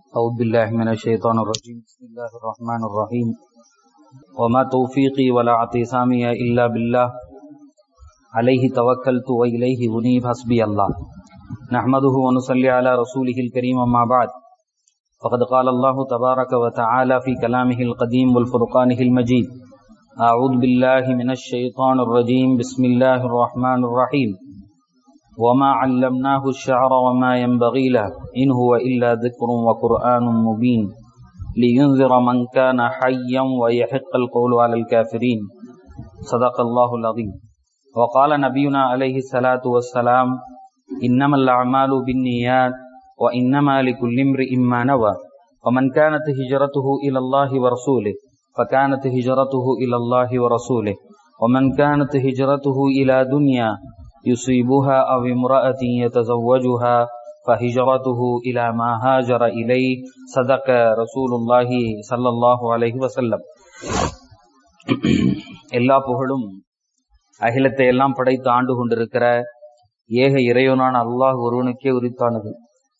أعوذ بالله من الشيطان الرجيم بسم الله الرحمن الرحيم وما توفيقي ولا اعتصامي إلا بالله عليه توكلت وإليه أنيب حسبي الله نحمده ونصلي على رسوله الكريم أما بعد فقد قال الله تبارك وتعالى في كلامه القديم والفرقانه المجيد أعوذ بالله من الشيطان الرجيم بسم الله الرحمن الرحيم وما علمناه الشعر وما ينبغي له إن هو إلا ذكر وقرآن مبين لينذر من كان حيا ويحق القول على الكافرين صدق الله العظيم وقال نبينا عليه الصلاة والسلام إنما الأعمال بالنيات وإنما لكل امرئ ما نوى ومن كانت هجرته إلى الله ورسوله فكانت هجرته إلى الله ورسوله ومن كانت هجرته إلى دنيا يصيبها أو امرأة يتزوجها فهجرته إلى ما هاجر إليه صدق رسول الله صلى الله عليه وسلم எல்லா புகழும் அகிலத்தை எல்லாம் படைத்து ஆண்டு கொண்டிருக்கிற ஏக இறைவனான அல்லாஹ் ஒருவனுக்கே உரித்தானது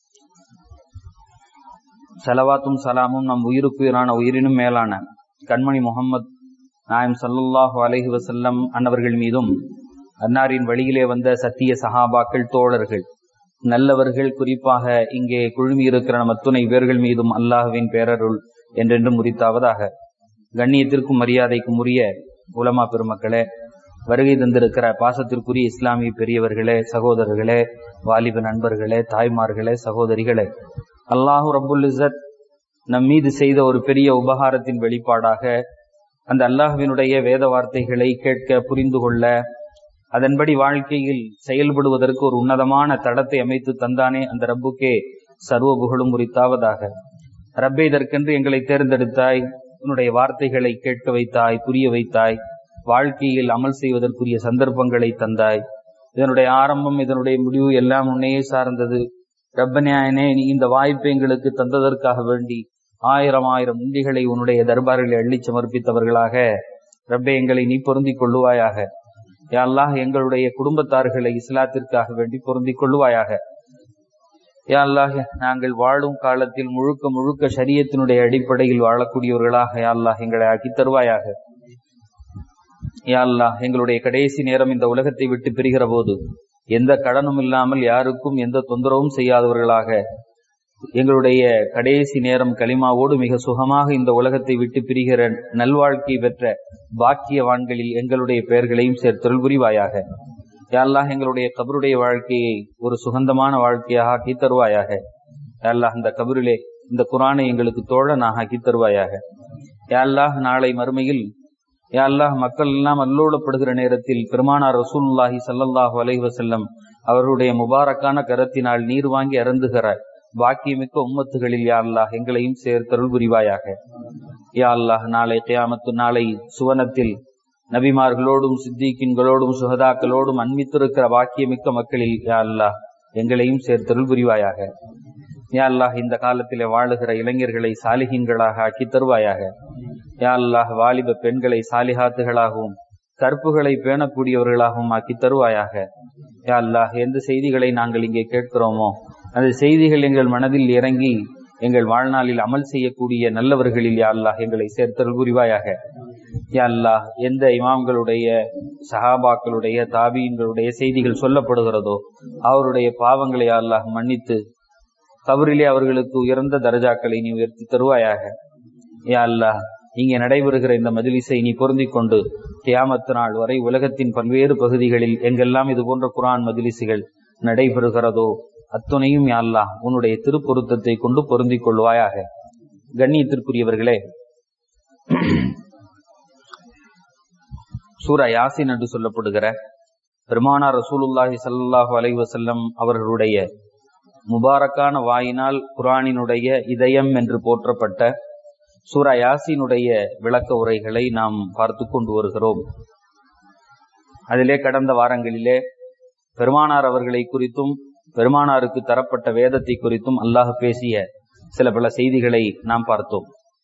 செலவாத்தும் சலாமும் நம் உயிருக்குயிரான உயிரினும் மேலான கண்மணி முகம்மது நாயம் சல்லுல்லாஹு அலஹி வசல்லம் அன்னவர்கள் மீதும் அன்னாரின் வழியிலே வந்த சத்திய சஹாபாக்கள் தோழர்கள் நல்லவர்கள் குறிப்பாக இங்கே குழுமி இருக்கிற நம் அத்துணை பேர்கள் மீதும் அல்லாஹுவின் பேரருள் என்றென்றும் முறித்தாவதாக கண்ணியத்திற்கும் மரியாதைக்கும் உரிய உலமா பெருமக்களே வருகை தந்திருக்கிற பாசத்திற்குரிய இஸ்லாமிய பெரியவர்களே சகோதரர்களே வாலிப நண்பர்களே தாய்மார்களே சகோதரிகளே அல்லாஹூ ரபுல் இசத் நம் மீது செய்த ஒரு பெரிய உபகாரத்தின் வெளிப்பாடாக அந்த அல்லாஹுவினுடைய வேத வார்த்தைகளை கேட்க புரிந்து கொள்ள அதன்படி வாழ்க்கையில் செயல்படுவதற்கு ஒரு உன்னதமான தடத்தை அமைத்து தந்தானே அந்த ரப்புக்கே சர்வ புகழும் உரித்தாவதாக ரப்பே இதற்கென்று எங்களை தேர்ந்தெடுத்தாய் உன்னுடைய வார்த்தைகளை கேட்க வைத்தாய் புரிய வைத்தாய் வாழ்க்கையில் அமல் செய்வதற்குரிய சந்தர்ப்பங்களை தந்தாய் இதனுடைய ஆரம்பம் இதனுடைய முடிவு எல்லாம் உன்னையே சார்ந்தது ரப்பனியாயனே நீ இந்த வாய்ப்பை எங்களுக்கு தந்ததற்காக வேண்டி ஆயிரம் ஆயிரம் முந்திகளை உன்னுடைய தர்பாரில் அள்ளி சமர்ப்பித்தவர்களாக ரப்பே எங்களை நீ பொருந்திக் கொள்ளுவாயாக யாழ்லாஹ் எங்களுடைய குடும்பத்தார்களை இஸ்லாத்திற்காக வேண்டி பொருந்திக் கொள்ளுவாயாக யாழ்லாஹ் நாங்கள் வாழும் காலத்தில் முழுக்க முழுக்க சரியத்தினுடைய அடிப்படையில் வாழக்கூடியவர்களாக யாழ்லாஹ் எங்களை ஆக்கி தருவாயாக யாழ்லாஹ் எங்களுடைய கடைசி நேரம் இந்த உலகத்தை விட்டு பிரிகிற போது எந்த கடனும் இல்லாமல் யாருக்கும் எந்த தொந்தரவும் செய்யாதவர்களாக எங்களுடைய கடைசி நேரம் களிமாவோடு மிக சுகமாக இந்த உலகத்தை விட்டு பிரிகிற நல்வாழ்க்கை பெற்ற பாக்கியவான்களில் எங்களுடைய பெயர்களையும் சேர்த்தொருள் புரிவாயாக யாழ்லாஹ் எங்களுடைய கபருடைய வாழ்க்கையை ஒரு சுகந்தமான வாழ்க்கையாக ஆக்கி தருவாயாக யாழ்லாஹ் இந்த கபரிலே இந்த குரானை எங்களுக்கு தோழனாக ஆக்கி தருவாயாக யாழ்லாஹ் நாளை மறுமையில் யாழ்லாஹ் மக்கள் எல்லாம் அல்லோடப்படுகிற நேரத்தில் பெருமானார் ரசூல்லாஹி சல்லாஹூ அலைஹி வசல்லம் அவருடைய முபாரக்கான கரத்தினால் நீர் வாங்கி அருந்துகிற பாக்கியமிக்க உம்மத்துகளில் யா அல்லாஹ் எங்களையும் சேர்த்தருள் புரிவாயாக யா அல்லாஹ் நாளை கியாமத்து நாளை சுவனத்தில் நபிமார்களோடும் சித்திகின்களோடும் சுகதாக்களோடும் அன்பித்திருக்கிற பாக்கியமிக்க மக்களில் யா அல்லாஹ் எங்களையும் சேர்த்தருள் புரிவாயாக யா அல்லாஹ் இந்த காலத்திலே வாழுகிற இளைஞர்களை சாலிகின்களாக ஆக்கி தருவாயாக யா அல்லாஹ் வாலிப பெண்களை சாலிஹாத்துகளாகவும் கற்புகளை பேணக்கூடியவர்களாகவும் ஆக்கி தருவாயாக யா அல்லாஹ் எந்த செய்திகளை நாங்கள் இங்கே கேட்கிறோமோ அந்த செய்திகள் எங்கள் மனதில் இறங்கி எங்கள் வாழ்நாளில் அமல் செய்யக்கூடிய நல்லவர்களில் யா அல்லாஹ் எங்களை சேர்த்தல் புரிவாயாக யா அல்லாஹ் எந்த இமாம்களுடைய சஹாபாக்களுடைய தாபீன்களுடைய செய்திகள் சொல்லப்படுகிறதோ அவருடைய பாவங்களை யா அல்லாஹ் மன்னித்து கபரிலே அவர்களுக்கு உயர்ந்த தரஜாக்களை நீ உயர்த்தி தருவாயாக யா அல்லாஹ் இங்கே நடைபெறுகிற இந்த மஜிலிசை நீ பொருந்திக் கொண்டு கியாமத்து நாள் வரை உலகத்தின் பல்வேறு பகுதிகளில் எங்கெல்லாம் இது போன்ற குரான் மஜிலிசுகள் நடைபெறுகிறதோ அத்துணையும் யாழ்லா உன்னுடைய திருப்பொருத்தத்தை கொண்டு பொருந்திக் கொள்வாயாக கண்ணியத்திற்குரியவர்களே சூரா யாசின் என்று சொல்லப்படுகிற பெருமானார் ரசூலுல்லாஹி சல்லாஹூ அலை வசல்லம் அவர்களுடைய முபாரக்கான வாயினால் குரானினுடைய இதயம் என்று போற்றப்பட்ட சூரா யாசினுடைய விளக்க உரைகளை நாம் பார்த்து கொண்டு வருகிறோம் அதிலே கடந்த வாரங்களிலே பெருமானார் அவர்களை குறித்தும் பெருமானாருக்கு தரப்பட்ட வேதத்தை குறித்தும் அல்லாஹ் பேசிய சில பல செய்திகளை நாம் பார்த்தோம்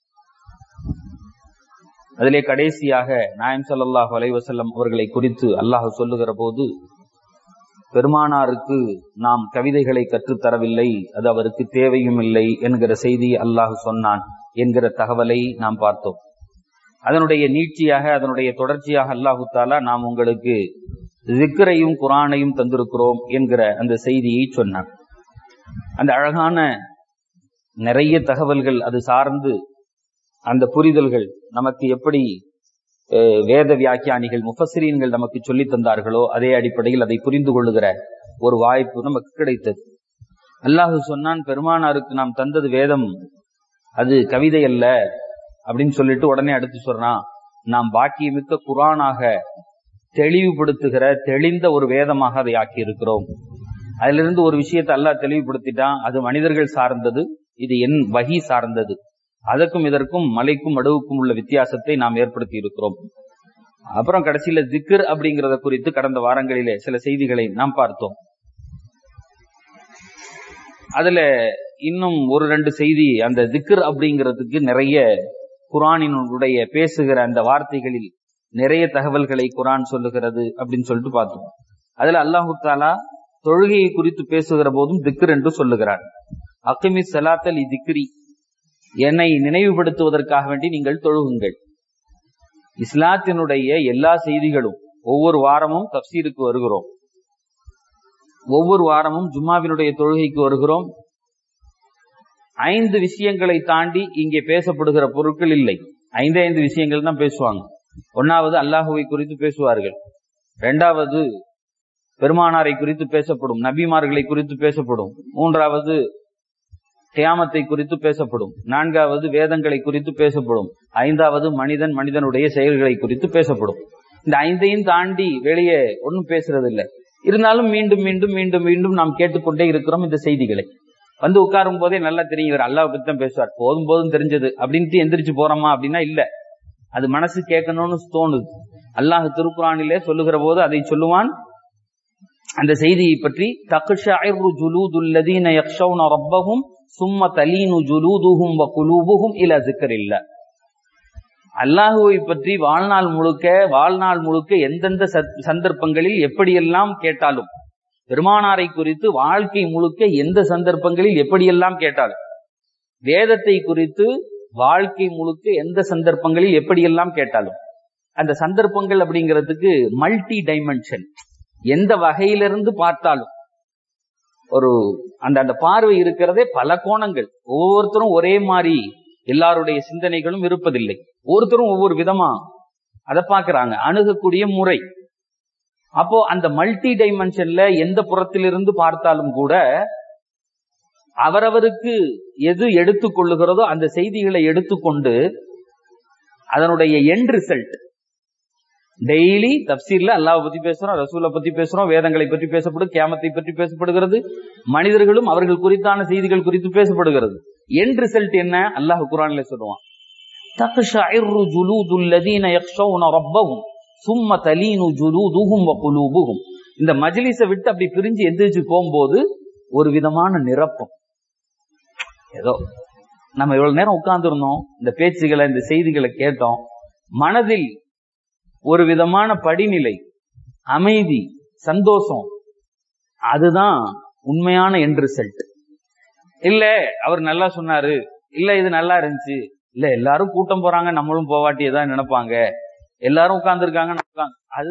அதிலே கடைசியாக நாயம் சல்லாஹ் அலைவசல்லம் அவர்களை குறித்து அல்லாஹ் சொல்லுகிற போது பெருமானாருக்கு நாம் கவிதைகளை கற்றுத்தரவில்லை அது அவருக்கு தேவையும் இல்லை என்கிற செய்தி அல்லாஹ் சொன்னான் என்கிற தகவலை நாம் பார்த்தோம் அதனுடைய நீட்சியாக அதனுடைய தொடர்ச்சியாக அல்லாஹு தாலா நாம் உங்களுக்கு ஜிக்கரையும் குரானையும் தந்திருக்கிறோம் என்கிற அந்த செய்தியை சொன்னான் அந்த அழகான நிறைய தகவல்கள் அது சார்ந்து அந்த புரிதல்கள் நமக்கு எப்படி வேத வியாக்கியானிகள் முஃபசிரீன்கள் நமக்கு சொல்லி தந்தார்களோ அதே அடிப்படையில் அதை புரிந்து கொள்ளுகிற ஒரு வாய்ப்பு நமக்கு கிடைத்தது அல்லாஹு சொன்னான் பெருமானாருக்கு நாம் தந்தது வேதம் அது கவிதை அல்ல அப்படின்னு சொல்லிட்டு உடனே அடுத்து சொல்றான் நாம் பாக்கியமிக்க குரானாக தெளிவுபடுத்துகிற தெளிந்த ஒரு வேதமாக அதை ஆக்கி இருக்கிறோம் அதுல இருந்து ஒரு விஷயத்தை அல்லாஹ் தெளிவுபடுத்திட்டான் அது மனிதர்கள் சார்ந்தது இது என் வகி சார்ந்தது அதற்கும் இதற்கும் மலைக்கும் மடுவுக்கும் உள்ள வித்தியாசத்தை நாம் ஏற்படுத்தி இருக்கிறோம் அப்புறம் கடைசியில திக்ர் அப்படிங்கறத குறித்து கடந்த வாரங்களிலே சில செய்திகளை நாம் பார்த்தோம் அதுல இன்னும் ஒரு ரெண்டு செய்தி அந்த திக்ர் அப்படிங்கிறதுக்கு நிறைய குரானினுடைய பேசுகிற அந்த வார்த்தைகளில் நிறைய தகவல்களை குரான் சொல்லுகிறது அப்படின்னு சொல்லிட்டு பார்த்தோம் அதுல அல்லாஹு தாலா தொழுகையை குறித்து பேசுகிற போதும் திக்ர் என்று சொல்லுகிறார் அக்கிமி சலாத்தல் திக்ரி என்னை நினைவுபடுத்துவதற்காக வேண்டி நீங்கள் தொழுகுங்கள் இஸ்லாத்தினுடைய எல்லா செய்திகளும் ஒவ்வொரு வாரமும் தப்சீருக்கு வருகிறோம் ஒவ்வொரு வாரமும் ஜும்மாவினுடைய தொழுகைக்கு வருகிறோம் ஐந்து விஷயங்களை தாண்டி இங்கே பேசப்படுகிற பொருட்கள் இல்லை ஐந்து ஐந்து விஷயங்கள் தான் பேசுவாங்க ஒன்னாவது அல்லாஹுவை குறித்து பேசுவார்கள் இரண்டாவது பெருமானாரை குறித்து பேசப்படும் நபிமார்களை குறித்து பேசப்படும் மூன்றாவது தியாமத்தை குறித்து பேசப்படும் நான்காவது வேதங்களை குறித்து பேசப்படும் ஐந்தாவது மனிதன் மனிதனுடைய செயல்களை குறித்து பேசப்படும் இந்த ஐந்தையும் தாண்டி வெளியே ஒன்றும் பேசுறது இல்லை இருந்தாலும் மீண்டும் மீண்டும் மீண்டும் மீண்டும் நாம் கேட்டுக்கொண்டே இருக்கிறோம் இந்த செய்திகளை வந்து உட்காரும் போதே நல்லா தெரியும் இவர் அல்லாவை பத்தி தான் பேசுவார் போதும் போதும் தெரிஞ்சது அப்படின்ட்டு எந்திரிச்சு போறோமா அப்படின்னா இல்ல அது மனசு கேட்கணும்னு தோணுது அல்லாஹ் திருக்குறானிலே சொல்லுகிற போது அதை சொல்லுவான் அந்த செய்தியை பற்றி தக்ஷாயிரு ஜுலூதுல்லதீன யக்ஷௌன ரப்பஹும் சும்ம தலீனு ஜுலூதுஹும் வ குலூபுஹும் இல இல்ல அல்லாஹுவை பற்றி வாழ்நாள் முழுக்க வாழ்நாள் முழுக்க எந்தெந்த சந்தர்ப்பங்களில் எப்படியெல்லாம் கேட்டாலும் பெருமானாரை குறித்து வாழ்க்கை முழுக்க எந்த சந்தர்ப்பங்களில் எப்படியெல்லாம் கேட்டாலும் வேதத்தை குறித்து வாழ்க்கை முழுக்க எந்த சந்தர்ப்பங்களில் எப்படியெல்லாம் கேட்டாலும் அந்த சந்தர்ப்பங்கள் அப்படிங்கிறதுக்கு மல்டி டைமென்ஷன் எந்த வகையிலிருந்து பார்த்தாலும் ஒரு அந்த அந்த பார்வை இருக்கிறதே பல கோணங்கள் ஒவ்வொருத்தரும் ஒரே மாதிரி எல்லாருடைய சிந்தனைகளும் இருப்பதில்லை ஒவ்வொருத்தரும் ஒவ்வொரு விதமா அதை பார்க்கறாங்க அணுகக்கூடிய முறை அப்போ அந்த மல்டி டைமென்ஷன்ல எந்த புறத்திலிருந்து பார்த்தாலும் கூட அவரவருக்கு எது எடுத்துக்கொள்ளுகிறதோ அந்த செய்திகளை எடுத்துக்கொண்டு அதனுடைய எண்ட் ரிசல்ட் டெய்லி தப்சீர்ல அல்லாவை பத்தி பேசுறோம் ரசூலை பத்தி பேசுறோம் வேதங்களை பற்றி பேசப்படும் கேமத்தை பற்றி பேசப்படுகிறது மனிதர்களும் அவர்கள் குறித்தான செய்திகள் குறித்து பேசப்படுகிறது எண்ட் ரிசல்ட் என்ன அல்லாஹ் குரான்ல சொல்லுவான் தக்ஷஇரு ஜுலூதுல் லதீன யக்ஷௌன ரப்பஹும் சும்ம தலீனு ஜுலூதுஹும் வ குலூபுஹும் இந்த மஜ்லிஸை விட்டு அப்படி பிரிஞ்சு எந்திரிச்சு போகும்போது ஒரு விதமான நிரப்பம் ஏதோ நம்ம இவ்வளவு நேரம் உட்கார்ந்துருந்தோம் இந்த பேச்சுகளை இந்த செய்திகளை கேட்டோம் மனதில் ஒரு விதமான படிநிலை அமைதி சந்தோஷம் அதுதான் உண்மையான என் ரிசல்ட் இல்ல அவர் நல்லா சொன்னாரு இல்ல இது நல்லா இருந்துச்சு இல்ல எல்லாரும் கூட்டம் போறாங்க நம்மளும் போவாட்டியதான் நினைப்பாங்க எல்லாரும் உட்கார்ந்துருக்காங்க அது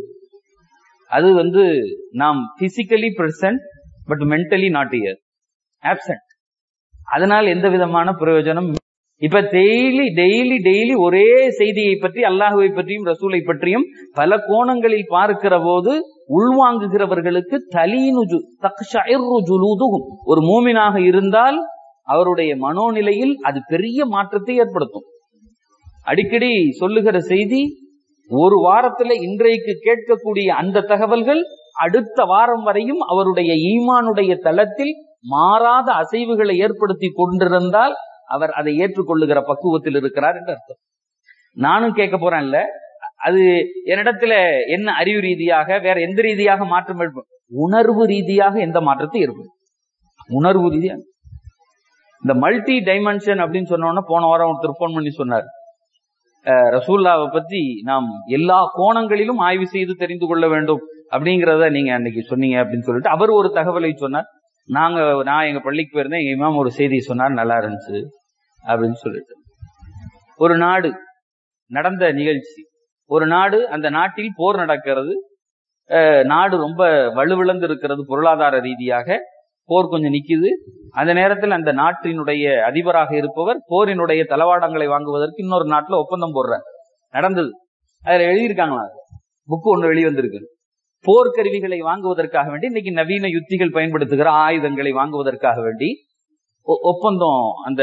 அது வந்து நாம் physically present but mentally not here absent அதனால் எந்த விதமான பிரயோஜனம் இப்ப டெய்லி டெய்லி டெய்லி ஒரே செய்தியை பற்றி அல்லாஹுவை பற்றியும் ரசூலை பற்றியும் பல கோணங்களில் பார்க்கிற போது உள்வாங்குகிறவர்களுக்கு தலீனு ஜுலூதுகும் ஒரு மூமினாக இருந்தால் அவருடைய மனோநிலையில் அது பெரிய மாற்றத்தை ஏற்படுத்தும் அடிக்கடி சொல்லுகிற செய்தி ஒரு வாரத்துல இன்றைக்கு கேட்கக்கூடிய அந்த தகவல்கள் அடுத்த வாரம் வரையும் அவருடைய ஈமானுடைய தளத்தில் மாறாத அசைவுகளை ஏற்படுத்தி கொண்டிருந்தால் அவர் அதை ஏற்றுக்கொள்ளுகிற பக்குவத்தில் இருக்கிறார் என்று அர்த்தம் நானும் கேட்க போறேன் இல்ல அது என்னிடத்துல என்ன அறிவு ரீதியாக வேற எந்த ரீதியாக மாற்றம் ஏற்படும் உணர்வு ரீதியாக எந்த மாற்றத்தை ஏற்படும் உணர்வு ரீதியாக இந்த மல்டி டைமென்ஷன் அப்படின்னு சொன்னோன்னா போன வாரம் ஒருத்தர் போன் பண்ணி சொன்னார் ரசூல்லாவை பத்தி நாம் எல்லா கோணங்களிலும் ஆய்வு செய்து தெரிந்து கொள்ள வேண்டும் அப்படிங்கிறத நீங்க அன்னைக்கு சொன்னீங்க அப்படின்னு சொல்லிட்டு அவர் ஒரு தகவலை சொன்னார் நாங்க நான் எங்க பள்ளிக்கு போயிருந்தேன் எங்க இமாம் ஒரு செய்தி சொன்னார் நல்லா இருந்துச்சு அப்படின்னு சொல்லிட்டு ஒரு நாடு நடந்த நிகழ்ச்சி ஒரு நாடு அந்த நாட்டில் போர் நடக்கிறது அஹ், நாடு ரொம்ப வலுவிழந்து இருக்கிறது பொருளாதார ரீதியாக போர் கொஞ்சம் நிக்குது அந்த நேரத்தில் அந்த நாட்டினுடைய அதிபராக இருப்பவர் போரினுடைய தளவாடங்களை வாங்குவதற்கு இன்னொரு நாட்டுல ஒப்பந்தம் போடுறார் நடந்தது அதுல எழுதியிருக்காங்களா புக்கு ஒண்ணு வெளிவந்திருக்கு போர்க்கருவிகளை வாங்குவதற்காக வேண்டி இன்னைக்கு நவீன யுத்திகள் பயன்படுத்துகிற ஆயுதங்களை வாங்குவதற்காக வேண்டி ஒ- ஒப்பந்தம் அந்த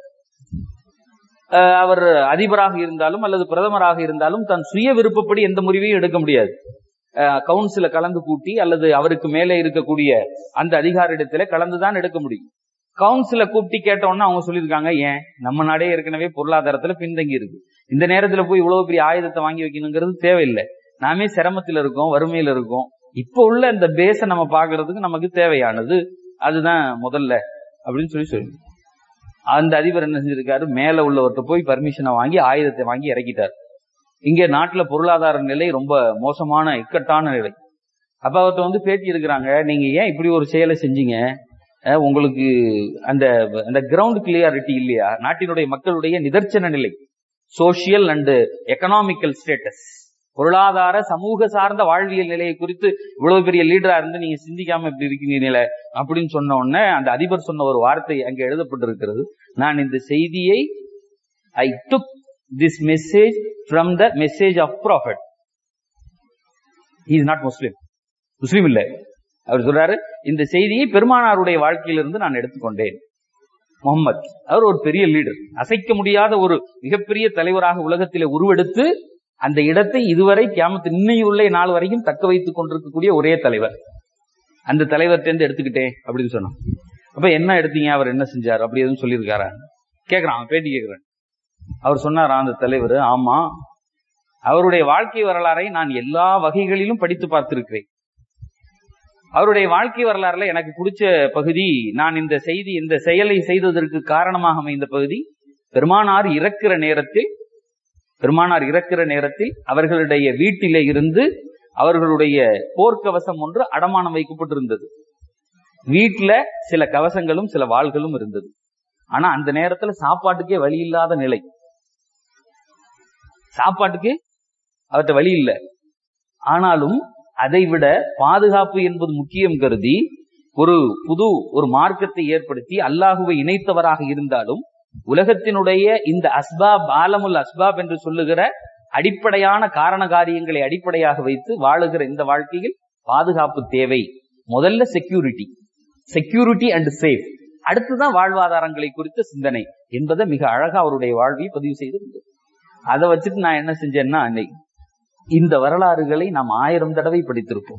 அஹ், அவர் அதிபராக இருந்தாலும் அல்லது பிரதமராக இருந்தாலும் தன் சுய விருப்பப்படி எந்த முடிவையும் எடுக்க முடியாது கவுன்சில கலந்து கூட்டி அல்லது அவருக்கு மேலே இருக்கக்கூடிய அந்த அதிகாரிடத்துல கலந்துதான் எடுக்க முடியும் கவுன்சில கூப்பிட்டு கேட்டோம்னா அவங்க சொல்லியிருக்காங்க ஏன் நம்ம நாடே ஏற்கனவே பொருளாதாரத்துல பின்தங்கி இருக்கு இந்த நேரத்துல போய் இவ்வளவு பெரிய ஆயுதத்தை வாங்கி வைக்கணுங்கிறது தேவையில்லை நாமே சிரமத்தில் இருக்கோம் வறுமையில இருக்கோம் இப்போ உள்ள இந்த பேஸ நம்ம பாக்குறதுக்கு நமக்கு தேவையானது அதுதான் முதல்ல அப்படின்னு சொல்லி சொல்லி அந்த அதிபர் என்ன செஞ்சிருக்காரு மேல உள்ளவர்கிட்ட போய் பர்மிஷனை வாங்கி ஆயுதத்தை வாங்கி இறக்கிட்டார் இங்க நாட்டுல பொருளாதார நிலை ரொம்ப மோசமான இக்கட்டான நிலை அப்ப அவர்கிட்ட வந்து பேட்டி இருக்கிறாங்க நீங்க ஏன் இப்படி ஒரு செயலை செஞ்சீங்க அஹ் உங்களுக்கு அந்த அந்த கிரவுண்ட் கிளியாரிட்டி இல்லையா நாட்டினுடைய மக்களுடைய நிதர்சன நிலை சோசியல் அண்ட் எக்கனாமிக்கல் ஸ்டேட்டஸ் பொருளாதார சமூக சார்ந்த வாழ்வியல் நிலையை குறித்து இவ்வளவு பெரிய லீடரா இருந்து நீங்க சிந்திக்காம இப்படி இருக்கீங்களே அப்படின்னு சொன்ன உடனே அந்த அதிபர் சொன்ன ஒரு வார்த்தை அங்க எழுதப்பட்டிருக்கிறது நான் இந்த செய்தியை I took this message from the message of prophet is not Muslim முஸ்லீம் இல்ல அவர் சொல்றாரு இந்த செய்தியை பெருமானாருடைய வாழ்க்கையிலிருந்து நான் எடுத்துக்கொண்டேன் முகமது அவர் ஒரு பெரிய லீடர் அசைக்க முடியாத ஒரு மிகப்பெரிய தலைவராக உலகத்திலே உருவெடுத்து அந்த இடத்தை இதுவரை கியாமத்து இன்னையுள்ள நாள் வரைக்கும் தக்க வைத்துக் கொண்டிருக்கக்கூடிய ஒரே தலைவர் அந்த தலைவர்கிட்ட எடுத்துக்கிட்டேன் அப்படின்னு சொன்னான் அப்ப என்ன எடுத்தீங்க அவர் என்ன செஞ்சார் அப்படி எதுவும் சொல்லியிருக்காரா கேக்குறான் அவன் பேட்டி கேக்குறேன் அவர் சொன்னாரா அந்த தலைவர் ஆமா அவருடைய வாழ்க்கை வரலாறை நான் எல்லா வகைகளிலும் படித்து பார்த்திருக்கிறேன் அவருடைய வாழ்க்கை வரலாறுல எனக்கு பிடிச்ச பகுதி நான் இந்த செய்தி இந்த செயலை செய்ததற்கு காரணமாக அமைந்த பகுதி பெருமானார் இறக்கிற நேரத்தில் பெருமானார் இறக்கிற நேரத்தில் அவர்களுடைய வீட்டிலே இருந்து அவர்களுடைய போர்க்கவசம் ஒன்று அடமானம் வைக்கப்பட்டிருந்தது வீட்டுல சில கவசங்களும் சில வாள்களும் இருந்தது ஆனா அந்த நேரத்துல சாப்பாட்டுக்கே வழி இல்லாத நிலை சாப்பாட்டுக்கு அவர்கிட்ட வழி இல்லை ஆனாலும் அதை விட பாதுகாப்பு என்பது முக்கியம் கருதி ஒரு புது ஒரு மார்க்கத்தை ஏற்படுத்தி அல்லாஹுவை இணைத்தவராக இருந்தாலும் உலகத்தினுடைய இந்த அஸ்பாப் ஆலமுல் அஸ்பாப் என்று சொல்லுகிற அடிப்படையான காரண காரியங்களை அடிப்படையாக வைத்து வாழுகிற இந்த வாழ்க்கையில் பாதுகாப்பு தேவை முதல்ல செக்யூரிட்டி செக்யூரிட்டி அண்ட் சேஃப் அடுத்துதான் வாழ்வாதாரங்களை குறித்த சிந்தனை என்பதை மிக அழகா அவருடைய வாழ்வை பதிவு செய்திருந்தது அதை வச்சுட்டு நான் என்ன செஞ்சேன்னா அன்னைக்கு இந்த வரலாறுகளை நாம் ஆயிரம் தடவை படித்திருப்போம்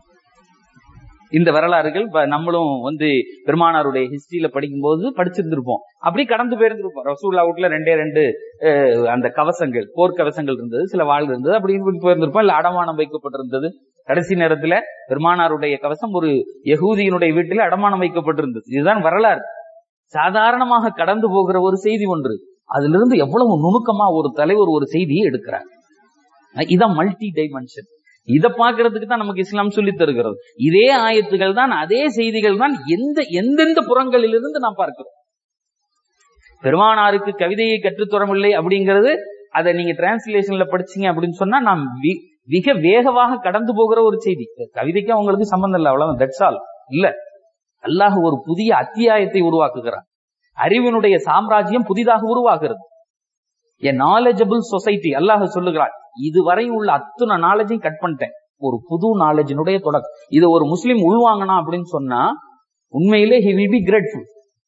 இந்த வரலாறுகள் இப்ப நம்மளும் வந்து பெருமானாருடைய ஹிஸ்டரியில படிக்கும்போது படிச்சிருந்திருப்போம் அப்படி கடந்து போயிருந்திருப்போம் ரசூல்லா வீட்டுல ரெண்டே ரெண்டு அஹ், அந்த கவசங்கள் போர் கவசங்கள் இருந்தது சில வாழ் இருந்தது அப்படின்னு போயிருந்திருப்போம் இல்ல அடமானம் வைக்கப்பட்டிருந்தது கடைசி நேரத்துல பெருமானாருடைய கவசம் ஒரு யகூதியினுடைய வீட்டில் அடமானம் வைக்கப்பட்டிருந்தது இதுதான் வரலாறு சாதாரணமாக கடந்து போகிற ஒரு செய்தி ஒன்று அதிலிருந்து எவ்வளவு நுணுக்கமா ஒரு தலைவர் ஒரு செய்தியை எடுக்கிறார் இதான் மல்டி டைமென்ஷன் இத பாக்குறதுக்கு தான் நமக்கு இஸ்லாம் சொல்லி தருகிறது இதே ஆயத்துகள் தான் அதே செய்திகள் தான் எந்த எந்தெந்த புறங்களிலிருந்து நாம் பார்க்கிறோம் பெருமானாருக்கு கவிதையை கற்றுத்தரவில்லை அப்படிங்கிறது அதை நீங்க டிரான்ஸ்லேஷன்ல படிச்சீங்க அப்படின்னு சொன்னா நாம் வி- மிக வேகமாக கடந்து போகிற ஒரு செய்தி கவிதைக்கு அவங்களுக்கு சம்பந்தம் இல்லை அவ்வளவு தட்ஸ் ஆல் இல்ல அல்லாஹ் ஒரு புதிய அத்தியாயத்தை உருவாக்குகிறான் அறிவினுடைய சாம்ராஜ்யம் புதிதாக உருவாகிறது எ நாலேஜபிள் சொசைட்டி அல்லாஹ் சொல்லுகிறான் இதுவரை உள்ள அத்தனை நாலேஜையும் கட் பண்ணிட்டேன் ஒரு புது நாலேஜினுடைய தொடக்கம் இது ஒரு முஸ்லீம் உள்வாங்கினா அப்படின்னு சொன்னா உண்மையிலே ஹி வில் பி கிரேட்ஃபுல்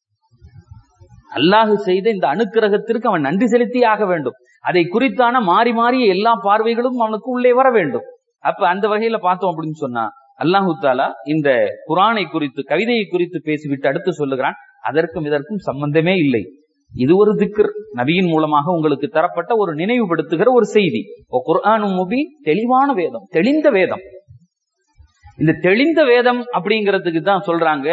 அல்லாஹ் செய்த இந்த அனுக்கிரகத்திற்கு அவன் நன்றி செலுத்தியே ஆக வேண்டும் அதை குறித்தான மாறி மாறிய எல்லா பார்வைகளும் அவனுக்கு உள்ளே வர வேண்டும் அப்ப அந்த வகையில பார்த்தோம் அப்படின்னு சொன்னா அல்லாஹு தாலா இந்த குரானை குறித்து கவிதையை குறித்து பேசிவிட்டு அடுத்து சொல்லுகிறான் அதற்கும் இதற்கும் சம்பந்தமே இல்லை இது ஒரு திக்ர் நபியின் மூலமாக உங்களுக்கு தரப்பட்ட ஒரு நினைவுபடுத்துகிற ஒரு செய்தி குர்ஆனு முபி தெளிவான வேதம் தெளிந்த வேதம் இந்த தெளிந்த வேதம் அப்படிங்கிறதுக்கு தான் சொல்றாங்க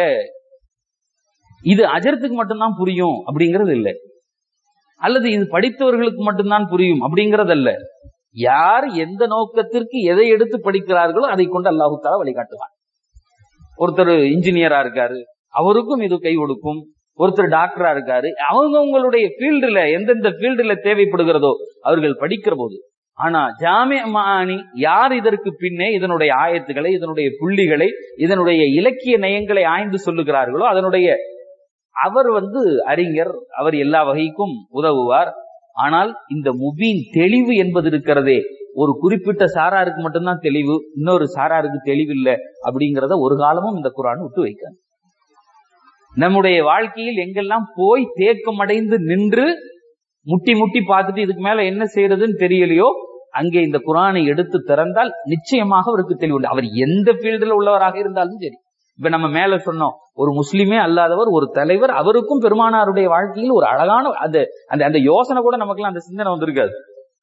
இது அஜர்த்துக்கு மட்டும்தான் புரியும் அப்படிங்கிறது இல்லை அல்லது இது படித்தவர்களுக்கு மட்டும்தான் புரியும் அப்படிங்கிறது அல்ல யார் எந்த நோக்கத்திற்கு எதை எடுத்து படிக்கிறார்களோ அதை கொண்டு அல்லாஹு தாலா வழிகாட்டுவான் ஒருத்தர் இன்ஜினியரா இருக்காரு அவருக்கும் இது கை கொடுக்கும் ஒருத்தர் டாக்டரா இருக்காரு அவங்க உங்களுடைய ஃபீல்டுல எந்தெந்த ஃபீல்டுல தேவைப்படுகிறதோ அவர்கள் படிக்கிற போது ஆனா ஜாமி மாணி யார் இதற்கு பின்னே இதனுடைய ஆயத்துக்களை இதனுடைய புள்ளிகளை இதனுடைய இலக்கிய நயங்களை ஆய்ந்து சொல்லுகிறார்களோ அதனுடைய அவர் வந்து அறிஞர் அவர் எல்லா வகைக்கும் உதவுவார் ஆனால் இந்த முபீன் தெளிவு என்பது இருக்கிறதே ஒரு குறிப்பிட்ட சாராருக்கு மட்டும்தான் தெளிவு இன்னொரு சாராருக்கு தெளிவில்லை அப்படிங்கிறத ஒரு காலமும் இந்த குரான் விட்டு வைக்காது நம்முடைய வாழ்க்கையில் எங்கெல்லாம் போய் தேக்கம் அடைந்து நின்று முட்டி முட்டி பார்த்துட்டு இதுக்கு மேல என்ன செய்யறதுன்னு தெரியலையோ அங்கே இந்த குரானை எடுத்து திறந்தால் நிச்சயமாக அவருக்கு தெளிவு உண்டு அவர் எந்த ஃபீல்டில் உள்ளவராக இருந்தாலும் சரி இப்ப நம்ம மேல சொன்னோம் ஒரு முஸ்லிமே அல்லாதவர் ஒரு தலைவர் அவருக்கும் பெருமானாருடைய வாழ்க்கையில் ஒரு அழகான அந்த அந்த அந்த யோசனை கூட நமக்குலாம் அந்த சிந்தனை வந்திருக்காது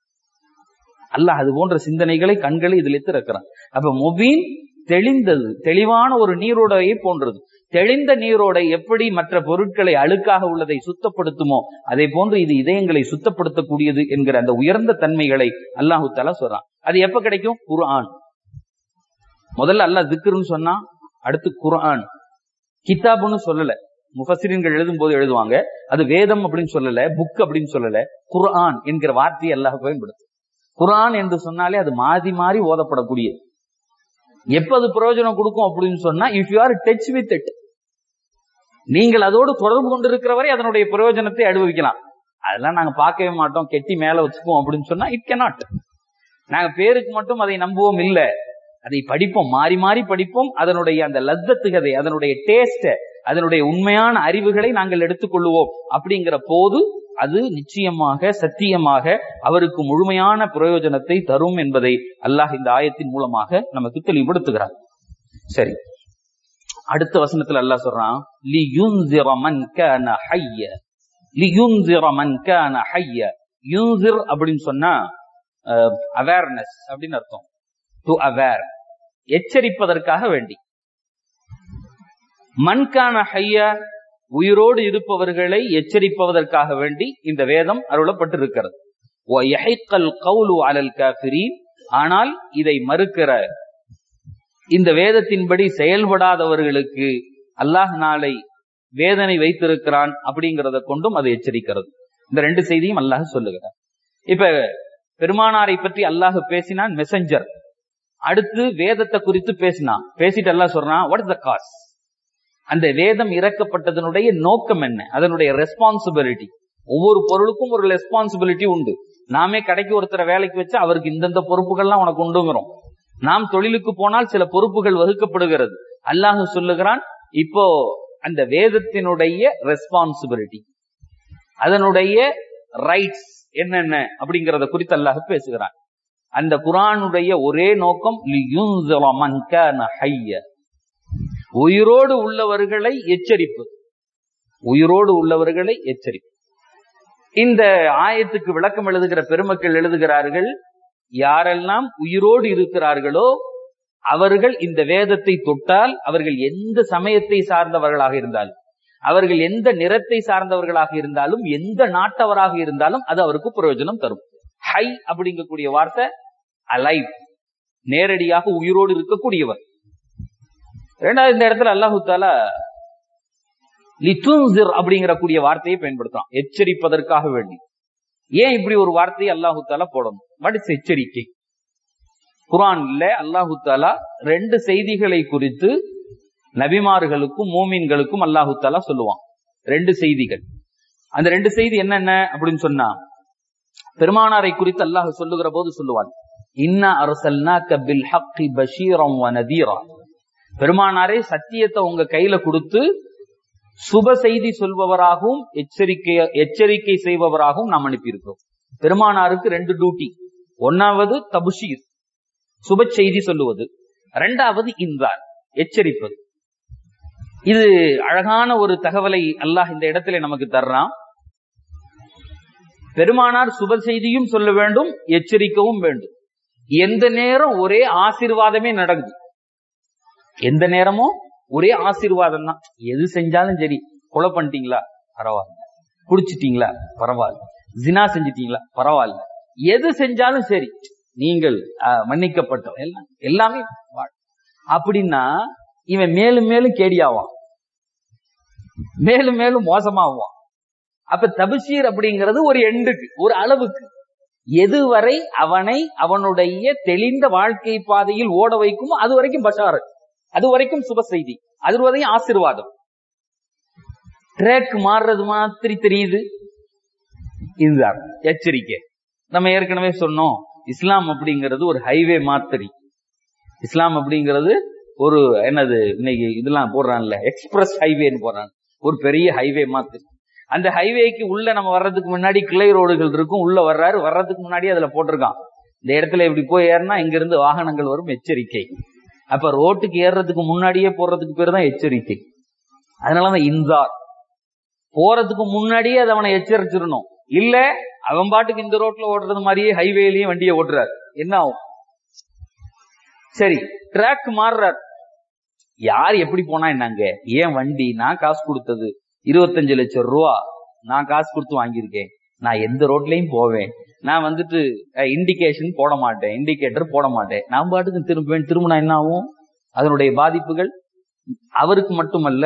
அல்லாஹ் அது போன்ற சிந்தனைகளை கண்களை இதில் திறக்கிறான் அப்ப முபீன் தெளிந்தது தெளிவான ஒரு நீரோடையை போன்றது தெளிந்த நீரோடை எப்படி மற்ற பொருட்களை அழுக்காக உள்ளதை சுத்தப்படுத்துமோ அதே போன்று இது இதயங்களை சுத்தப்படுத்தக்கூடியது என்கிற அந்த உயர்ந்த தன்மைகளை அல்லாஹு தலா சொல்றான் அது எப்ப கிடைக்கும் குர்ஆன் முதல்ல அல்லாஹ் திக்ருன்னு சொன்னா அடுத்து குர்ஆன் கிதாபுன்னு சொல்லல முஃபசிரின்கள் எழுதும் போது எழுதுவாங்க அது வேதம் அப்படின்னு சொல்லல புக் அப்படின்னு சொல்லல குர்ஆன் என்கிற வார்த்தையை அல்லாஹ் பயன்படுத்து குர்ஆன் என்று சொன்னாலே அது மாறி மாறி ஓதப்படக்கூடியது எப்ப அது பிரயோஜனம் கொடுக்கும் அப்படின்னு சொன்னா if you are touch with it நீங்கள் அதோடு தொடர்பு கொண்டிருக்கிறவரை அதனுடைய பிரயோஜனத்தை அனுபவிக்கலாம் அதெல்லாம் நாங்க பார்க்கவே மாட்டோம் கெட்டி மேல வச்சுக்குவோம் அப்படின்னு சொன்னா இட் கெனாட் நாங்க பேருக்கு மட்டும் அதை நம்புவோம் இல்ல அதை படிப்போம் மாறி மாறி படிப்போம் அதனுடைய அந்த லத்தத்துகதை அதனுடைய டேஸ்ட அதனுடைய உண்மையான அறிவுகளை நாங்கள் எடுத்துக்கொள்ளுவோம் அப்படிங்கிற போது அது நிச்சயமாக சத்தியமாக அவருக்கு முழுமையான பிரயோஜனத்தை தரும் என்பதை அல்லாஹ் இந்த ஆயத்தின் மூலமாக நமக்கு தெளிவுபடுத்துகிறார் சரி அடுத்த வசனத்துல அல்லாஹ் சொல்றான் லியுன்சிர மன் கான ஹய்ய லியுன்சிர மன் கான ஹய்ய யுன்சிர் அப்படின்னு சொன்னா அவேர்னஸ் அப்படின்னு அர்த்தம் டு அவேர் எச்சரிப்பதற்காக வேண்டி மண்கான ஹைய உயிரோடு இருப்பவர்களை எச்சரிப்பதற்காக வேண்டி இந்த வேதம் அருளப்பட்டிருக்கிறது அலல் காபிரீன் ஆனால் இதை மறுக்கிற இந்த வேதத்தின்படி செயல்படாதவர்களுக்கு அல்லாஹ் நாளை வேதனை வைத்திருக்கிறான் அப்படிங்கறத கொண்டும் அதை எச்சரிக்கிறது இந்த ரெண்டு செய்தியும் அல்லாஹ் சொல்லுகிறார் இப்ப பெருமானாரை பற்றி அல்லாஹ் பேசினான் மெசஞ்சர் அடுத்து வேதத்தை குறித்து பேசினான் பேசிட்டு எல்லாம் சொல்றான் வாட் இஸ் த காஸ் அந்த வேதம் இறக்கப்பட்டதனுடைய நோக்கம் என்ன அதனுடைய ரெஸ்பான்சிபிலிட்டி ஒவ்வொரு பொருளுக்கும் ஒரு ரெஸ்பான்சிபிலிட்டி உண்டு நாமே கடைக்கு ஒருத்தரை வேலைக்கு வச்சு அவருக்கு இந்தந்த பொறுப்புகள்லாம் உனக்கு உண்டுங்கிறோம் நாம் தொழிலுக்கு போனால் சில பொறுப்புகள் வகுக்கப்படுகிறது அல்லாஹ் சொல்லுகிறான் இப்போ அந்த வேதத்தினுடைய ரெஸ்பான்சிபிலிட்டி அதனுடைய ரைட்ஸ் என்னென்ன அப்படிங்கறத குறித்து அல்லாஹ் பேசுகிறான் அந்த குரானுடைய ஒரே நோக்கம் உயிரோடு உள்ளவர்களை எச்சரிப்பு உயிரோடு உள்ளவர்களை எச்சரிப்பு இந்த ஆயத்துக்கு விளக்கம் எழுதுகிற பெருமக்கள் எழுதுகிறார்கள் யாரெல்லாம் உயிரோடு இருக்கிறார்களோ அவர்கள் இந்த வேதத்தை தொட்டால் அவர்கள் எந்த சமயத்தை சார்ந்தவர்களாக இருந்தாலும் அவர்கள் எந்த நிறத்தை சார்ந்தவர்களாக இருந்தாலும் எந்த நாட்டவராக இருந்தாலும் அது அவருக்கு பிரயோஜனம் தரும் ஹை அப்படிங்கக்கூடிய வார்த்தை அலைவ் நேரடியாக உயிரோடு இருக்கக்கூடியவர் இரண்டாவது இந்த இடத்துல அல்லாஹு தாலா லித்துன்சிர் அப்படிங்கிற கூடிய வார்த்தையை பயன்படுத்தலாம் எச்சரிப்பதற்காக வேண்டி ஏன் இப்படி ஒரு வார்த்தையை அல்லாஹு தாலா போடணும் வாட் இஸ் எச்சரிக்கை குரான்ல அல்லாஹு தாலா ரெண்டு செய்திகளை குறித்து நபிமார்களுக்கும் மூமின்களுக்கும் அல்லாஹு தாலா சொல்லுவான் ரெண்டு செய்திகள் அந்த ரெண்டு செய்தி என்னென்ன அப்படின்னு சொன்னா பெருமானாரை குறித்து அல்லாஹ் சொல்லுகிற போது சொல்லுவான் இன்னா அரசல்னாக்க பில் ஹக்கி பஷீரம் வ நதீரா பெருமானாரே சத்தியத்தை உங்க கையில கொடுத்து சுப செய்தி சொல்பவராகவும் எச்சரிக்கை எச்சரிக்கை செய்பவராகவும் நாம் அனுப்பியிருக்கிறோம் பெருமானாருக்கு ரெண்டு டியூட்டி ஒன்னாவது தபுஷீர் சுப செய்தி சொல்லுவது இரண்டாவது இன்றார் எச்சரிப்பது இது அழகான ஒரு தகவலை அல்லாஹ் இந்த இடத்துல நமக்கு தர்றான் பெருமானார் சுப செய்தியும் சொல்ல வேண்டும் எச்சரிக்கவும் வேண்டும் எந்த நேரம் ஒரே ஆசீர்வாதமே நடக்குது எந்த நேரமும் ஒரே ஆசீர்வாதம் தான் எது செஞ்சாலும் சரி கொலை பண்ணிட்டீங்களா பரவாயில்ல குடிச்சிட்டீங்களா பரவாயில்ல ஜினா செஞ்சிட்டீங்களா பரவாயில்ல எது செஞ்சாலும் சரி நீங்கள் அஹ், மன்னிக்கப்பட்டவர் எல்லாம் எல்லாமே வாழ். அப்படின்னா இவன் மேலும் மேலும் கேடியாவான் மேலும் மேலும் மோசமாவான் அப்ப தபுசீர் அப்படிங்கிறது ஒரு எண்டுக்கு ஒரு அளவுக்கு எதுவரை அவனை அவனுடைய தெளிந்த வாழ்க்கை பாதையில் ஓட வைக்குமோ அது வரைக்கும் பஷார் அது வரைக்கும் சுப செய்தி அது வரையும் ஆசீர்வாதம் ட்ராக் மாறுறது மாதிரி தெரியுது இதுதான் எச்சரிக்கை நம்ம ஏற்கனவே சொன்னோம் இஸ்லாம் அப்படிங்கிறது ஒரு ஹைவே மாதிரி இஸ்லாம் அப்படிங்கிறது ஒரு என்னது இன்னைக்கு இதெல்லாம் போடுறான்ல எக்ஸ்பிரஸ் ஹைவேன்னு போடுறான் ஒரு பெரிய ஹைவே மாதிரி அந்த ஹைவேக்கு உள்ள நம்ம வர்றதுக்கு முன்னாடி கிளை ரோடுகள் இருக்கும் உள்ள வர்றாரு வர்றதுக்கு முன்னாடி அதுல போட்டிருக்கான் இந்த இடத்துல இப்படி போய் ஏறினா இங்க இருந்து வாகனங்கள் வரும் எச்சரிக்கை அப்ப ரோட்டுக்கு ஏறுறதுக்கு முன்னாடியே போடுறதுக்கு பேர் தான் எச்சரிக்கை அதனாலதான் இன்சார் போறதுக்கு முன்னாடியே அதை அவனை எச்சரிச்சிடணும் இல்ல அவன் பாட்டுக்கு இந்த ரோட்ல ஓடுறது மாதிரியே ஹைவேலயும் வண்டியை ஓட்டுறாரு என்ன ஆகும் சரி ட்ராக் மாறுறார் யார் எப்படி போனா என்னங்க ஏன் வண்டி நான் காசு கொடுத்தது இருபத்தஞ்சு லட்சம் ரூபா நான் காசு கொடுத்து வாங்கியிருக்கேன் நான் எந்த ரோட்லயும் போவேன் நான் வந்துட்டு இண்டிகேஷன் போட மாட்டேன் இண்டிகேட்டர் போட மாட்டேன் நான் பாட்டுக்கு திரும்புவேன் திரும்பினா என்ன ஆகும் அதனுடைய பாதிப்புகள் அவருக்கு மட்டுமல்ல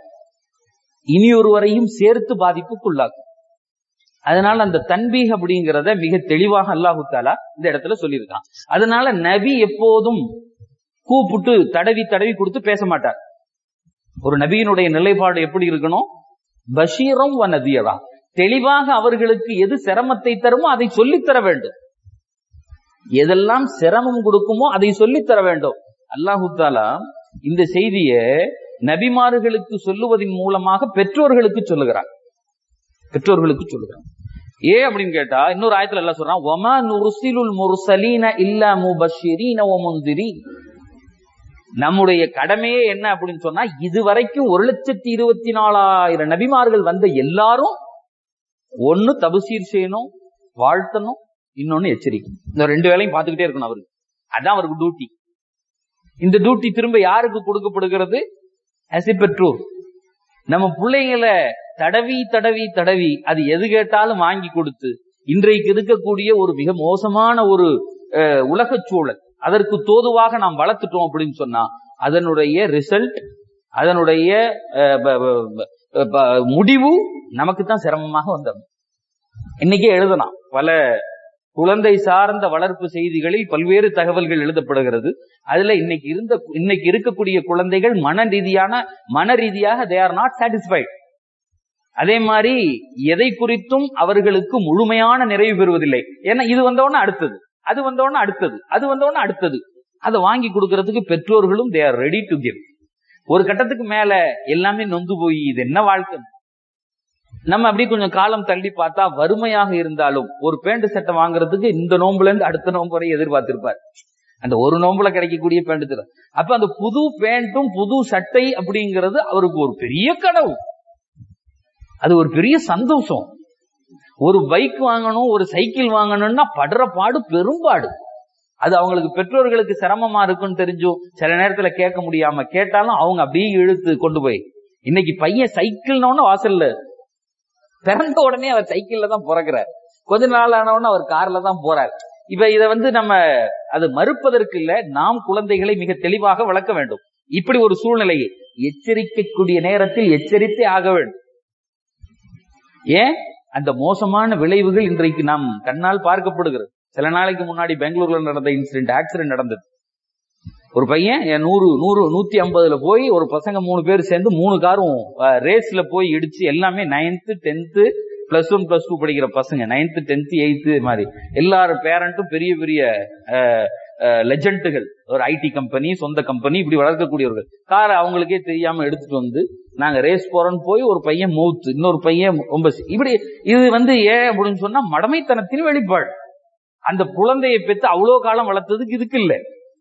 இனியொருவரையும் சேர்த்து பாதிப்புக்குள்ளாக்கும் அதனால அந்த தன்பீக் அப்படிங்கிறத மிக தெளிவாக அல்லாஹு தாலா இந்த இடத்துல சொல்லியிருக்கான் அதனால நபி எப்போதும் கூப்பிட்டு தடவி தடவி கொடுத்து பேச மாட்டார் ஒரு நபியினுடைய நிலைப்பாடு எப்படி இருக்கணும் பஷீரம் வ நதியரா தெளிவாக அவர்களுக்கு எது சிரமத்தை தருமோ அதை சொல்லித் தர வேண்டும் எதெல்லாம் சிரமம் கொடுக்குமோ அதை சொல்லித் தர வேண்டும் அல்லாஹு தாலா இந்த செய்திய நபிமார்களுக்கு சொல்லுவதன் மூலமாக பெற்றோர்களுக்கு சொல்லுகிறார் பெற்றோர்களுக்கு சொல்லுகிறார் ஏ அப்படின்னு கேட்டா இன்னொரு ஆயத்துல எல்லாம் சொல்றான் ஒமா நுருசிலுல் முர்சலீன இல்லா முபஷிரீன ஒ முந்திரீன் நம்முடைய கடமையே என்ன அப்படின்னு சொன்னா இதுவரைக்கும் ஒரு லட்சத்தி இருபத்தி நாலாயிரம் நபிமார்கள் வந்த எல்லாரும் ஒன்னு தபசீர் செய்யணும் வாழ்த்தணும் இன்னொன்னு எச்சரிக்கை இந்த ரெண்டு வேலையும் பார்த்துக்கிட்டே இருக்கணும் அவருக்கு அதான் அவருக்கு டியூட்டி இந்த டியூட்டி திரும்ப யாருக்கு கொடுக்கப்படுகிறது as a பெற்றோர் நம்ம பிள்ளைங்களை தடவி தடவி தடவி அது எது கேட்டாலும் வாங்கி கொடுத்து இன்றைக்கு இருக்கக்கூடிய ஒரு மிக மோசமான ஒரு அஹ், உலகச் சூழல் அதற்கு தோதுவாக நாம் வளர்த்துட்டோம் அப்படின்னு சொன்னா அதனுடைய ரிசல்ட் அதனுடைய அஹ், ப- ப- ப- ப- முடிவு நமக்கு தான் சிரமமாக வந்தது இன்னைக்கே எழுதலாம் பல குழந்தை சார்ந்த வளர்ப்பு செய்திகளில் பல்வேறு தகவல்கள் எழுதப்படுகிறது அதுல இன்னைக்கு இருந்த இன்னைக்கு இருக்கக்கூடிய குழந்தைகள் மன ரீதியான மன ரீதியாக தே ஆர் நாட் சாட்டிஸ்ஃபைட் அதே மாதிரி எதை குறித்தும் அவர்களுக்கு முழுமையான நிறைவு பெறுவதில்லை ஏன்னா இது வந்தோடனே அடுத்தது அது வந்தோடனே அடுத்தது அது வந்தோடனே அடுத்தது அதை வாங்கி கொடுக்கறதுக்கு பெற்றோர்களும் they are ready to give ஒரு கட்டத்துக்கு மேல எல்லாமே நொந்து போய் இது என்ன வாழ்க்கை நம்ம அப்படி கொஞ்சம் காலம் தள்ளி பார்த்தா வறுமையாக இருந்தாலும் ஒரு பேண்ட் சட்டை வாங்குறதுக்கு இந்த நோம்புல இருந்து அடுத்த நோம்பு வரை எதிர்பார்த்திருப்பார் அந்த ஒரு நோம்புல கிடைக்கக்கூடிய பேண்ட் தரும் அப்ப அந்த புது பேண்ட்டும் புது சட்டை அப்படிங்கிறது அவருக்கு ஒரு பெரிய கனவு அது ஒரு பெரிய சந்தோஷம் ஒரு பைக் வாங்கணும் ஒரு சைக்கிள் வாங்கணும்னா படுற பாடு பெரும்பாடு அது அவங்களுக்கு பெற்றோர்களுக்கு சிரமமா இருக்குன்னு தெரிஞ்சும் சில நேரத்துல கேட்க முடியாம கேட்டாலும் அவங்க அப்படியே இழுத்து கொண்டு போய் இன்னைக்கு பையன் சைக்கிள்னு வாசல்ல பிறந்த உடனே அவர் சைக்கிள்ல தான் பிறக்கிறார் கொஞ்ச நாள் ஆனவுடனே அவர் கார்ல தான் போறார் இப்ப இத வந்து நம்ம அது மறுப்பதற்கு இல்ல நாம் குழந்தைகளை மிக தெளிவாக வளர்க்க வேண்டும் இப்படி ஒரு சூழ்நிலையை எச்சரிக்கக்கூடிய நேரத்தில் எச்சரித்தே ஆக வேண்டும் ஏன் அந்த மோசமான விளைவுகள் இன்றைக்கு நாம் கண்ணால் பார்க்கப்படுகிறது சில நாளைக்கு முன்னாடி பெங்களூர்ல நடந்த இன்சிடென்ட் ஆக்சிடென்ட் நடந்தது ஒரு பையன் என் நூறு நூறு நூத்தி ஐம்பதுல போய் ஒரு பசங்க மூணு பேர் சேர்ந்து மூணு காரும் ரேஸ்ல போய் இடிச்சு எல்லாமே ninth tenth plus one plus two படிக்கிற பசங்க நைன்த்து டென்த்து எயித்து மாதிரி எல்லாரும் பேரண்ட்டும் பெரிய பெரிய லெஜண்டுகள் ஒரு ஐடி கம்பெனி சொந்த கம்பெனி இப்படி வளர்க்கக்கூடியவர்கள் காரை அவங்களுக்கே தெரியாம எடுத்துட்டு வந்து நாங்க ரேஸ் போறோம்னு போய் ஒரு பையன் மூத்து இன்னொரு பையன் ரொம்ப சி- இப்படி இது வந்து ஏன் அப்படின்னு சொன்னா மடமைத்தனத்தின் வெளிப்பாடு அந்த குழந்தையை பெற்று அவ்வளவு காலம் வளர்த்ததுக்கு இதுக்கு இல்லை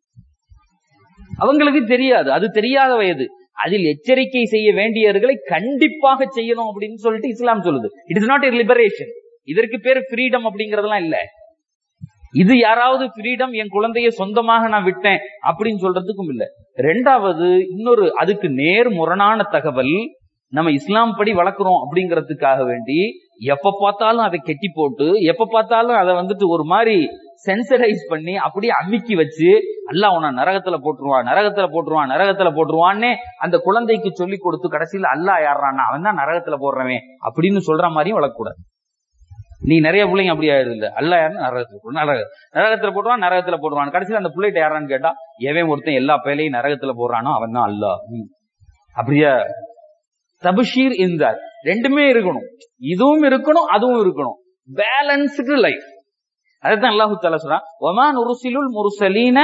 அவங்களுக்கு தெரியாது அது தெரியாத வயது அதில் எச்சரிக்கை செய்ய வேண்டியவர்களை கண்டிப்பாக செய்யணும் அப்படின்னு சொல்லிட்டு இஸ்லாம் சொல்லுது it is not a liberation இதற்கு பேர் ஃப்ரீடம் அப்படிங்கறதெல்லாம் இல்ல இது யாராவது ஃப்ரீடம் என் குழந்தைய சொந்தமாக நான் விட்டேன் அப்படின்னு சொல்றதுக்கும் இல்ல ரெண்டாவது இன்னொரு அதுக்கு நேர் முரணான தகவல் நம்ம இஸ்லாம் படி வளர்க்குறோம் அப்படிங்கறதுக்காக வேண்டி எப்ப பார்த்தாலும் அதை கெட்டி போட்டு எப்ப பார்த்தாலும் அதை வந்துட்டு ஒரு மாதிரி சென்சடைஸ் பண்ணி அப்படியே அமுக்கி வச்சு அல்லாஹ் உன்னை நரகத்துல போட்டுருவான் நரகத்துல போட்டுருவான் நரகத்துல போட்டுருவான்னு அந்த குழந்தைக்கு சொல்லி கொடுத்து கடைசியில அல்லாஹ் யாருறான்னா அவன் தான் நரகத்துல போடுறவன் அப்படின்னு சொல்ற மாதிரியும் வளர்க்கக்கூடாது நீ நிறைய பிள்ளைங்க அப்படி ஆயிடுது இல்ல அல்ல யாருன்னு நரகத்துல போடு நரக நரகத்துல போடுவான் நரகத்துல போடுவான் கடைசியில அந்த பிள்ளைகிட்ட யாரான்னு கேட்டா எவன் ஒருத்தன் எல்லா பேலையும் நரகத்துல போடுறானோ அவன் தான் அல்லா அப்படியா தபுஷீர் இந்தார் ரெண்டுமே இருக்கணும் இதுவும் இருக்கணும் அதுவும் இருக்கணும் பேலன்ஸ்டு லைஃப் அதுதான் அல்லாஹு தாலா சொல்றான் ஒமான் உருசிலுல் முருசலீன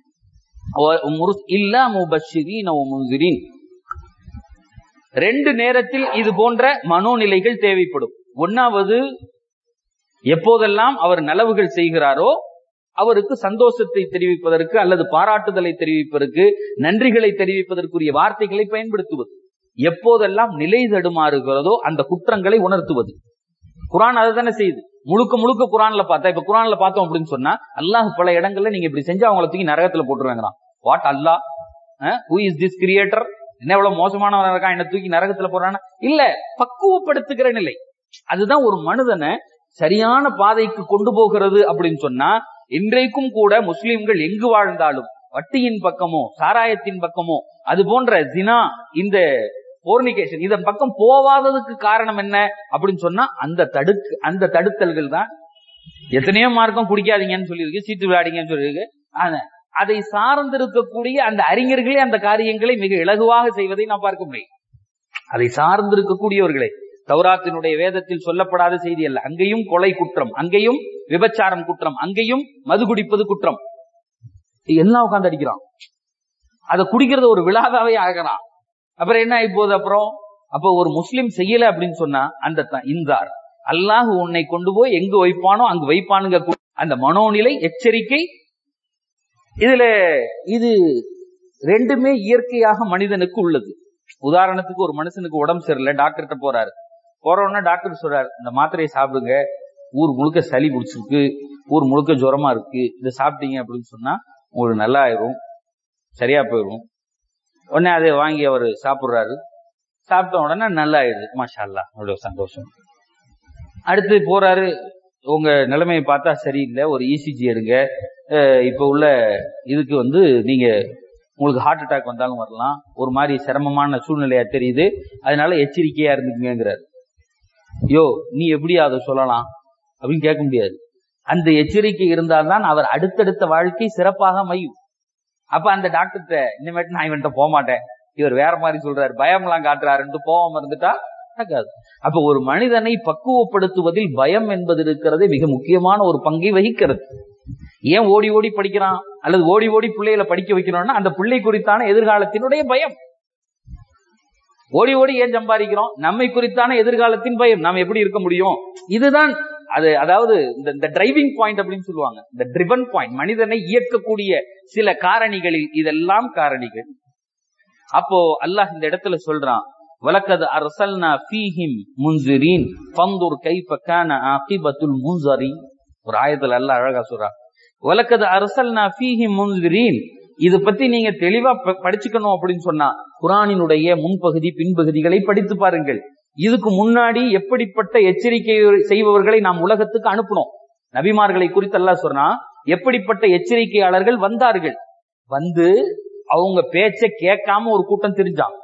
இல்லா முபஷிரீன முன்சிரீன் ரெண்டு நேரத்தில் இது போன்ற மனோநிலைகள் தேவைப்படும் ஒன்னாவது எப்போதெல்லாம் அவர் நலவுகள் செய்கிறாரோ அவருக்கு சந்தோஷத்தை தெரிவிப்பதற்கு அல்லது பாராட்டுதலை தெரிவிப்பதற்கு நன்றிகளை தெரிவிப்பதற்குரிய வார்த்தைகளை பயன்படுத்துவது எப்போதெல்லாம் நிலை தடுமாறுகிறதோ அந்த குற்றங்களை உணர்த்துவது குரான் அதை தானே செய்யுது முழுக்க முழுக்க குரான்ல பார்த்தா இப்ப குரான்ல பார்த்தோம் அப்படின்னு சொன்னா அல்லாஹ் பல இடங்கள்ல நீங்க இப்படி செஞ்சா அவங்கள தூக்கி நரகத்துல போட்டுருவாங்களாம் what Allah who is this creator என்ன எவ்வளவு மோசமானவன் இருக்கான் என்ன தூக்கி நரகத்துல போறான்னா இல்ல பக்குவப்படுத்துகிற நிலை அதுதான் ஒரு மனிதனை சரியான பாதைக்கு கொண்டு போகிறது அப்படின்னு சொன்னா இன்றைக்கும் கூட முஸ்லிம்கள் எங்கு வாழ்ந்தாலும் வட்டியின் பக்கமோ சாராயத்தின் பக்கமோ அது போன்ற ஜினா இந்த போர்னிகேஷன் இதன் பக்கம் போவாததுக்கு காரணம் என்ன அப்படின்னு சொன்னா அந்த தடுக்கு அந்த தடுத்தல்கள் தான் எத்தனையோ மார்க்கம் குடிக்காதீங்கன்னு சொல்லியிருக்கு சீட்டு விளையாடிங்கன்னு சொல்லியிருக்கு அதை சார்ந்திருக்கக்கூடிய அந்த அறிஞர்களே அந்த காரியங்களை மிக இலகுவாக செய்வதை நான் பார்க்க முடியும் அதை சார்ந்திருக்கக்கூடியவர்களே தௌராத்தினுடைய வேதத்தில் சொல்லப்படாத செய்தி அல்ல அங்கேயும் கொலை குற்றம் அங்கேயும் விபச்சாரம் குற்றம் அங்கேயும் மது குடிப்பது குற்றம் எல்லாம் உட்காந்து அடிக்கிறான் அதை குடிக்கிறது ஒரு விழாவாவே ஆகிறான் அப்புறம் என்ன ஆயிப்போகுது அப்புறம் அப்ப ஒரு முஸ்லிம் செய்யல அப்படின்னு சொன்னா அந்த இந்தார் அல்லாஹ் உன்னை கொண்டு போய் எங்கு வைப்பானோ அங்கு வைப்பானுங்க அந்த மனோநிலை எச்சரிக்கை இதுல இது ரெண்டுமே இயற்கையாக மனிதனுக்கு உள்ளது உதாரணத்துக்கு ஒரு மனுஷனுக்கு உடம்பு சரியில்லை டாக்டர்கிட்ட போறாரு போறோன்னா டாக்டர் சொல்றாரு இந்த மாத்திரையை சாப்பிடுங்க ஊர் முழுக்க சளி பிடிச்சிருக்கு ஊர் முழுக்க ஜுரமா இருக்கு இதை சாப்பிட்டீங்க அப்படின்னு சொன்னா உங்களுக்கு நல்லா ஆயிரும் சரியா போயிடும் உடனே அதை வாங்கி அவர் சாப்பிடுறாரு சாப்பிட்ட உடனே நல்லா ஆயிடுது மாஷா அல்லா அவ்வளவு சந்தோஷம் அடுத்து போறாரு உங்க நிலைமையை பார்த்தா சரியில்லை ஒரு இசிஜி எடுங்க இப்ப உள்ள இதுக்கு வந்து நீங்க உங்களுக்கு ஹார்ட் அட்டாக் வந்தாலும் வரலாம் ஒரு மாதிரி சிரமமான சூழ்நிலையா தெரியுது அதனால எச்சரிக்கையா இருந்துக்குங்கிறாரு யோ நீ எப்படி அதை சொல்லலாம் அப்படின்னு கேட்க முடியாது அந்த எச்சரிக்கை இருந்தால்தான் அவர் அடுத்தடுத்த வாழ்க்கை சிறப்பாக மையும் அப்ப அந்த டாக்டர்கிட்ட இனிமேட்டு நான் இவன்கிட்ட போக மாட்டேன் இவர் வேற மாதிரி சொல்றாரு பயம்லாம் காட்டுறாருன்ட்டு போகாம இருந்துட்டா நடக்காது அப்ப ஒரு மனிதனை பக்குவப்படுத்துவதில் பயம் என்பது இருக்கிறதே மிக முக்கியமான ஒரு பங்கை வகிக்கிறது ஏன் ஓடி ஓடி படிக்கிறான் அல்லது ஓடி ஓடி பிள்ளைகளை படிக்க வைக்கணும்னா அந்த பிள்ளை குறித்தான எதிர்காலத்தினுடைய பயம் ஓடி ஓடி ஏன் சம்பாதிக்கிறோம் நம்மை குறித்தான எதிர்காலத்தின் பயம் நாம் எப்படி இருக்க முடியும் இதுதான் அது அதாவது இந்த டிரைவிங் பாயிண்ட் அப்படின்னு சொல்லுவாங்க இந்த ட்ரிவன் பாயிண்ட் மனிதனை இயக்கக்கூடிய சில காரணிகளில் இதெல்லாம் காரணிகள் அப்போ அல்லாஹ் இந்த இடத்துல சொல்றான் வலக்கது அரசல்னா ஃபீஹிம் முன்சிரீன் பந்தூர் கைஃப கான ஆகிபத்துல் முன்சரி ஒரு ஆயத்துல அல்லாஹ் அழகா சொல்றான் வலக்கது அரசல்னா ஃபீஹிம் முன்சிரீன் இது பத்தி நீங்க தெளிவா படிச்சுக்கணும் அப்படின்னு சொன்னா குரானினுடைய முன்பகுதி பின்பகுதிகளை படித்து பாருங்கள் இதுக்கு முன்னாடி எப்படிப்பட்ட எச்சரிக்கை செய்பவர்களை நாம் உலகத்துக்கு அனுப்பணும் நபிமார்களை குறித்து எல்லாம் சொன்னா எப்படிப்பட்ட எச்சரிக்கையாளர்கள் வந்தார்கள் வந்து அவங்க பேச்ச கேட்காம ஒரு கூட்டம் தெரிஞ்சான்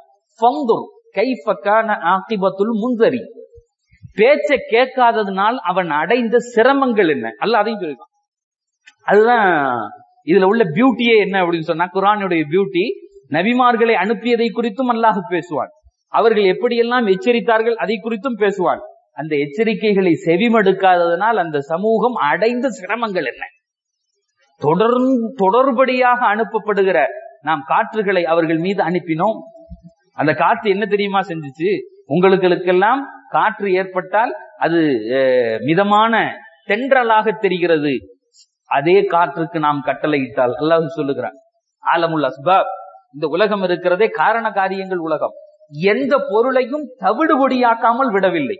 ஆக்கிபத்துல் முன்சரி பேச்ச கேட்காததுனால் அவன் அடைந்த சிரமங்கள் என்ன அல்ல அதையும் சொல்லிருக்கான் அதுதான் இதுல உள்ள பியூட்டியே என்ன அப்படின்னு சொன்னா குரானுடைய பியூட்டி நபிமார்களை அனுப்பியதை குறித்தும் அல்லாஹ் பேசுவான் அவர்கள் எப்படியெல்லாம் எச்சரித்தார்கள் அதை குறித்தும் பேசுவான் அந்த எச்சரிக்கைகளை செவிமடுக்காததனால் அந்த சமூகம் அடைந்த சிரமங்கள் என்ன தொடர்ந்து தொடர்படியாக அனுப்பப்படுகிற நாம் காற்றுகளை அவர்கள் மீது அனுப்பினோம் அந்த காற்று என்ன தெரியுமா செஞ்சுச்சு உங்களுக்கெல்லாம் காற்று ஏற்பட்டால் அது மிதமான தென்றலாக தெரிகிறது அதே காற்றுக்கு நாம் கட்டளையிட்டால் அல்லாஹ் சொல்லுகிறான் ஆலமுல் அஸ்பாப் இந்த உலகம் இருக்கிறதே காரண காரியங்கள் உலகம் எந்த பொருளையும் தவிடுபொடியாக்காமல் விடவில்லை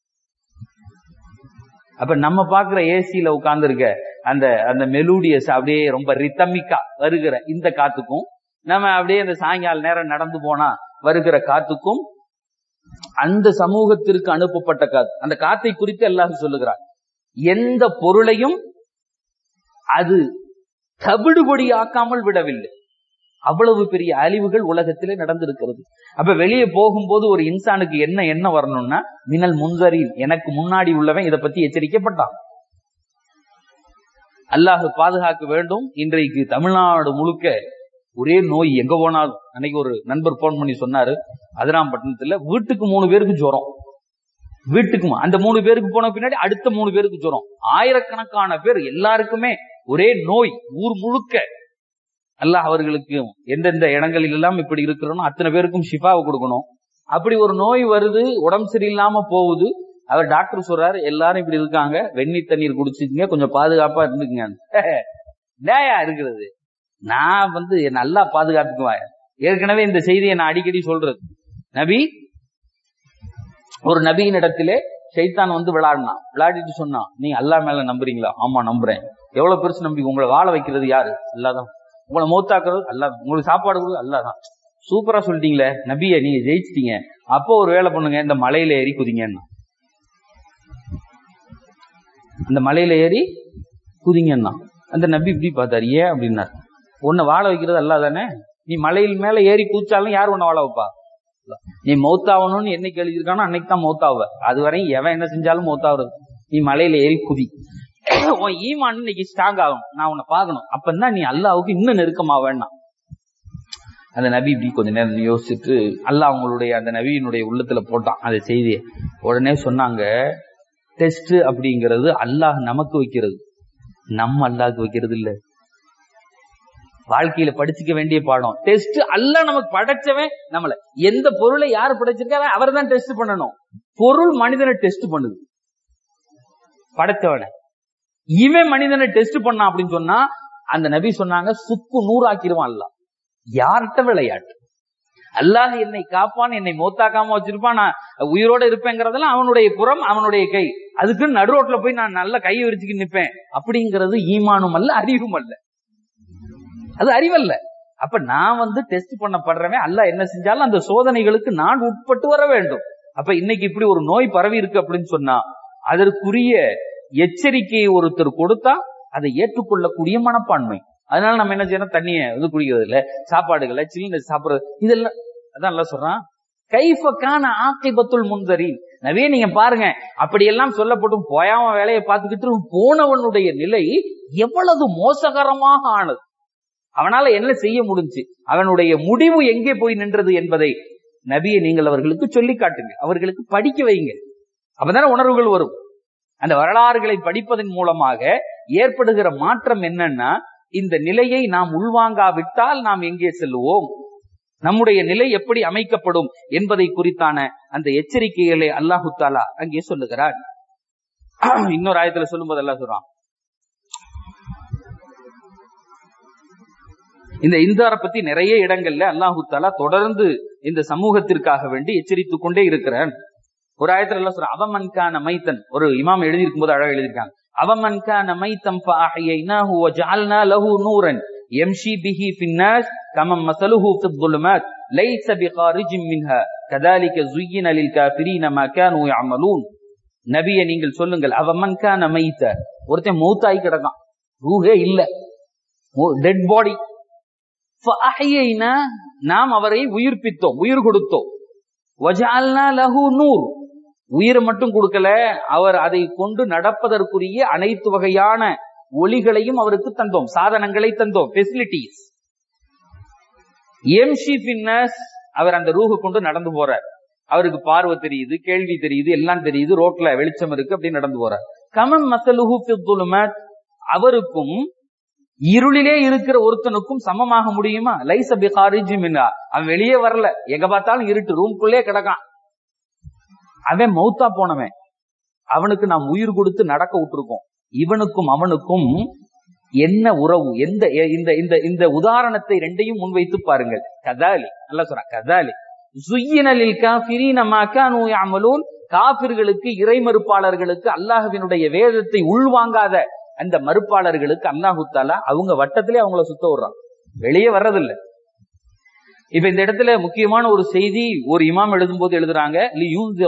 அப்ப நம்ம பாக்குற ஏசியில உட்கார்ந்து இருக்க அந்த அந்த மெலூடியஸ் அப்படியே ரொம்ப ரித்தமிக்கா வருகிற இந்த காத்துக்கும் நம்ம அப்படியே இந்த சாயங்கால நேரம் நடந்து போனா வருகிற காத்துக்கும் அந்த சமூகத்திற்கு அனுப்பப்பட்ட காத்து அந்த காத்தை குறித்து எல்லாரும் சொல்லுகிறார் எந்த பொருளையும் அது தவிடுபொடி ஆக்காமல் விடவில்லை அவ்வளவு பெரிய அழிவுகள் உலகத்திலே நடந்திருக்கிறது அப்ப வெளியே போகும்போது ஒரு இன்சானுக்கு என்ன என்ன வரணும்னா மினல் முன்சரின் எனக்கு முன்னாடி உள்ளவன் இதை பத்தி எச்சரிக்கப்பட்டான் அல்லாஹ் பாதுகாக்க வேண்டும் இன்றைக்கு தமிழ்நாடு முழுக்க ஒரே நோய் எங்க போனாலும் அன்னைக்கு ஒரு நண்பர் போன் பண்ணி சொன்னாரு அதிராம்பட்டினத்துல வீட்டுக்கு மூணு பேருக்கு ஜுரம் வீட்டுக்கு மூ- அந்த மூணு பேருக்கு போன பின்னாடி அடுத்த மூணு பேருக்கு ஜுரம் ஆயிரக்கணக்கான பேர் எல்லாருக்குமே ஒரே நோய் ஊர் முழுக்க அல்லாஹ் அவர்களுக்கு எந்தெந்த இடங்களில் எல்லாம் இப்படி இருக்கிறோனோ அத்தனை பேருக்கும் ஷிஃபாவை கொடுக்கணும் அப்படி ஒரு நோய் வருது உடம்பு சரியில்லாம போகுது அவர் டாக்டர் சொல்றாரு எல்லாரும் இப்படி இருக்காங்க வெந்நீர் தண்ணீர் குடிச்சுக்கங்க கொஞ்சம் பாதுகாப்பா இருந்துக்குங்க நேயா இருக்கிறது நான் வந்து நல்லா பாதுகாத்துக்குவேன் ஏற்கனவே இந்த செய்தியை நான் அடிக்கடி சொல்றது நபி ஒரு நபியின் இடத்திலே ஷைத்தான் வந்து விளையாடினான் விளையாடிட்டு சொன்னான் நீ அல்லா மேல நம்புறீங்களா ஆமா நம்புறேன் எவ்வளவு பெருசு நம்பி உங்களை வாழ வைக்கிறது யாரு அல்லாதான் உங்களை மௌத்தாக்குறது அல்லாதான் உங்களுக்கு சாப்பாடு கொடுக்குறது அல்லாதான் சூப்பரா சொல்லிட்டீங்களே நபியை நீங்க ஜெயிச்சிட்டீங்க அப்போ ஒரு வேலை பண்ணுங்க இந்த மலையில ஏறி குதிங்கன்னா அந்த மலையில ஏறி குதிங்கன்னா அந்த நபி இப்படி பார்த்தாரு ஏன் அப்படின்னாரு உன்னை வாழ வைக்கிறது அல்லா தானே நீ மலையில் மேல ஏறி குதிச்சாலும் யார் உன்னை வாழ வைப்பா நீ மௌத்தாகணும்னு என்னைக்கு எழுதியிருக்கானோ அன்னைக்கு தான் மௌத்தாவ அது வரையும் எவன் என்ன செஞ்சாலும் மௌத்தாகிறது நீ மலையில ஏறி குதி உன் ஈமான் இன்னைக்கு ஸ்ட்ராங் ஆகும் நான் உன்னை பார்க்கணும் அப்பதான் நீ அல்லாவுக்கு இன்னும் நெருக்கமா வேண்டாம் அந்த நபி இப்படி கொஞ்ச நேரம் யோசிச்சுட்டு அல்லாஹ் அவங்களுடைய அந்த நபியினுடைய உள்ளத்துல போட்டான் அந்த செய்தியை உடனே சொன்னாங்க டெஸ்ட் அப்படிங்கிறது அல்லாஹ் நமக்கு வைக்கிறது நம்ம அல்லாஹ்க்கு வைக்கிறது இல்ல வாழ்க்கையில படிச்சுக்க வேண்டிய பாடம் டெஸ்ட் அல்லாஹ் நமக்கு படைச்சவன் நம்மள எந்த பொருளை யார் படைச்சிருக்காரோ அவர் தான் டெஸ்ட் பண்ணணும் பொருள் மனிதனை டெஸ்ட் பண்ணுது படைத்தவனை இவன் மனிதனை டெஸ்ட் பண்ணான் அப்படின்னு சொன்னா அந்த நபி சொன்னாங்க சுக்கு நூறாக்கிடுவான் அல்லாஹ் யார்கிட்ட விளையாட்டு அல்லாஹ் என்னை காப்பான் என்னை மௌத்தாக்காம வச்சிருப்பான் நான் உயிரோட இருப்பேங்கிறதெல்லாம் அவனுடைய புறம் அவனுடைய கை அதுக்கு நடுரோட்ல போய் நான் நல்ல கையை விரிச்சுக்கு நிப்பேன் அப்படிங்கிறது ஈமானும் அல்ல அறிவும் அல்ல அது அறிவல்ல அப்ப நான் வந்து டெஸ்ட் பண்ணப்படுறவன் அல்லாஹ் என்ன செஞ்சாலும் அந்த சோதனைகளுக்கு நான் உட்பட்டு வர வேண்டும் அப்ப இன்னைக்கு இப்படி ஒரு நோய் பரவி இருக்கு அப்படின்னு சொன்னா அதற்குரிய எச்சரிக்கையை ஒருத்தர் கொடுத்தா அதை ஏற்றுக்கொள்ளக்கூடிய மனப்பான்மை அதனால நம்ம என்ன செய்யணும் தண்ணிய இது குடிக்கிறது இல்ல சாப்பாடுகளை சில்லுன்னு சாப்பிடுறது இதெல்லாம் அதான் எல்லாம் சொல்றான் கைஃபக்கான ஆக்கைபத்துள் முன்தரி நவே நீங்க பாருங்க அப்படியெல்லாம் சொல்லப்பட்டும் போயாம வேலையை பார்த்துக்கிட்டு போனவனுடைய நிலை எவ்வளவு மோசகரமாக ஆனது அவனால என்ன செய்ய முடிஞ்சு அவனுடைய முடிவு எங்கே போய் நின்றது என்பதை நபியை நீங்கள் அவர்களுக்கு சொல்லி காட்டுங்க அவர்களுக்கு படிக்க வைங்க அப்பதானே உணர்வுகள் வரும் அந்த வரலாறுகளை படிப்பதன் மூலமாக ஏற்படுகிற மாற்றம் என்னன்னா இந்த நிலையை நாம் உள்வாங்காவிட்டால் நாம் எங்கே செல்லுவோம் நம்முடைய நிலை எப்படி அமைக்கப்படும் என்பதை குறித்தான அந்த எச்சரிக்கைகளை அல்லாஹு தாலா அங்கே சொல்லுகிறார் இன்னொரு ஆயத்துல சொல்லும் போது எல்லாம் சொல்றான் இந்த இந்தார பத்தி நிறைய இடங்கள்ல அல்லாஹு தாலா தொடர்ந்து இந்த சமூகத்திற்காக வேண்டி எச்சரித்துக் கொண்டே இருக்கிறான் ஒரு ஆயத்துல எல்லாம் சொல்றான் அவமன்கான மைத்தன் ஒரு இமாம் எழுதியிருக்கும் போது அழகா எழுதியிருக்காங்க அவமன்கான மைத்தம் ஃபஅஹ்யைனாஹு வஜஅல்னா லஹு நூரன் يمشي به في الناس كمن مثله في الظلمات ليس بخارج منها كذلك زين للكافرين ما كانوا يعملون நபிய நீங்கள் சொல்லுங்கள் அவமன் கான மைத்த ஒருத்தன் மௌத்தாய் கிடக்கான் ரூஹே இல்ல டெட் பாடி நாம் அவரை உயிர்ப்பித்தோம் உயிர் கொடுத்தோம் வஜால்னா லஹு நூர் உயிரை மட்டும் கொடுக்கல அவர் அதை கொண்டு நடப்பதற்குரிய அனைத்து வகையான ஒளிகளையும் அவருக்கு தந்தோம் சாதனங்களை தந்தோம் பெசிலிட்டிஸ் எம்ஷி பின்னஸ் அவர் அந்த ரூஹு கொண்டு நடந்து போறார் அவருக்கு பார்வை தெரியுது கேள்வி தெரியுது எல்லாம் தெரியுது ரோட்ல வெளிச்சம் இருக்கு அப்படி நடந்து போறார் கமன் மசலுஹு பித்துலுமத் அவருக்கும் இருளிலே இருக்கிற ஒருத்தனுக்கும் சமமாக முடியுமா லைச பிகாரிஜி மின்னா அவன் வெளியே வரல எங்க பார்த்தாலும் இருட்டு ரூம்குள்ளே கிடக்கான் அவன் மௌத்தா போனவன் அவனுக்கு நாம் உயிர் கொடுத்து நடக்க விட்டுருக்கோம் இவனுக்கும் அவனுக்கும் என்ன உறவு எந்த இந்த இந்த இந்த உதாரணத்தை ரெண்டையும் முன்வைத்து பாருங்கள் கதாலி நல்லா சொல்ற கதாலி சுய்யினலில் காபிரீன மகானு யாமலூன் காபிர்களுக்கு இறை மறுப்பாளர்களுக்கு அல்லாஹுவினுடைய வேதத்தை உள்வாங்காத அந்த மறுப்பாளர்களுக்கு அல்லாஹு தாலா அவங்க வட்டத்திலே அவங்கள சுத்த விடுறான் வெளியே வர்றதில்லை இப்ப இந்த இடத்துல முக்கியமான ஒரு செய்தி ஒரு இமாம் எழுதும் போது எழுதுறாங்க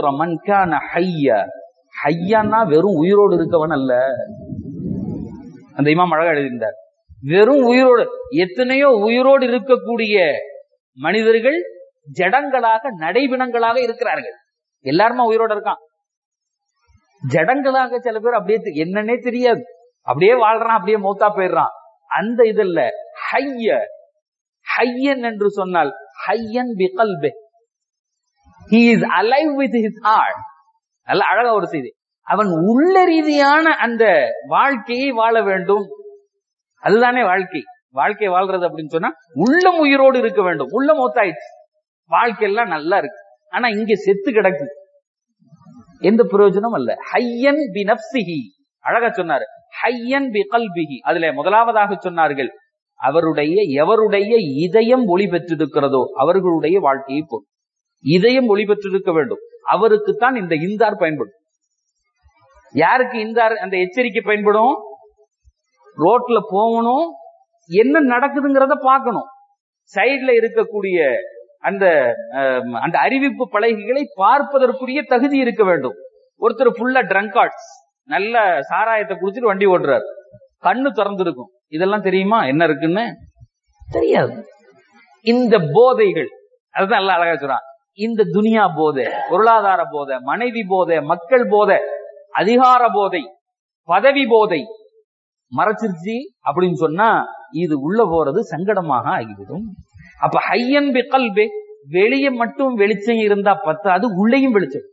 ஹையா ஹையான்னா வெறும் உயிரோடு இருக்கவன் அல்ல அந்த இமாம் அழகா எழுதியிருந்தார் வெறும் உயிரோடு எத்தனையோ உயிரோடு இருக்கக்கூடிய மனிதர்கள் ஜடங்களாக நடைபிணங்களாக இருக்கிறார்கள் எல்லாருமே உயிரோட இருக்கான் ஜடங்களாக சில பேர் அப்படியே தெ- என்னன்னே தெரியாது அப்படியே வாழ்றான் அப்படியே மௌத்தா போயிடுறான் அந்த இதுல ஹைய ஹையன் என்று சொன்னால் ஹையன் பிகல்பே he is alive with his heart நல்ல அழகா ஒரு செய்தி அவன் உள்ள ரீதியான அந்த வாழ்க்கையை வாழ வேண்டும் அதுதானே வாழ்க்கை வாழ்க்கை வாழ்றது அப்படின்னு சொன்னா உள்ளம் உயிரோடு இருக்க வேண்டும் உள்ளம் ஒத்தாயிடுச்சு வாழ்க்கை எல்லாம் நல்லா இருக்கு ஆனா இங்க செத்து கிடக்கு எந்த பிரயோஜனம் அல்ல ஹையன் பி நப்சிஹி அழகா சொன்னாரு ஹையன் பி கல்பிஹி அதுல முதலாவதாக சொன்னார்கள் அவருடைய எவருடைய இதயம் ஒளி பெற்றிருக்கிறதோ அவர்களுடைய வாழ்க்கையை போல் இதயம் ஒளி பெற்றிருக்க வேண்டும் அவருக்குத்தான் இந்த இந்தார் பயன்படும் யாருக்கு இந்தார் அந்த எச்சரிக்கை பயன்படும் ரோட்ல போகணும் என்ன நடக்குதுங்கிறத பார்க்கணும் சைடுல இருக்கக்கூடிய அந்த அஹ், அந்த அறிவிப்பு பலகைகளை பார்ப்பதற்குரிய தகுதி இருக்க வேண்டும் ஒருத்தர் ஃபுல்லா ட்ரங்கார்ட்ஸ் நல்ல சாராயத்தை குடிச்சிட்டு வண்டி ஓட்டுறாரு கண்ணு திறந்திருக்கும் இதெல்லாம் தெரியுமா என்ன இருக்குன்னு தெரியாது இந்த போதைகள் அதுதான் நல்லா அழகா சொல்றான் இந்த துனியா போதை பொருளாதார போதை மனைவி போதை மக்கள் போதை அதிகார போதை பதவி போதை மறைச்சிருச்சு அப்படின்னு சொன்னா இது உள்ள போறது சங்கடமாக ஆகிவிடும் அப்ப ஹையன் பி கல்பே வெளியே மட்டும் வெளிச்சம் இருந்தா பத்தாது உள்ளேயும் வெளிச்சம்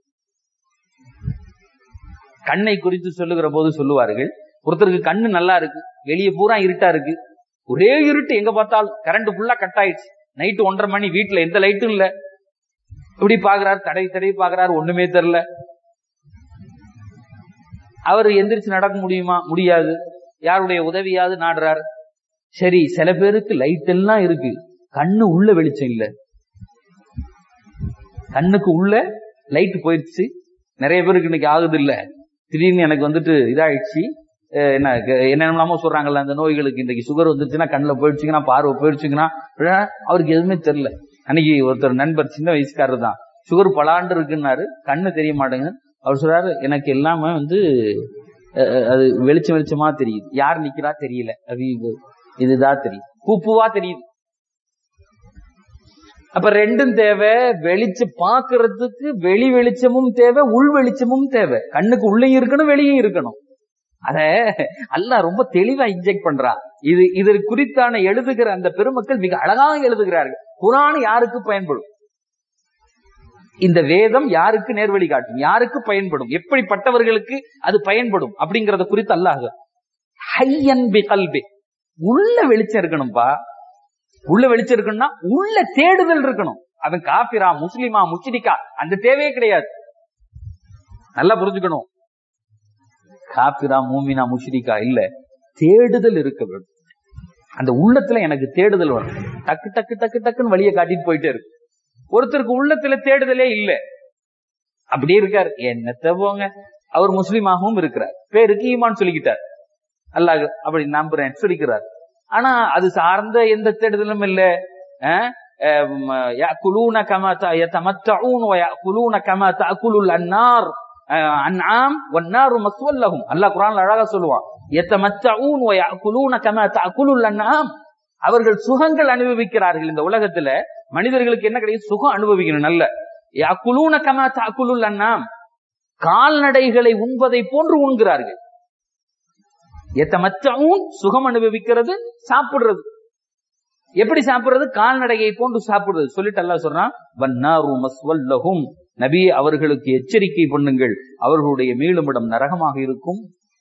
கண்ணை குறித்து சொல்லுகிற போது சொல்லுவார்கள் ஒருத்தருக்கு கண்ணு நல்லா இருக்கு வெளியே பூரா இருட்டா இருக்கு ஒரே இருட்டு எங்க பார்த்தாலும் கரண்ட் ஃபுல்லா கட் ஆயிடுச்சு நைட்டு ஒன்றரை மணி வீட்டுல எந்த லைட்டும் இல்ல இப்படி பாக்குறாரு தடவி தடவி பாக்குறாரு ஒண்ணுமே தெரியல அவர் எந்திரிச்சு நடக்க முடியுமா முடியாது யாருடைய உதவியாவது நாடுறார் சரி சில பேருக்கு லைட் எல்லாம் இருக்கு கண்ணு உள்ள வெளிச்சம் இல்ல கண்ணுக்கு உள்ள லைட் போயிடுச்சு நிறைய பேருக்கு இன்னைக்கு ஆகுது இல்ல திடீர்னு எனக்கு வந்துட்டு இதாயிடுச்சு அஹ் என்ன க- என்னென்னமோ சொல்றாங்கல்ல அந்த நோய்களுக்கு இன்னைக்கு சுகர் வந்துச்சுன்னா கண்ணுல போயிடுச்சுங்கன்னா பார்வை போயிடுச்சுங்கன்னா அஹ் அவருக்கு எதுவுமே தெரியல அன்னைக்கு ஒருத்தர் நண்பர் சின்ன வயசுக்காரர் தான் சுகர் பலாண்டு இருக்குன்னாரு கண்ணு தெரிய மாட்டேங்குது அவர் சொல்றாரு எனக்கு எல்லாமே வந்து அஹ், அது வெளிச்சம் வெளிச்சமா தெரியுது யார் நிக்கிறா தெரியல அது இது- இதுதான் தெரியுது பூ பூவா தெரியுது அப்ப ரெண்டும் தேவை வெளிச்சு பாக்குறதுக்கு வெளி வெளிச்சமும் தேவை உள் வெளிச்சமும் தேவை கண்ணுக்கு உள்ளேயும் இருக்கணும் வெளியும் இருக்கணும் அத அல்லாஹ் ரொம்ப தெளிவா இன்ஜெக்ட் பண்றா இது இது குறித்தான எழுதுகிற அந்த பெருமக்கள் மிக அழகாக எழுதுகிறார்கள் குரான் யாருக்கு பயன்படும் இந்த வேதம் யாருக்கு நேர்வழி காட்டும் யாருக்கு பயன்படும் எப்படிப்பட்டவர்களுக்கு அது பயன்படும் அப்படிங்கறத குறித்து அல்லாஹ் ஹையன் பி கல்பி உள்ள வெளிச்சம் இருக்கணும்பா உள்ள வெளிச்சம் இருக்கணும்னா உள்ள தேடுதல் இருக்கணும் அவன் காபிரா முஸ்லிமா முஸ்லிக்கா அந்த தேவையே கிடையாது நல்லா புரிஞ்சுக்கணும் காபிரா மூமினா முஷ்ரிகா இல்ல தேடுதல் இருக்க வேண்டும் அந்த உள்ளத்துல எனக்கு தேடுதல் வரும் டக்கு டக்கு டக்கு டக்குன்னு வழியை காட்டிட்டு போயிட்டே இருக்கு ஒருத்தருக்கு உள்ளத்துல தேடுதலே இல்ல அப்படியே இருக்காரு என்னத்த போங்க அவர் முஸ்லீமாகவும் இருக்கிறார் பேருக்கு ஈமான் சொல்லிக்கிட்டார் அல்லாஹ் அப்படி நம்புறேன் சொல்லிக்கிறார் ஆனா அது சார்ந்த எந்த தேடுதலும் இல்ல அஹ், அஹ், يأكلون كما ت- يتمتعون ويأكلون كما تأكل النار அஹ், அன்ஆம் والنار مثوى لهم அல்லாஹ் குர்ஆன்ல அழகா சொல்லுவான் يتمتعون ويأكلون كما تأكل الأنعام அவர்கள் சுகங்கள் அனுபவிக்கிறார்கள் இந்த உலகத்துல மனிதர்களுக்கு என்ன கிடைக்கும் சுகம் அனுபவிக்கணும் நல்ல யாக்குலூன கமா தாக்குலுல் அண்ணாம் கால்நடைகளை உண்பதை போன்று உண்கிறார்கள் எத்தமற்றவும் சுகம் அனுபவிக்கிறது சாப்பிடுறது எப்படி சாப்பிடுறது கால்நடையை போன்று சாப்பிடுறது சொல்லிட்டு அல்லாஹ் சொல்றான் வன்னாரு மஸ்வல்லஹும் நபி அவர்களுக்கு எச்சரிக்கை பண்ணுங்கள் அவர்களுடைய மீளுமிடம் நரகமாக இருக்கும்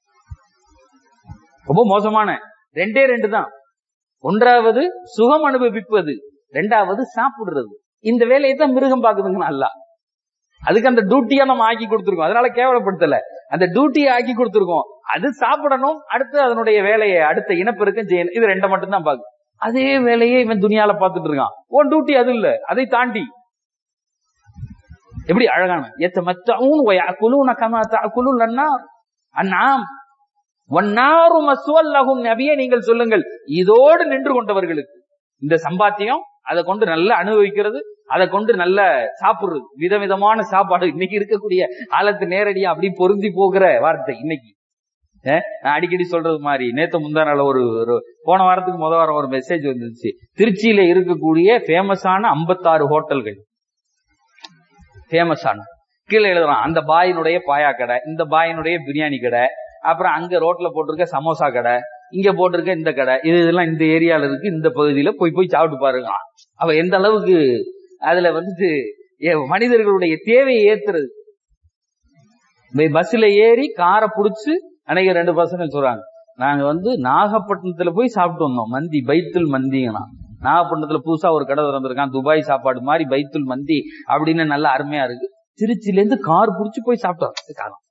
ரொம்ப மோசமான ரெண்டே ரெண்டு தான் ஒன்றாவது சுகம் அனுபவிப்பது ரெண்டாவது சாப்பிடுறது இந்த வேலையை தான் மிருகம் பாக்குதுங்கன்னு அல்லாஹ் அதுக்கு அந்த டியூட்டியா நம்ம ஆக்கி கொடுத்துருக்கோம் அதனால கேவலப்படுத்தல அந்த டியூட்டியை ஆக்கி கொடுத்துருக்கோம் அது சாப்பிடணும் அடுத்து அதனுடைய வேலையை அடுத்த இனப்பெருக்கம் செய்யணும் இது ரெண்டை மட்டும் தான் பாக்கு அதே வேலையை இவன் துணியால பார்த்துட்டு இருக்கான் உன் டியூட்டி அது இல்ல அதை தாண்டி எப்படி அழகான எத்த மத்தூன் குலூன கமா குலூன் அன்னார் அண்ணாம் ஒன்னாரு மசுவல்லகும் நபியே நீங்கள் சொல்லுங்கள் இதோடு நின்று கொண்டவர்களுக்கு இந்த சம்பாத்தியம் அதை கொண்டு நல்லா அனுபவிக்கிறது அதை கொண்டு நல்ல சாப்பிடுறது விதவிதமான சாப்பாடு இன்னைக்கு இருக்கக்கூடிய காலத்து நேரடியா அப்படி பொருந்தி போகிற வார்த்தை இன்னைக்கு அஹ், நான் அடிக்கடி சொல்றது மாதிரி நேத்து முந்தா நாள் ஒரு ஒரு போன வாரத்துக்கு முத வாரம் ஒரு மெசேஜ் வந்துச்சு திருச்சியில இருக்கக்கூடிய ஃபேமஸான 56 ஹோட்டல்கள் ஃபேமஸான கீழே எழுதுறான் அந்த பாயினுடைய பாயா கடை இந்த பாயினுடைய பிரியாணி கடை அப்புறம் அங்க ரோட்ல போட்டிருக்க சமோசா கடை இங்க போட்டிருக்க இந்த கடை இது இதெல்லாம் இந்த ஏரியால இருக்கு இந்த பகுதியில போய் போய் சாப்பிட்டு பாருங்க அவ எந்த அளவுக்கு அதுல வந்துட்டு ஏ- மனிதர்களுடைய தேவையை ஏத்துறது போய் பஸ்ல ஏறி காரை புடிச்சு அன்னைக்கு ரெண்டு பசங்க சொல்றாங்க நாங்க வந்து நாகப்பட்டினத்துல போய் சாப்பிட்டு வந்தோம் மந்தி பைத்துல் மந்திங்கண்ணா நாகப்பட்டினத்துல புதுசா ஒரு கடை திறந்திருக்கான் துபாய் சாப்பாடு மாதிரி பைத்துல் மந்தி அப்படின்னு நல்ல அருமையா இருக்கு திருச்சியில இருந்து கார் புடிச்சு போய் சாப்பிட்டோம் காலம்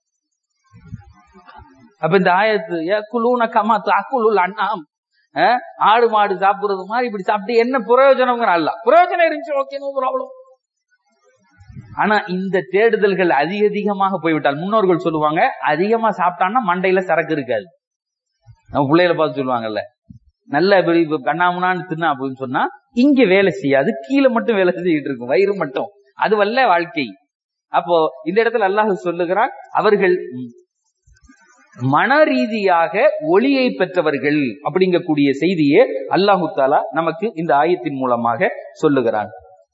அப்ப இந்த ஆயத்து ஏக்குலூன கமா தாக்குலுல் அண்ணாம் அஹ், ஆடு மாடு சாப்பிடுறது மாதிரி இப்படி சாப்பிட்டு என்ன பிரயோஜனம்ங்கிற அல்ல பிரயோஜனம் இருந்துச்சு ஓகே நோ ப்ராப்ளம் ஆனா இந்த தேடுதல்கள் அதிக அதிகமாக போய்விட்டால் முன்னோர்கள் சொல்லுவாங்க அதிகமா சாப்பிட்டான்னா மண்டையில சரக்கு இருக்காது நம்ம பிள்ளைகளை பார்த்து சொல்லுவாங்கல்ல நல்ல இப்படி இப்ப கண்ணாமுனான்னு தின்னா அப்படின்னு சொன்னா இங்க வேலை செய்யாது கீழே மட்டும் வேலை செய்யிட்டு இருக்கும் வயிறு மட்டும் அது வல்ல வாழ்க்கை அப்போ இந்த இடத்துல அல்லாஹ் சொல்லுகிறான் அவர்கள் ம், மன ரீதியாக ஒளியை பெற்றவர்கள் அப்படிங்கக்கூடிய செய்தியை அல்லாஹு தாலா நமக்கு இந்த ஆயத்தின் மூலமாக சொல்லுகிறான்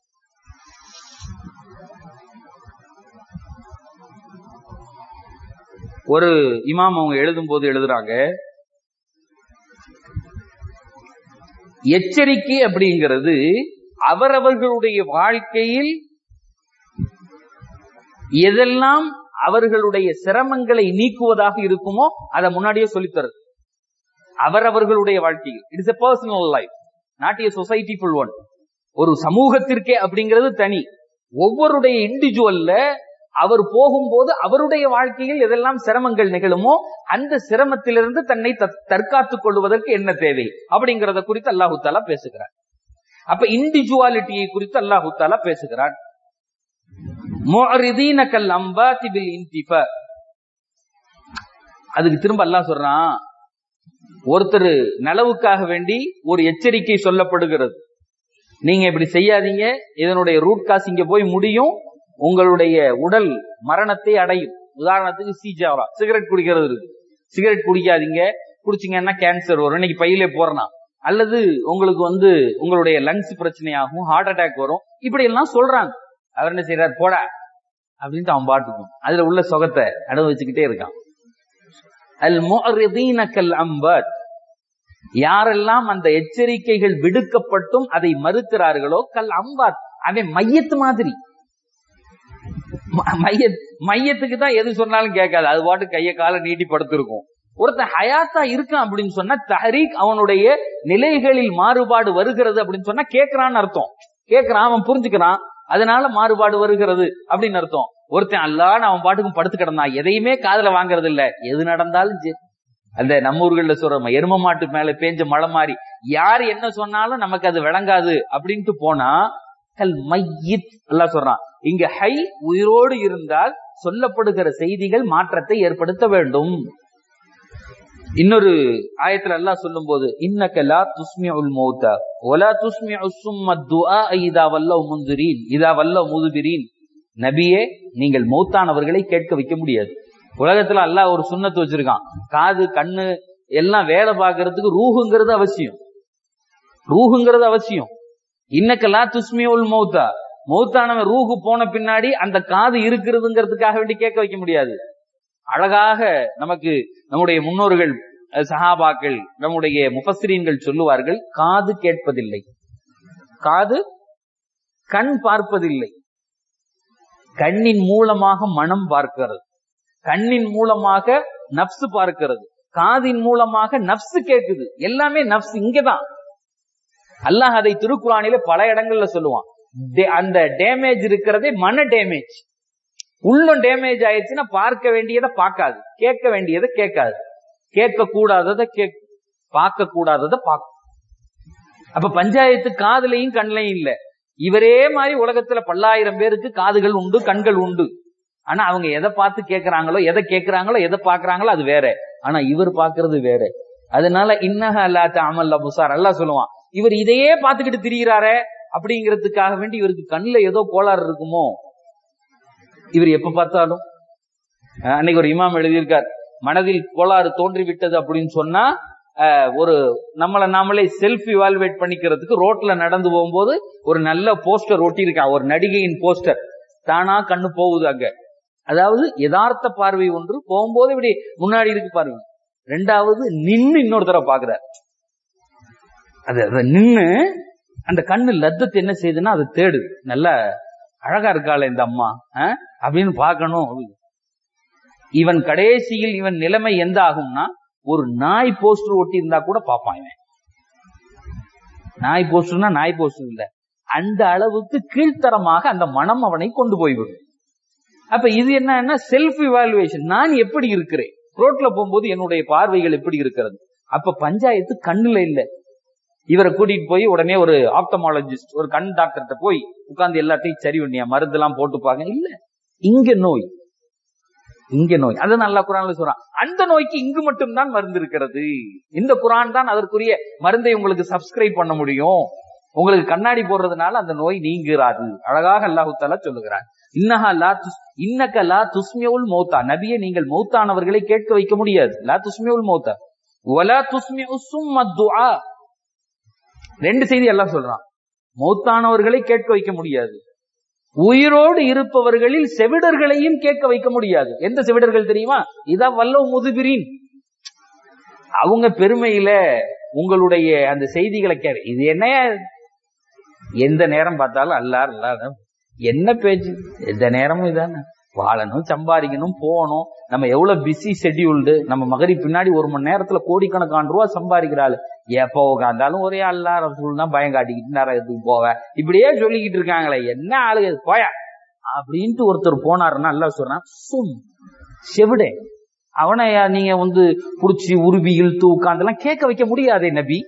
ஒரு இமாம் அவங்க எழுதும் போது எழுதுறாங்க எச்சரிக்கை அப்படிங்கிறது அவரவர்களுடைய வாழ்க்கையில் எதெல்லாம் அவர்களுடைய சிரமங்களை நீக்குவதாக இருக்குமோ அதை முன்னாடியே சொல்லித்தருது அவரவர்களுடைய வாழ்க்கையில் it's a personal life not a society full one ஒரு சமூகத்திற்கே அப்படிங்கிறது தனி ஒவ்வொருடைய இண்டிவிஜுவல்ல அவர் போகும்போது அவருடைய வாழ்க்கையில் எதெல்லாம் சிரமங்கள் நிகழுமோ அந்த சிரமத்திலிருந்து தன்னை த- தற்காத்துக் கொள்வதற்கு என்ன தேவை அப்படிங்கறத குறித்து அல்லாஹு தாலா பேசுகிறார் அப்ப இண்டிவிஜுவாலிட்டியை குறித்து அல்லாஹு தாலா பேசுகிறார் முஅரிதீன கல் அம்பாதி பில் இன்திஃப. அதுக்கு திரும்ப அல்லாஹ் சொல்றான் ஒருத்தர் நலவுக்காக வேண்டி ஒரு எச்சரிக்கை சொல்லப்படுகிறது நீங்க இப்படி செய்யாதீங்க இதனுடைய ரூட் காஸ் இங்க போய் முடியும் உங்களுடைய உடல் மரணத்தை அடையும் உதாரணத்துக்கு சீஜாவா சிகரெட் குடிக்கிறது இருக்கு சிகரெட் குடிக்காதீங்க குடிச்சீங்கன்னா கேன்சர் வரும் இன்னைக்கு பையிலே போறலாம் அல்லது உங்களுக்கு வந்து உங்களுடைய லங்ஸ் பிரச்சனையாகும் ஹார்ட் அட்டாக் வரும் இப்படி எல்லாம் சொல்றாங்க அவர் என்ன செய்யறாரு போடா அப்படின்ட்டு அவன் பாட்டுக்கும் அதுல உள்ள சுகத்தை அனுபவிச்சுக்கிட்டே இருக்கான் அல் முஅரிதீன கல் அம்பத் யாரெல்லாம் அந்த எச்சரிக்கைகள் விடுக்கப்பட்டும் அதை மறுக்கிறார்களோ கல் அம்பாத் அவன் மையத்து மாதிரி ம- மையத் மையத்துக்கு தான் எது சொன்னாலும் கேட்காது அது பாட்டு கைய கால நீட்டி படுத்திருக்கும் ஒருத்தன் ஹயாத்தா இருக்கான் அப்படின்னு சொன்னா தஹரீக் அவனுடைய நிலைகளில் மாறுபாடு வருகிறது அப்படின்னு சொன்னா கேட்கறான்னு அர்த்தம் கேட்கறான் அவன் புரிஞ்சுக்கிறான் அதனால மாறுபாடு வருகிறது அப்படின்னு அர்த்தம் ஒருத்தன் அல்லான்னு அவன் பாட்டுக்கும் படுத்து கிடந்தான் எதையுமே காதுல வாங்குறது இல்ல எது நடந்தாலும் சரி அந்த நம்ம ஊர்கள்ல சொல்றோம் எரும மாட்டு மேல பேஞ்ச மழை மாதிரி யார் என்ன சொன்னாலும் நமக்கு அது விளங்காது அப்படின்ட்டு போனா கல் மையித் அல்லாஹ் சொல்றான் இங்க ஹை உயிரோடு இருந்தால் சொல்லப்படுகிற செய்திகள் மாற்றத்தை ஏற்படுத்த வேண்டும் இன்னொரு ஆயத்துல அல்லாஹ் சொல்லும் போது இன்னக்க லா துஸ்மிஉல் மௌத்தா வலா துஸ்மிஉ சும்ம துஆ இதா வல்லவ் முந்திரீன் இதா வல்லவ் முதுபிரீன் நபியே நீங்கள் மௌத்தானவர்களை கேட்க வைக்க முடியாது உலகத்துல அல்லாஹ் ஒரு சுண்ணத்து வச்சிருக்கான் காது கண்ணு எல்லாம் வேலை பார்க்கறதுக்கு ரூஹுங்கிறது அவசியம் ரூஹுங்கிறது அவசியம் இன்னக்கலா துஸ்மியுல் மௌத்தா மௌத்தானவன் ரூஹு போன பின்னாடி அந்த காது இருக்கிறதுங்கிறதுக்காக வேண்டி கேட்க வைக்க முடியாது அழகாக நமக்கு நம்முடைய முன்னோர்கள் அஹ், சஹாபாக்கள் நம்முடைய முஃபஸ்ரீன்கள் சொல்லுவார்கள் காது கேட்பதில்லை காது கண் பார்ப்பதில்லை கண்ணின் மூலமாக மனம் பார்க்கிறது கண்ணின் மூலமாக நப்சு பார்க்கிறது காதின் மூலமாக நப்சு கேட்குது எல்லாமே நப்சு இங்கதான் அல்லாஹ் அதை திருக்குறானில பல இடங்கள்ல சொல்லுவான் டே- அந்த டேமேஜ் இருக்கிறதே மன டேமேஜ் உள்ளம் டேமேஜ் ஆயிடுச்சுன்னா பார்க்க வேண்டியதை பார்க்காது கேட்க வேண்டியதை கேட்காது கேட்க கூடாததை கேட்க பார்க்க கூடாததை பார்க்கும் அப்ப பஞ்சாயத்து காதுலையும் கண்ணையும் இல்ல இவரே மாதிரி உலகத்துல பல்லாயிரம் பேருக்கு காதுகள் உண்டு கண்கள் உண்டு ஆனா அவங்க எதை பார்த்து கேட்கறாங்களோ எதை கேட்கறாங்களோ எதை பாக்குறாங்களோ அது வேற ஆனா இவர் பாக்குறது வேற அதனால இன்னஹ அல்லா தாமல் புசார் அல்லாஹ் சொல்லுவான் இவர் இதையே பார்த்துக்கிட்டு திரியிறாரே அப்படிங்கிறதுக்காக வேண்டி இவருக்கு கண்ணுல ஏதோ கோளாறு இருக்குமோ இவர் எப்ப பார்த்தாலும் அஹ் அன்னைக்கு ஒரு இமாம் எழுதியிருக்கார் மனதில் கோளாறு தோன்றிவிட்டது அப்படின்னு சொன்னா அஹ், ஒரு நம்மளை நாமளே செல்ஃப் இவால்வேட் பண்ணிக்கிறதுக்கு ரோட்ல நடந்து போகும்போது ஒரு நல்ல போஸ்டர் ஒட்டியிருக்கா ஒரு நடிகையின் போஸ்டர் தானா கண்ணு போகுது அங்க அதாவது யதார்த்த பார்வை ஒன்று போகும்போது இப்படி முன்னாடி இருக்கு பாருங்க ரெண்டாவது நின்னு இன்னொரு தடவை பாக்குறாரு அது அது நின்னு அந்த கண்ணு லத்தத்து என்ன செய்யுதுன்னா அது தேடுது நல்ல அழகா இருக்காளே இந்த அம்மா அஹ், அப்படின்னு பார்க்கணும் இவன் கடைசியில் இவன் நிலைமை எந்த ஆகும்னா ஒரு நாய் போஸ்டர் ஒட்டி இருந்தா கூட பார்ப்பான் இவன் நாய் போஸ்டர்னா நாய் போஸ்டர் இல்ல அந்த அளவுக்கு கீழ்த்தரமாக அந்த மனம் அவனை கொண்டு போய்விடும் அப்ப இது என்னன்னா செல்ஃப் இவாலுவேஷன் நான் எப்படி இருக்கிறேன் ரோட்ல போகும்போது என்னுடைய பார்வைகள் எப்படி இருக்கிறது அப்ப பஞ்சாயத்து கண்ணுல இல்ல இவரை கூட்டிட்டு போய் உடனே ஒரு ஆப்டமாலஜிஸ்ட் ஒரு கண் டாக்டர்கிட்ட போய் உட்கார்ந்து எல்லாத்தையும் சரி பண்ணியா மருந்து எல்லாம் போட்டுப்பாங்க இல்ல இங்க நோய் இங்க நோய் அது நல்லா குரான்ல சொல்றான் அந்த நோய்க்கு இங்கு மட்டும்தான் மருந்து இருக்கிறது இந்த குரான் தான் அதற்குரிய மருந்தை உங்களுக்கு சப்ஸ்கிரைப் பண்ண முடியும் உங்களுக்கு கண்ணாடி போடுறதுனால அந்த நோய் நீங்கிறாது அழகாக அல்லாஹு தாலா சொல்லுகிறான் இன்னஹா லா துஸ் இன்னக்க லா துஸ்மியுல் மௌத்தா நபியை நீங்கள் மௌத்தானவர்களை கேட்க வைக்க முடியாது லா துஸ்மியுல் மௌத்தா வலா துஸ்மியு சும்ம துஆ ரெண்டு செய்தி எல்லாம் சொல்றான் மௌத்தானவர்களை கேட்க வைக்க முடியாது உயிரோடு இருப்பவர்களில் செவிடர்களையும் கேட்க வைக்க முடியாது எந்த செவிடர்கள் தெரியுமா இதா வல்ல முதுபிரின் அவங்க பெருமையில உங்களுடைய அந்த செய்திகளை கே இது என்ன எந்த நேரம் பார்த்தாலும் அல்லார் அல்லாத என்ன பேச்சு எந்த நேரமும் இதானே வாழணும் சம்பாதிக்கணும் போகணும் நம்ம எவ்வளவு பிஸி ஷெட்யூல்டு நம்ம மகரி பின்னாடி ஒரு மணி நேரத்துல கோடிக்கணக்கான ரூபா சம்பாதிக்கிறாள் எப்போ உட்காந்தாலும் ஒரே அல்லா ரசூல் தான் பயம் காட்டிக்கிட்டு நரகத்துக்கு போவ இப்படியே சொல்லிக்கிட்டு இருக்காங்களே என்ன ஆளுக இது, போயா அப்படின்ட்டு ஒருத்தர் போனாருன்னா அல்லா சொல்றான் சும் செவிடே அவனை யா- நீங்க வந்து புடிச்சு உருவி இழுத்து உட்கார்ந்தெல்லாம் கேட்க வைக்க முடியாதே நபி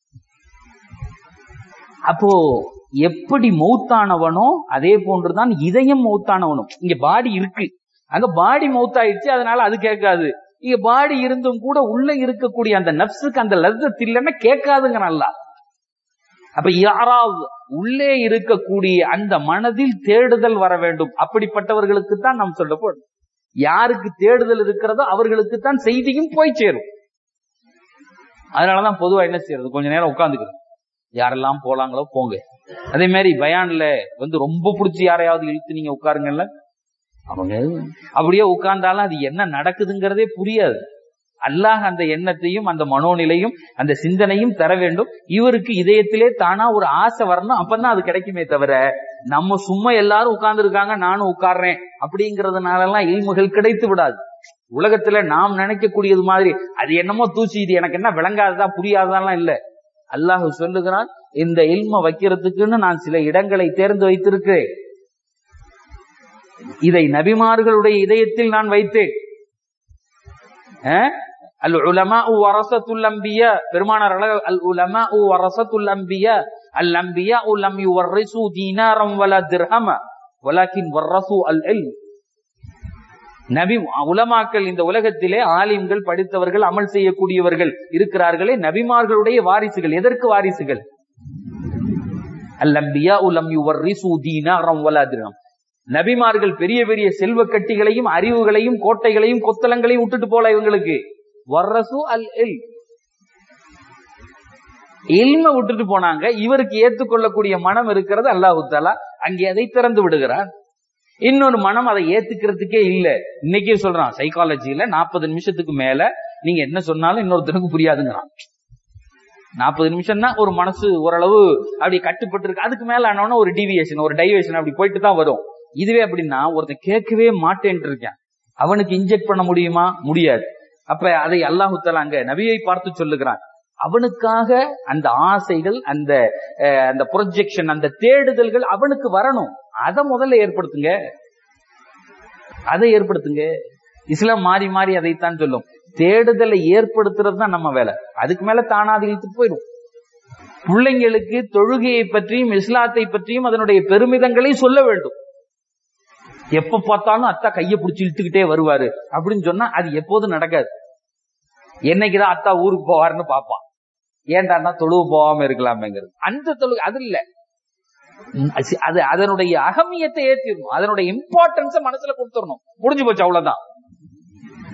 அப்போ எப்படி மௌத்தானவனோ அதே போன்றுதான் இதயம் மௌத்தானவனும் இங்க பாடி இருக்கு அங்க பாடி மௌத்தாயிடுச்சு அதனால அது கேட்காது இங்க பாடி இருந்தும் கூட உள்ள இருக்கக்கூடிய அந்த நப்சுக்கு அந்த லத்தத் இல்லைன்னா கேட்காதுங்க நல்லா அப்ப யாராவது உள்ளே இருக்கக்கூடிய அந்த மனதில் தேடுதல் வர வேண்டும் அப்படிப்பட்டவர்களுக்கு தான் நாம் சொல்ல போறோம் யாருக்கு தேடுதல் இருக்கிறதோ அவர்களுக்கு தான் செய்தியும் போய் சேரும் அதனாலதான் பொதுவா என்ன செய்யறது கொஞ்ச நேரம் உட்காந்துக்கிறது யாரெல்லாம் போலாங்களோ போங்க அதே மாதிரி பயான்ல வந்து ரொம்ப பிடிச்சி யாரையாவது இழுத்து நீங்க உட்காருங்கல்ல அவங்க அப்படியே உட்கார்ந்தாலும் அது என்ன நடக்குதுங்கிறதே புரியாது அல்லாஹ் அந்த எண்ணத்தையும் அந்த மனோநிலையும் அந்த சிந்தனையும் தர வேண்டும் இவருக்கு இதயத்திலே தானா ஒரு ஆசை வரணும் அப்பதான் அது கிடைக்குமே தவிர நம்ம சும்மா எல்லாரும் உட்கார்ந்து இருக்காங்க நானும் உட்கார்றேன் அப்படிங்கறதுனால எல்லாம் இல்முகள் கிடைத்து விடாது உலகத்துல நாம் நினைக்கக்கூடியது மாதிரி அது என்னமோ தூசி இது எனக்கு என்ன விளங்காததா புரியாததெல்லாம் இல்ல அல்லாஹ் சொல்லுகிறான் இந்த இல்ம வைக்கிறதுக்குன்னு நான் சில இடங்களை தேர்ந்து வைத்திருக்கிறேன் இதை நபிமார்களுடைய இதயத்தில் நான் வைத்தேன் அல் உலமா வரசத்துல் அம்பியா பெருமானார் அழக அல் உலமா வரசத்துல் அம்பியா அல் அம்பியா லம் யுவர்ரிசு தீனாரம் வல திர்ஹம வலாக்கின் வர்ரசு அல் இல் நபி உலமாக்கள் இந்த உலகத்திலே ஆலிம்கள் படித்தவர்கள் அமல் செய்யக்கூடியவர்கள் இருக்கிறார்களே நபிமார்களுடைய வாரிசுகள் எதற்கு வாரிசுகள் அல்லம்பியா உலம் யுவர்ரிசு தீனாரம் வலா திர்ஹம் நபிமார்கள் பெரிய பெரிய செல்வ கட்டிகளையும் அறிவுகளையும் கோட்டைகளையும் கொத்தலங்களையும் விட்டுட்டு போல இவங்களுக்கு வர்ரசு அல் இல் இல்ம விட்டுட்டு போனாங்க இவருக்கு ஏத்துக்கொள்ளக்கூடிய மனம் இருக்கிறது அல்லாஹு தாலா அங்கே அதை திறந்து விடுகிறான் இன்னொரு மனம் அதை ஏத்துக்கிறதுக்கே இல்ல இன்னைக்கே சொல்றான் சைக்காலஜில நாற்பது நிமிஷத்துக்கு மேல நீங்க என்ன சொன்னாலும் இன்னொருத்தனுக்கு புரியாதுங்கிறான் நாற்பது நிமிஷம் தான் ஒரு மனசு ஓரளவு அப்படி கட்டுப்பட்டு இருக்கு அதுக்கு மேல ஆனவன ஒரு டிவியேஷன் ஒரு டைவேஷன் அப்படி போயிட்டு தான் வரும் இதுவே அப்படின்னா ஒருத்தன் கேட்கவே மாட்டேன்ட்டு இருக்கேன் அவனுக்கு இன்ஜெக்ட் பண்ண முடியுமா முடியாது அப்ப அதை அல்லாஹு தஆலா அங்க நபியை பார்த்து சொல்லுகிறான் அவனுக்காக அந்த ஆசைகள் அந்த அஹ், அந்த ப்ரொஜெக்ஷன் அந்த தேடுதல்கள் அவனுக்கு வரணும் அதை முதல்ல ஏற்படுத்துங்க அதை ஏற்படுத்துங்க இஸ்லாம் மாறி மாறி அதைத்தான் சொல்லும் தேடுதலை ஏற்படுத்துறது தான் நம்ம வேலை அதுக்கு மேல தானா அது இழுத்துட்டு போயிடும் பிள்ளைங்களுக்கு தொழுகையை பற்றியும் இஸ்லாத்தை பற்றியும் அதனுடைய பெருமிதங்களை சொல்ல வேண்டும் எப்ப பார்த்தாலும் அத்தா கைய பிடிச்சி இழுத்துக்கிட்டே வருவாரு அப்படின்னு சொன்னா அது எப்போதும் நடக்காது என்னைக்குதான் அத்தா ஊருக்கு போவாருன்னு பாப்பான் ஏன்டான்னா தொழுவு போகாம இருக்கலாமேங்கிறது அந்த தொழு அது இல்ல உம், அது- அது அதனுடைய அகமியத்தை ஏற்றிடணும் அதனுடைய இம்பார்ட்டன்ஸ மனசுல கொடுத்துடணும் முடிஞ்சு போச்சு அவ்வளவுதான்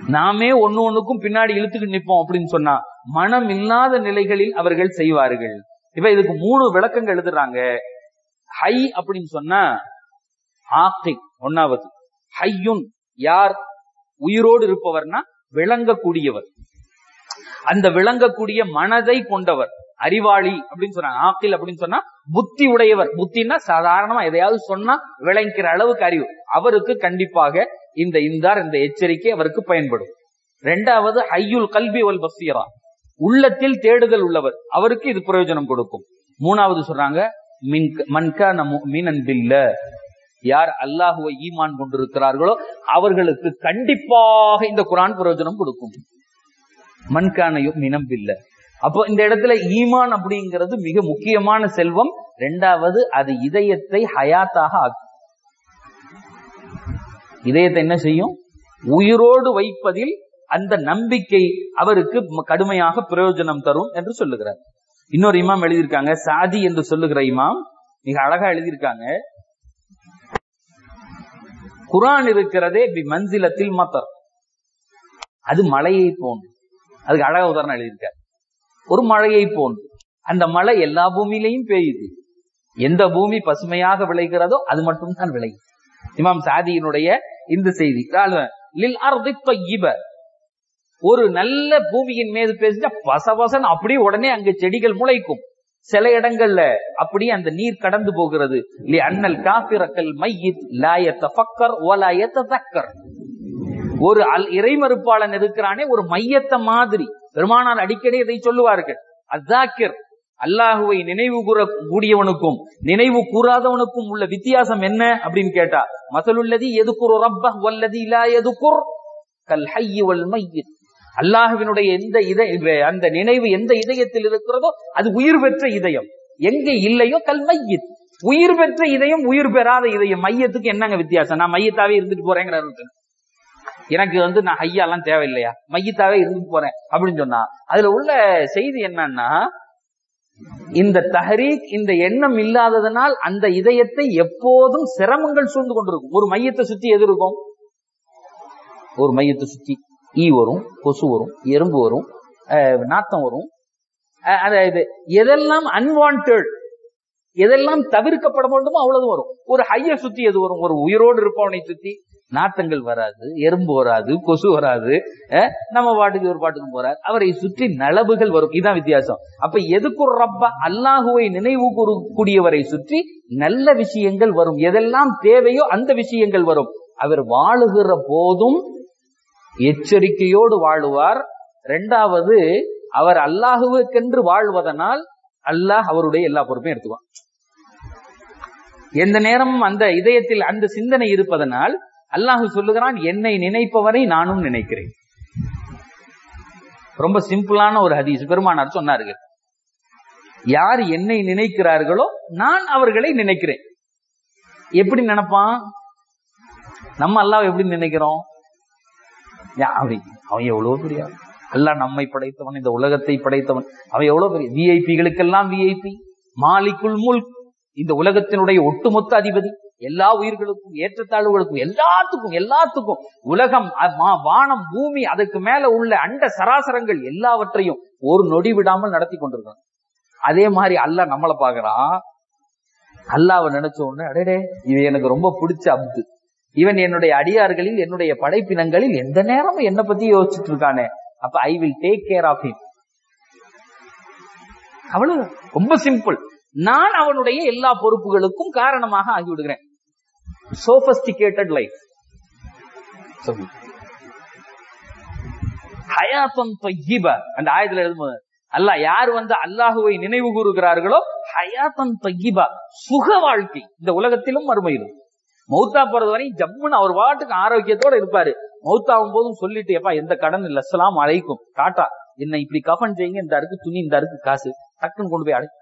நாமே ஒன்னு ஒண்ணுக்கும் பின்னாடி இழுத்துக்கிட்டு நிப்போம் அப்படின்னு சொன்னா மனம் இல்லாத நிலைகளில் அவர்கள் செய்வார்கள் இப்ப இதுக்கு மூணு விளக்கங்கள் எழுதுறாங்க ஹை அப்படின்னு சொன்னா ஆக்கிக் ஒன்னாவது ஹையுன் யார் உயிரோடு இருப்பவர்னா விளங்கக்கூடியவர் அந்த விளங்கக்கூடிய மனதை கொண்டவர் அறிவாளி அப்படின்னு சொன்னாங்க ஆக்கில் அப்படின்னு சொன்னா புத்தி உடையவர் புத்தின்னா சாதாரணமா எதையாவது சொன்னா விளங்கிக்கிற அளவுக்கு அறிவு அவருக்கு கண்டிப்பாக இந்த இந்தார் இந்த எச்சரிக்கை அவருக்கு பயன்படும் ரெண்டாவது ஹையுல் கல்வி வல் பசீரா உள்ளத்தில் தேடுதல் உள்ளவர் அவருக்கு இது பிரயோஜனம் கொடுக்கும் மூணாவது சொல்றாங்க மன்கான மீனன் பில்ல யார் அல்லாஹுவை ஈமான் கொண்டிருக்கிறார்களோ அவர்களுக்கு கண்டிப்பாக இந்த குரான் பிரயோஜனம் கொடுக்கும் மண்கானையும் மினம்பில்ல அப்போ இந்த இடத்துல ஈமான் அப்படிங்கிறது மிக முக்கியமான செல்வம் ரெண்டாவது அது இதயத்தை ஹயாத்தாக ஆக்கும் இதயத்தை என்ன செய்யும் உயிரோடு வைப்பதில் அந்த நம்பிக்கை அவருக்கு கடுமையாக பிரயோஜனம் தரும் என்று சொல்லுகிறார் இன்னொரு இமாம் எழுதியிருக்காங்க சாதி என்று சொல்லுகிற இமாம் மிக அழகா எழுதியிருக்காங்க குரான் இருக்கிறதே பி மன்சிலத்தில் மத்தர் அது மழையை போன்று அதுக்கு அழகா உதாரணம் எழுதியிருக்கார் ஒரு மழையை போன்று அந்த மழை எல்லா பூமியிலையும் பெய்யுது எந்த பூமி பசுமையாக விளைகிறதோ அது மட்டும் தான் விளையும் இமாம் சாதியினுடைய இந்த செய்தி ஒரு நல்ல பூமியின் மீது பேசிட்டா பசபசன் அப்படியே உடனே அங்க செடிகள் முளைக்கும் சில இடங்கள்ல அப்படியே அந்த நீர் கடந்து போகிறது அண்ணல் காபிரக்கல் மையித் லாயத்த பக்கர் ஓலாயத்த தக்கர் ஒரு அல் இறைமறுப்பாளன் இருக்கிறானே ஒரு மையத்த மாதிரி பெருமானார் அடிக்கடி இதை சொல்லுவார்கள் அத்தாக்கிர் அல்லாஹுவை நினைவு கூற கூடியவனுக்கும் நினைவு கூறாதவனுக்கும் உள்ள வித்தியாசம் என்ன அப்படின்னு கேட்டா மசலுள்ளதி எதுக்குர் ரப்ப வல்லதி இல்லா எதுக்குர் கல் ஹையி வல் மையித் அல்லாஹுவினுடைய எந்த இத அந்த நினைவு எந்த இதயத்தில் இருக்கிறதோ அது உயிர் பெற்ற இதயம் எங்க இல்லையோ கல் மையித் உயிர் பெற்ற இதயம் உயிர் பெறாத இதயம் மையத்துக்கு என்னங்க வித்தியாசம் நான் மையத்தாவே இருந்துட்டு போறேங்கிற எனக்கு வந்து நான் ஹையாலாம் தேவையில்லையா மையத்தாவே இருந்துட்டு போறேன் அப்படின்னு சொன்னா அதுல உள்ள செய்தி என்னன்னா இந்த தஹரீக் இந்த எண்ணம் இல்லாததனால் அந்த இதயத்தை எப்போதும் சிரமங்கள் சூழ்ந்து கொண்டிருக்கும் ஒரு மையத்தை சுத்தி எது இருக்கும் ஒரு மையத்தை சுத்தி ஈ வரும் கொசு வரும் எறும்பு வரும் நாத்தம் வரும் அதாவது எதெல்லாம் அன்வான்ட் எதெல்லாம் தவிர்க்கப்பட வேண்டுமோ அவ்வளவு வரும் ஒரு ஹைய சுத்தி எது வரும் ஒரு உயிரோடு இருப்பவனை சுத்தி நாத்தங்கள் வராது எறும்பு வராது கொசு வராது நம்ம பாட்டுக்கு ஒரு பாட்டுக்கு போறார் அவரை சுற்றி நலவுகள் வரும் இதுதான் வித்தியாசம் அப்ப எதுக்கு ஒரு ரப்ப அல்லாஹுவை நினைவு கூடியவரை சுற்றி நல்ல விஷயங்கள் வரும் எதெல்லாம் தேவையோ அந்த விஷயங்கள் வரும் அவர் வாழுகிற போதும் எச்சரிக்கையோடு வாழுவார் இரண்டாவது அவர் அல்லாஹுவுக்கென்று வாழ்வதனால் அல்லாஹ் அவருடைய எல்லா பொறுப்பையும் எடுத்துக்குவான் எந்த நேரமும் அந்த இதயத்தில் அந்த சிந்தனை இருப்பதனால் அல்லாஹு சொல்லுகிறான் என்னை நினைப்பவரை நானும் நினைக்கிறேன் ரொம்ப சிம்பிளான ஒரு ஹதீஸ் பெருமானார் சொன்னார்கள் யார் என்னை நினைக்கிறார்களோ நான் அவர்களை நினைக்கிறேன் எப்படி நினைப்பான் நம்ம அல்லாஹ் எப்படி நினைக்கிறோம் அப்படி அவன் எவ்வளவு பெரிய அல்லாஹ் நம்மை படைத்தவன் இந்த உலகத்தை படைத்தவன் அவன் எவ்வளவு பெரிய விஐபிகளுக்கெல்லாம் விஐபி மாலிக்குள் முல் இந்த உலகத்தினுடைய ஒட்டுமொத்த அதிபதி எல்லா உயிர்களுக்கும் ஏற்றத்தாழ்வுகளுக்கும் எல்லாத்துக்கும் எல்லாத்துக்கும் உலகம் வானம் பூமி அதுக்கு மேல உள்ள அண்ட சராசரங்கள் எல்லாவற்றையும் ஒரு நொடி விடாமல் நடத்தி கொண்டிருக்கான் அதே மாதிரி அல்லாஹ் நம்மளை பாக்குறான் அல்லாவை நினைச்ச உடனே அடடே இது எனக்கு ரொம்ப பிடிச்ச அப்து இவன் என்னுடைய அடியார்களில் என்னுடைய படைப்பினங்களில் எந்த நேரமும் என்ன பத்தி யோசிச்சுட்டு இருக்கானே அப்ப I will take care of him அவ்வளவு ரொம்ப சிம்பிள் நான் அவனுடைய எல்லா பொறுப்புகளுக்கும் காரணமாக ஆகிவிடுகிறேன் சோபஸ்டிகேட்டட் லைஃப் ஹயாத்தன் தொய்யிப அந்த ஆயத்துல எழுதும்போது அல்ல யார் வந்து அல்லாஹுவை நினைவு கூறுகிறார்களோ ஹயாத்தன் தொய்யிபா சுக வாழ்க்கை இந்த உலகத்திலும் மறுமையிலும் மௌத்தா போறது வரை ஜம்முன்னு அவர் பாட்டுக்கு ஆரோக்கியத்தோட இருப்பாரு மௌத்தாவும் போதும் சொல்லிட்டு எப்பா எந்த கடன் இல்ல அஸ்லாம் அழைக்கும் டாட்டா என்ன இப்படி கஃபன் செய்யுங்க இந்த அருக்கு துணி இந்த அருக்கு காசு டக்குன்னு கொண்டு போய் அடை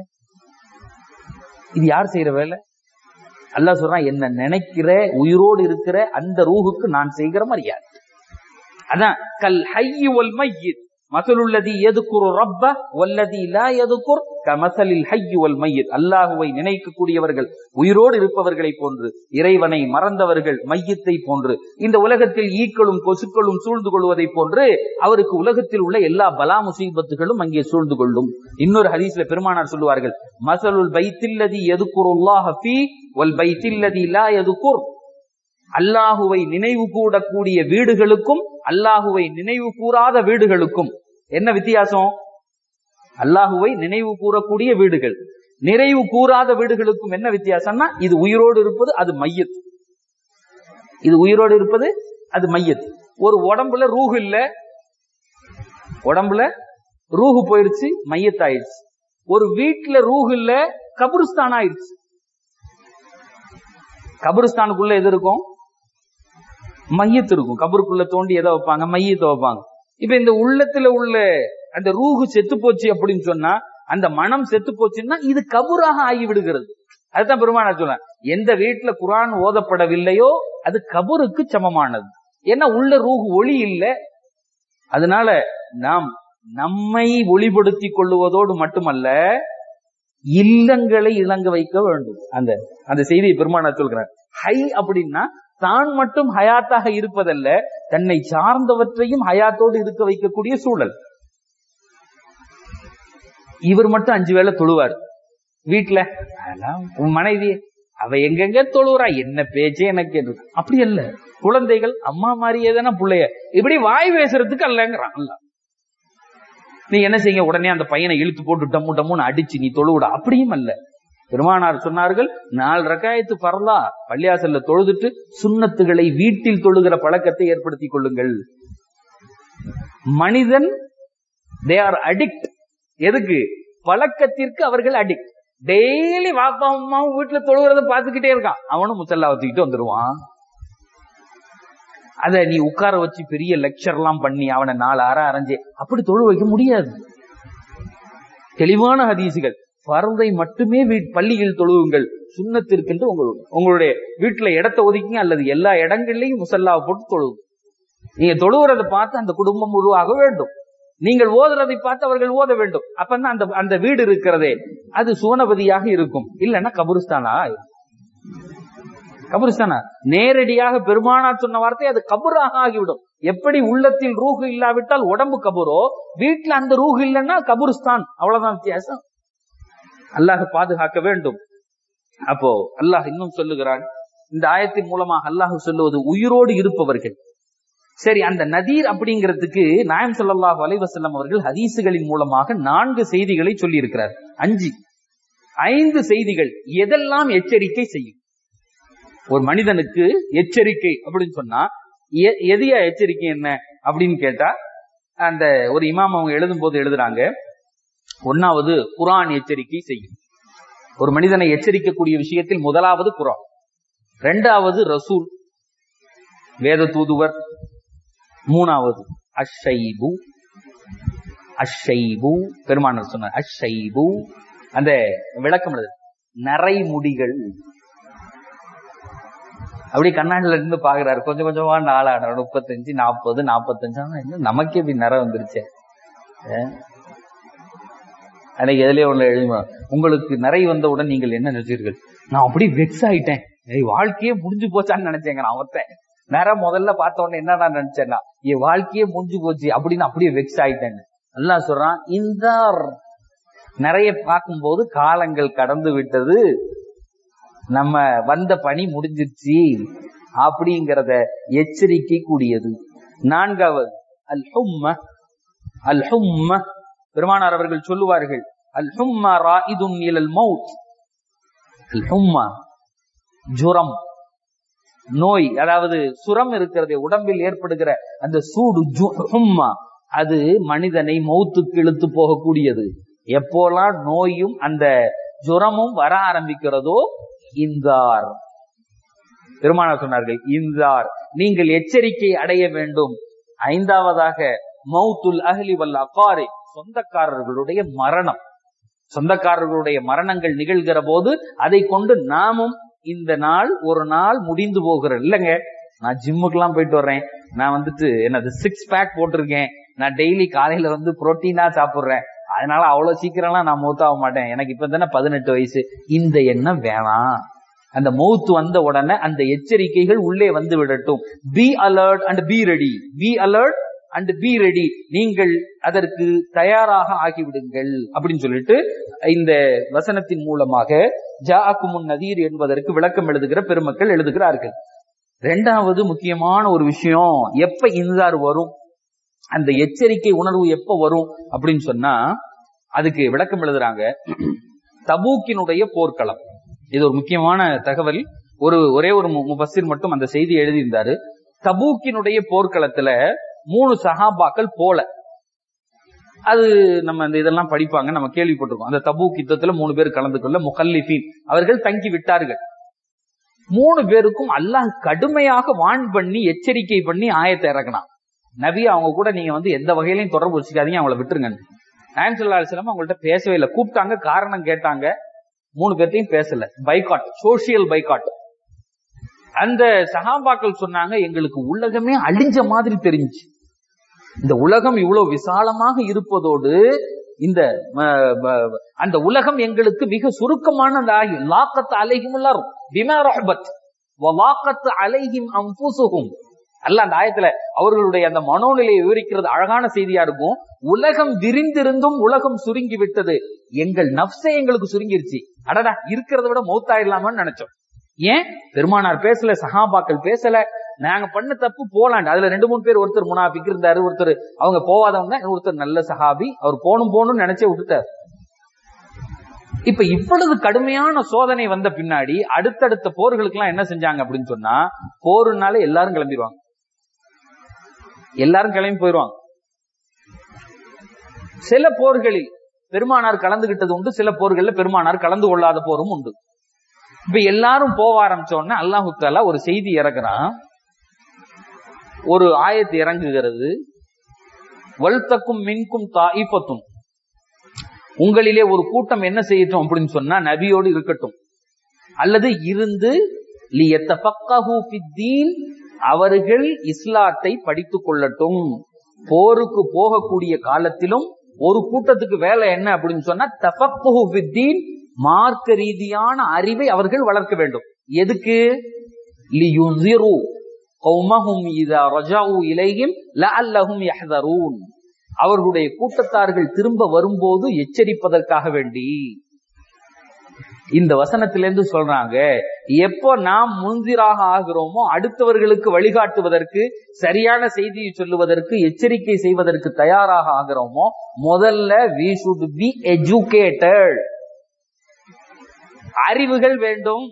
இது யார் செய்யற வேலை அல்லாஹ் சொல்றான் என்ன நினைக்கிற உயிரோடு இருக்கிற அந்த ரூஹுக்கு நான் செய்கிற மரியாதை அதான் கல் ஹையி ஒல் மையித் மசலுள்ளதி எதுக்குரு ரப்ப வல்லதி லா எதுக்குர் கமசலில் ஹையு வல் மையத் அல்லாஹுவை நினைக்கக்கூடியவர்கள் உயிரோடு இருப்பவர்களை போன்று இறைவனை மறந்தவர்கள் மையத்தை போன்று இந்த உலகத்தில் ஈக்களும் கொசுக்களும் சூழ்ந்து கொள்வதை போன்று அவருக்கு உலகத்தில் உள்ள எல்லா பலா முசீபத்துகளும் அங்கே சூழ்ந்து கொள்ளும் இன்னொரு ஹதீஸ்ல பெருமானார் சொல்லுவார்கள் மசலுல் பைத்தில்லதி எதுக்குருல்லாஹ ஃபீ வல் பைத்தில்லதி லா எதுக்குர் அல்லாஹுவை நினைவு கூடக்கூடிய வீடுகளுக்கும் அல்லாஹுவை நினைவு கூறாத வீடுகளுக்கும் என்ன வித்தியாசம் அல்லாஹுவை நினைவு கூறக்கூடிய வீடுகள் நிறைவு கூறாத வீடுகளுக்கும் என்ன வித்தியாசம்னா இது உயிரோடு இருப்பது அது மையத் இது உயிரோடு இருப்பது அது மையத் ஒரு உடம்புல ரூஹு இல்ல உடம்புல ரூஹு போயிருச்சு மையத்தாயிருச்சு ஒரு வீட்டுல ரூஹு இல்ல கபருஸ்தான் ஆயிருச்சு கபருஸ்தானுக்குள்ள எது இருக்கும் மையத்து இருக்கும் கபருக்குள்ள தோண்டி எதை வைப்பாங்க மையத்தை வைப்பாங்க இப்ப இந்த உள்ளத்துல உள்ள அந்த ரூஹு செத்து போச்சு அப்படின்னு சொன்னா அந்த மனம் செத்து போச்சுன்னா இது கபூராக ஆகி விடுகிறது அதுதான் பெருமானா சொல்ல எந்த வீட்டுல குரான் ஓதப்படவில்லையோ அது கபருக்கு சமமானது ஏன்னா உள்ள ரூஹு ஒளி இல்லை அதனால நாம் நம்மை ஒளிபடுத்தி கொள்ளுவதோடு மட்டுமல்ல இல்லங்களை இளங்க வைக்க வேண்டும் அந்த அந்த செய்தியை பெருமானா சொல்கிறார் ஹை அப்படின்னா தான் மட்டும் ஹயாத்தாக இருப்பதல்ல தன்னை சார்ந்தவற்றையும் ஹயாத்தோடு இருக்க வைக்கக்கூடிய சூழல் இவர் மட்டும் அஞ்சு வேளை தொழுவார் வீட்டுல அதெல்லாம் உன் மனைவி அவ எங்கெங்க தொழுவுறா என்ன பேச்சே எனக்கு இருக்கு. அப்படி அல்ல குழந்தைகள் அம்மா மாதிரியே தானே பிள்ளைய இப்படி வாய் பேசுறதுக்கு அல்லங்கிறான் அல்ல நீ என்ன செய்ய உடனே அந்த பையனை இழுத்து போட்டு டம்மு டம்முன்னு அடிச்சு நீ தொழுவிட அப்படியும் அல்ல பெருமானார் சொன்னார்கள் நாலு ரக்காயத்து பரலா பள்ளியாசல்ல தொழுதுட்டு சுண்ணத்துகளை வீட்டில் தொழுகிற பழக்கத்தை ஏற்படுத்திக் கொள்ளுங்கள் மனிதன் தே ஆர் அடிக்ட் எதுக்கு பழக்கத்திற்கு அவர்கள் அடிக்ட் டெய்லி வாப்பா அம்மாவும் வீட்டுல தொழுகிறத பார்த்துக்கிட்டே இருக்கான் அவனும் முசல்லா வச்சுக்கிட்டு வந்துருவான் அத நீ உட்கார வச்சு பெரிய லெக்சர் எல்லாம் பண்ணி அவனை நாலு அற அரைஞ்சு அப்படி தொழு வைக்க முடியாது தெளிவான ஹதீசுகள் பரதை மட்டுமே வீட் பள்ளியில் தொழுவுங்கள் சுண்ணத்திற்கென்று உங்களுடைய உங்களுடைய வீட்டுல இடத்தை ஒதுக்கிங்க அல்லது எல்லா இடங்கள்லயும் முசல்லாவை போட்டு தொழுவுங்க நீங்க தொழுகிறத பார்த்து அந்த குடும்பம் உருவாக வேண்டும் நீங்கள் ஓதுறதை பார்த்து அவர்கள் ஓத வேண்டும் அப்பதான் அந்த அந்த வீடு இருக்கிறதே அது சுவனபதியாக இருக்கும் இல்லைன்னா கபருஸ்தானா கபருஸ்தானா நேரடியாக பெருமானார் சொன்ன வார்த்தை அது கபராக ஆகிவிடும் எப்படி உள்ளத்தில் ரூஹு இல்லாவிட்டால் உடம்பு கபரோ வீட்டுல அந்த ரூஹு இல்லைன்னா கபருஸ்தான் அவ்வளவுதான் வித்தியாசம் அல்லாஹ் பாதுகாக்க வேண்டும் அப்போ அல்லாஹ் இன்னும் சொல்லுகிறான் இந்த ஆயத்தின் மூலமாக அல்லாஹ் சொல்லுவது உயிரோடு இருப்பவர்கள் சரி அந்த நதீர் அப்படிங்கிறதுக்கு நாயம் ஸல்லல்லாஹு அலைஹி வஸல்லம் அவர்கள் ஹதீசுகளின் மூலமாக நான்கு செய்திகளை சொல்லி இருக்கிறார் அஞ்சு ஐந்து செய்திகள் எதெல்லாம் எச்சரிக்கை செய்யும் ஒரு மனிதனுக்கு எச்சரிக்கை அப்படின்னு சொன்னா எ- எதையா எச்சரிக்கை என்ன அப்படின்னு கேட்டா அந்த ஒரு இமாம் அவங்க எழுதும் போது எழுதுறாங்க ஒன்னாவது குரான் எச்சரிக்கை செய்யும் ஒரு மனிதனை எச்சரிக்கக்கூடிய விஷயத்தில் முதலாவது குரான் இரண்டாவது ரசூல் வேத தூதுவர் மூணாவது அஷைபு அஷைபு பெருமானர் சொன்னார் அஷைபு அந்த விளக்கம் எழுது நரைமுடிகள் அப்படி கண்ணாடில இருந்து பாக்குறாரு கொஞ்சம் கொஞ்சமா நாளான முப்பத்தஞ்சு நாற்பது நாற்பத்தஞ்சு ஆனா இன்னும் நமக்கே இப்படி நிறம் வந்துருச்சே அஹ். அன்னைக்கு எதுலயே ஒண்ணு எழுதுமா உங்களுக்கு நிறை வந்தவுடன் நீங்கள் என்ன நினைச்சீர்கள் நான் அப்படி வெக்ஸ் ஆயிட்டேன் என் வாழ்க்கையே முடிஞ்சு போச்சான்னு நினைச்சேங்க நான் ஒருத்தன் நேரம் முதல்ல பார்த்த உடனே என்ன நான் நினைச்சேன்னா என் வாழ்க்கையே முடிஞ்சு போச்சு அப்படின்னு அப்படியே வெக்ஸ் ஆயிட்டேன்னு அல்லாஹ் சொல்றான் இந்த நிறைய பார்க்கும்போது காலங்கள் கடந்து விட்டது நம்ம வந்த பணி முடிஞ்சிருச்சு அப்படிங்கறத எச்சரிக்கை கூடியது நான்காவது அல் ஹும்ம அல் ஹும்ம பெருமானார் அவர்கள் சொல்லுவார்கள் அல் ஹும்ம ராயிதுன் இலல் மௌத் அல் ஹும்ம ஜுரம் நோய் அதாவது சுரம் இருக்கிறதே உடம்பில் ஏற்படுகிற அந்த சூடு ஜு- ஹும்மா அது மனிதனை மௌத்துக்கு இழுத்து போகக்கூடியது எப்போலாம் நோயும் அந்த ஜுரமும் வர ஆரம்பிக்கிறதோ இந்தார் பெருமானார் சொன்னார்கள் இந்தார் நீங்கள் எச்சரிக்கை அடைய வேண்டும் ஐந்தாவதாக மௌத்துல் அஹ்லி வல் அகாரி சொந்தக்காரர்களுடைய மரணம் சொந்தக்காரர்களுடைய மரணங்கள் நிகழ்கிற போது அதை கொண்டு நாமும் இந்த நாள் ஒரு நாள் முடிந்து போகிறது இல்லைங்க நான் ஜிம்முக்கெல்லாம் போயிட்டு வர்றேன் நான் வந்துட்டு என்னது சிக்ஸ் பேக் போட்டிருக்கேன் நான் டெய்லி காலையில வந்து புரோட்டீனா சாப்பிடுறேன் அதனால அவ்வளவு சீக்கிரம்லாம் நான் மூத்தாக மாட்டேன் எனக்கு இப்ப தானே பதினெட்டு வயசு இந்த எண்ணம் வேணாம் அந்த மௌத் வந்த உடனே அந்த எச்சரிக்கைகள் உள்ளே வந்து விடட்டும் be alert and be ready be alert and be ready நீங்கள் அதற்கு தயாராக ஆகிவிடுங்கள் அப்படின்னு சொல்லிட்டு இந்த வசனத்தின் மூலமாக ஜாக்குமுன் நதீர் என்பதற்கு விளக்கம் எழுதுகிற பெருமக்கள் எழுதுகிறார்கள் ரெண்டாவது முக்கியமான ஒரு விஷயம் எப்ப இன்சார் வரும் அந்த எச்சரிக்கை உணர்வு எப்ப வரும் அப்படின்னு சொன்னா அதுக்கு விளக்கம் எழுதுறாங்க தபூக்கினுடைய போர்க்களம் இது ஒரு முக்கியமான தகவல் ஒரு ஒரே ஒரு முபஸ்ஸிர் மட்டும் அந்த செய்தி எழுதியிருந்தாரு தபூக்கினுடைய போர்க்களத்துல மூணு சஹாபாக்கள் போல அது நம்ம இந்த இதெல்லாம் படிப்பாங்க நம்ம கேள்விப்பட்டிருக்கோம் அந்த தபூக் யுத்தத்துல மூணு பேர் கலந்து கொள்ள முகல்லிஃபீன் அவர்கள் தங்கி விட்டார்கள் மூணு பேருக்கும் அல்லாஹ் கடுமையாக வான் பண்ணி எச்சரிக்கை பண்ணி ஆயத்தை இறக்கினான் நபி அவங்க கூட நீங்க வந்து எந்த வகையிலையும் தொடர்பு வச்சுக்காதீங்க அவங்கள விட்டுருங்க நாயன் சொல்லா அலிஸ்லாம் அவங்கள்ட்ட பேசவே இல்லை கூப்பிட்டாங்க காரணம் கேட்டாங்க மூணு பேர்த்தையும் பேசல பைகாட் சோசியல் பைகாட் அந்த சகாபாக்கள் சொன்னாங்க எங்களுக்கு உலகமே அழிஞ்ச மாதிரி தெரிஞ்சு இந்த உலகம் இவ்வளவு விசாலமாக இருப்பதோடு இந்த அந்த உலகம் எங்களுக்கு மிக சுருக்கமான லாக்கத்து அலைகும் எல்லாரும் பிமாரஹபத் வாக்கத்து அலைஹிம் அம்புசுகும் அல்ல அந்த ஆயத்துல அவர்களுடைய அந்த மனோநிலையை விவரிக்கிறது அழகான செய்தியா இருக்கும் உலகம் விரிந்திருந்தும் உலகம் சுருங்கி விட்டது எங்கள் நப்சே எங்களுக்கு சுருங்கிருச்சு அடடா இருக்கிறத விட மௌத்தாயிடலாமான்னு நினைச்சோம் ஏன் பெருமானார் பேசல சஹாபாக்கள் பேசல நாங்க பண்ண தப்பு போலாண்டு அதுல ரெண்டு மூணு பேர் ஒருத்தர் முனாபிக்கு இருந்தாரு ஒருத்தர் அவங்க போவாதவங்க ஒருத்தர் நல்ல சஹாபி அவர் போகணும் போகணும்னு நினைச்சே விட்டுட்டார் இப்ப இவ்வளவு கடுமையான சோதனை வந்த பின்னாடி அடுத்தடுத்த போர்களுக்கு எல்லாம் என்ன செஞ்சாங்க அப்படின்னு சொன்னா போருனால எல்லாரும் கிளம்பிடுவாங்க எல்லாரும் கிளம்பி போயிருவாங்க சில போர்களில் பெருமானார் கலந்துகிட்டது உண்டு சில போர்கள்ல பெருமானார் கலந்து கொள்ளாத போரும் உண்டு இப்ப எல்லாரும் போக ஆரம்பிச்சோடனே அல்லாஹு தாலா ஒரு செய்தி இறக்குறான் ஒரு ஆயத்து இறங்குகிறது வல்தக்கும் மின்கும் தாயிப்பத்தும் உங்களிலே ஒரு கூட்டம் என்ன செய்யட்டும் அப்படின்னு சொன்னா நபியோடு இருக்கட்டும் அல்லது இருந்து அவர்கள் இஸ்லாத்தை படித்துக் கொள்ளட்டும் போருக்கு போகக்கூடிய காலத்திலும் ஒரு கூட்டத்துக்கு வேலை என்ன அப்படின்னு சொன்னா தபக்குஹுத்தீன் மார்க்க ரீதியான அறிவை அவர்கள் வளர்க்க வேண்டும் எதுக்கு லியுசிரு கௌமஹும் இதா ரஜாஉ இலைஹிம் லஅல்லஹும் யஹ்தரூன் அவர்களுடைய கூட்டத்தார்கள் திரும்ப வரும்போது எச்சரிப்பதற்காக வேண்டி இந்த வசனத்திலிருந்து சொல்றாங்க எப்போ நாம் முன்திராக ஆகிறோமோ அடுத்தவர்களுக்கு வழிகாட்டுவதற்கு சரியான செய்தியை சொல்லுவதற்கு எச்சரிக்கை செய்வதற்கு தயாராக ஆகிறோமோ முதல்ல வி சுட் பி எஜுகேட்டட் அறிவுகள் வேண்டும்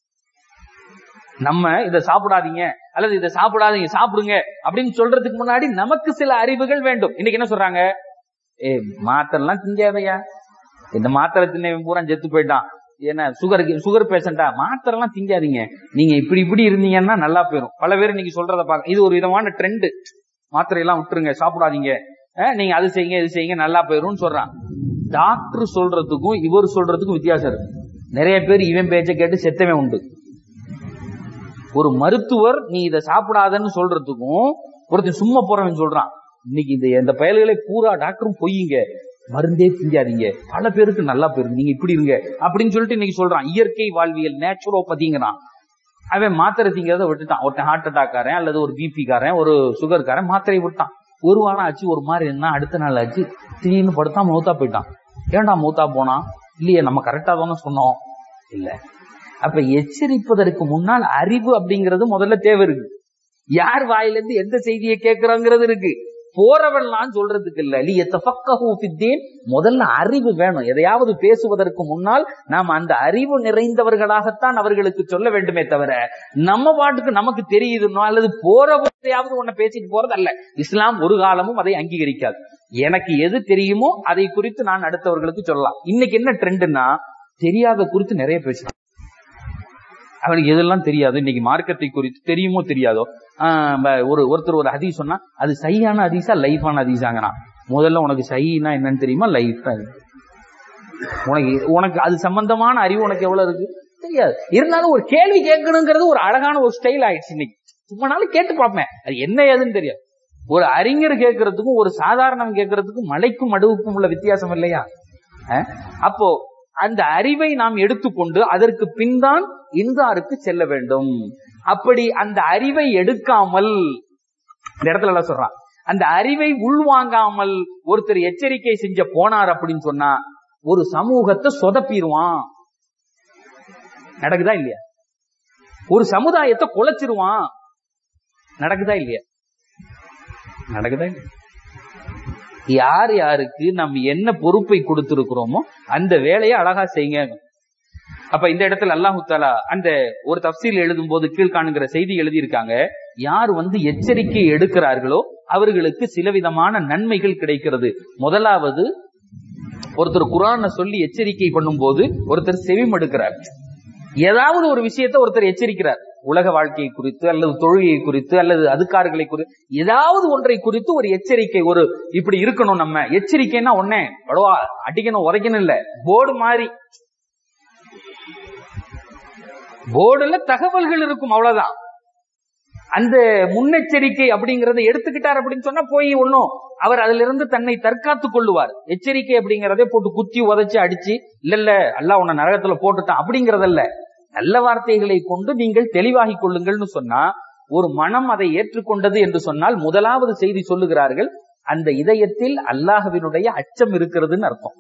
நம்ம இதை சாப்பிடாதீங்க அல்லது இதை சாப்பிடாதீங்க சாப்பிடுங்க அப்படின்னு சொல்றதுக்கு முன்னாடி நமக்கு சில அறிவுகள் வேண்டும் இன்னைக்கு என்ன சொல்றாங்க ஏ மாத்திரலாம் திங்காதையா இந்த மாத்திரை தின்னவன் பூரா செத்து போயிட்டான் என்ன சுகர் சுகர் பேஷண்டா மாத்திரலாம் திங்காதீங்க நீங்க இப்படி இப்படி இருந்தீங்கன்னா நல்லா போயிடும் பல பேர் இன்னைக்கு சொல்றத பாக்க இது ஒரு விதமான ட்ரெண்ட் மாத்திரை எல்லாம் விட்டுருங்க சாப்பிடாதீங்க நீங்க அது செய்யுங்க இது செய்யுங்க நல்லா போயிரும் சொல்றான் டாக்டர் சொல்றதுக்கும் இவர் சொல்றதுக்கும் வித்தியாசம் இருக்கு நிறைய பேர் இவன் பேச்ச கேட்டு செத்தவே உண்டு ஒரு மருத்துவர் நீ இதை சாப்பிடாதன்னு சொல்றதுக்கும் ஒருத்தன் சும்மா போறவன் சொல்றான் இன்னைக்கு இந்த இந்த பயல்களை பூரா டாக்டரும் பொய்யுங்க மருந்தே திங்காதீங்க பல பேருக்கு நல்லா போயிருக்கு நீங்க இப்படி இருங்க அப்படின்னு சொல்லிட்டு இன்னைக்கு சொல்றான் இயற்கை வாழ்வியல் நேச்சுரோபதிங்கிறான் அவன் மாத்திரை திங்கிறத விட்டுட்டான் ஒருத்தன் ஹார்ட் அட்டாக்காரன் அல்லது ஒரு பிபி காரன் ஒரு சுகர்காரன் மாத்திரை விட்டான் ஒரு வாரம் ஆச்சு ஒரு மாதிரி என்ன அடுத்த நாள் ஆச்சு திடீர்னு படுத்தா மூத்தா போயிட்டான் ஏன்டா மூத்தா போனான் இல்லையே நம்ம கரெக்டா தானே சொன்னோம் இல்ல அப்ப எச்சரிப்பதற்கு முன்னால் அறிவு அப்படிங்கிறது முதல்ல தேவை இருக்கு யார் வாயிலிருந்து எந்த செய்தியை கேட்கிறோங்கிறது இருக்கு போறவன்லாம் சொல்றதுக்கு இல்ல லி எத்தஃபக்கஹு ஃபித்தீன் முதல்ல அறிவு வேணும் எதையாவது பேசுவதற்கு முன்னால் நாம் அந்த அறிவு நிறைந்தவர்களாகத்தான் அவர்களுக்கு சொல்ல வேண்டுமே தவிர நம்ம பாட்டுக்கு நமக்கு தெரியுதுன்னோ அல்லது போறவரையாவது உன்னை பேசிட்டு போறது அல்ல இஸ்லாம் ஒரு காலமும் அதை அங்கீகரிக்காது எனக்கு எது தெரியுமோ அதை குறித்து நான் அடுத்தவர்களுக்கு சொல்லலாம் இன்னைக்கு என்ன ட்ரெண்டுன்னா தெரியாத குறித்து நிறைய பேசுறான் அவனுக்கு எதெல்லாம் தெரியாது இன்னைக்கு மார்க்கத்தை குறித்து தெரியுமோ தெரியாதோ ஒரு ஒருத்தர் ஒரு ஹதீஸ் சொன்னா அது சையான ஹதீஸா லைஃபான ஹதீஸாங்கண்ணா முதல்ல உனக்கு சைனா என்னன்னு தெரியுமா லைஃப் உனக்கு உனக்கு அது சம்பந்தமான அறிவு உனக்கு எவ்வளவு இருக்கு தெரியாது இருந்தாலும் ஒரு கேள்வி கேட்கணுங்கிறது ஒரு அழகான ஒரு ஸ்டைல் ஆயிடுச்சு இன்னைக்கு சும்மா நாளும் கேட்டு பார்ப்பேன் அது என்ன ஏதுன்னு தெரியாது ஒரு அறிஞர் கேட்கறதுக்கும் ஒரு சாதாரணம் கேட்கறதுக்கும் மலைக்கும் மடுவுக்கும் உள்ள வித்தியாசம் இல்லையா அஹ்? அப்போ அந்த அறிவை நாம் எடுத்துக்கொண்டு அதற்கு பின்தான் இன்றாருக்கு செல்ல வேண்டும் அப்படி அந்த அறிவை எடுக்காமல் இந்த இடத்துல எல்லாம் சொல்றான் அந்த அறிவை உள்வாங்காமல் ஒருத்தர் எச்சரிக்கை செஞ்ச போனார் அப்படின்னு சொன்னா ஒரு சமூகத்தை சொதப்பிடுவான் நடக்குதா இல்லையா ஒரு சமுதாயத்தை குலைச்சிருவான் நடக்குதா இல்லையா நடக்குதா இல்லையா யார் யாருக்கு நம்ம என்ன பொறுப்பை கொடுத்திருக்கிறோமோ அந்த வேலையை அழகா செய்யுங்க அப்ப இந்த இடத்துல அல்லாஹு தாலா அந்த ஒரு தப்சீல் எழுதும் போது கீழ்காணுங்கிற செய்தி எழுதியிருக்காங்க யார் வந்து எச்சரிக்கை எடுக்கிறார்களோ அவர்களுக்கு சிலவிதமான நன்மைகள் கிடைக்கிறது முதலாவது ஒருத்தர் குரானை சொல்லி எச்சரிக்கை பண்ணும்போது ஒருத்தர் செவிமடுக்கிறார் ஏதாவது ஒரு விஷயத்தை ஒருத்தர் எச்சரிக்கிறார் உலக வாழ்க்கையை குறித்து அல்லது தொழுகையை குறித்து அல்லது அதுக்காரர்களை குறித்து ஏதாவது ஒன்றை குறித்து ஒரு எச்சரிக்கை ஒரு இப்படி இருக்கணும் நம்ம எச்சரிக்கைன்னா ஒன்னே படவா அடிக்கணும் உரைக்கணும் இல்ல போர்டு மாதிரி போர்டுல தகவல்கள் இருக்கும் அவ்வளவுதான் அந்த முன்னெச்சரிக்கை அப்படிங்கறத எடுத்துக்கிட்டார் அப்படின்னு சொன்னா போய் ஒன்னும் அவர் அதுல இருந்து தன்னை தற்காத்துக் கொள்ளுவார் எச்சரிக்கை அப்படிங்கறதே போட்டு குத்தி உதைச்சு அடிச்சு இல்ல இல்ல அல்ல உன்னை நரகத்துல போட்டுட்டான் அப்படிங்கறதல்ல நல்ல வார்த்தைகளை கொண்டு நீங்கள் தெளிவாகி கொள்ளுங்கள்னு சொன்னா ஒரு மனம் அதை ஏற்றுக்கொண்டது என்று சொன்னால் முதலாவது செய்தி சொல்லுகிறார்கள் அந்த இதயத்தில் அல்லாஹ்வினுடைய அச்சம் இருக்கிறதுன்னு அர்த்தம்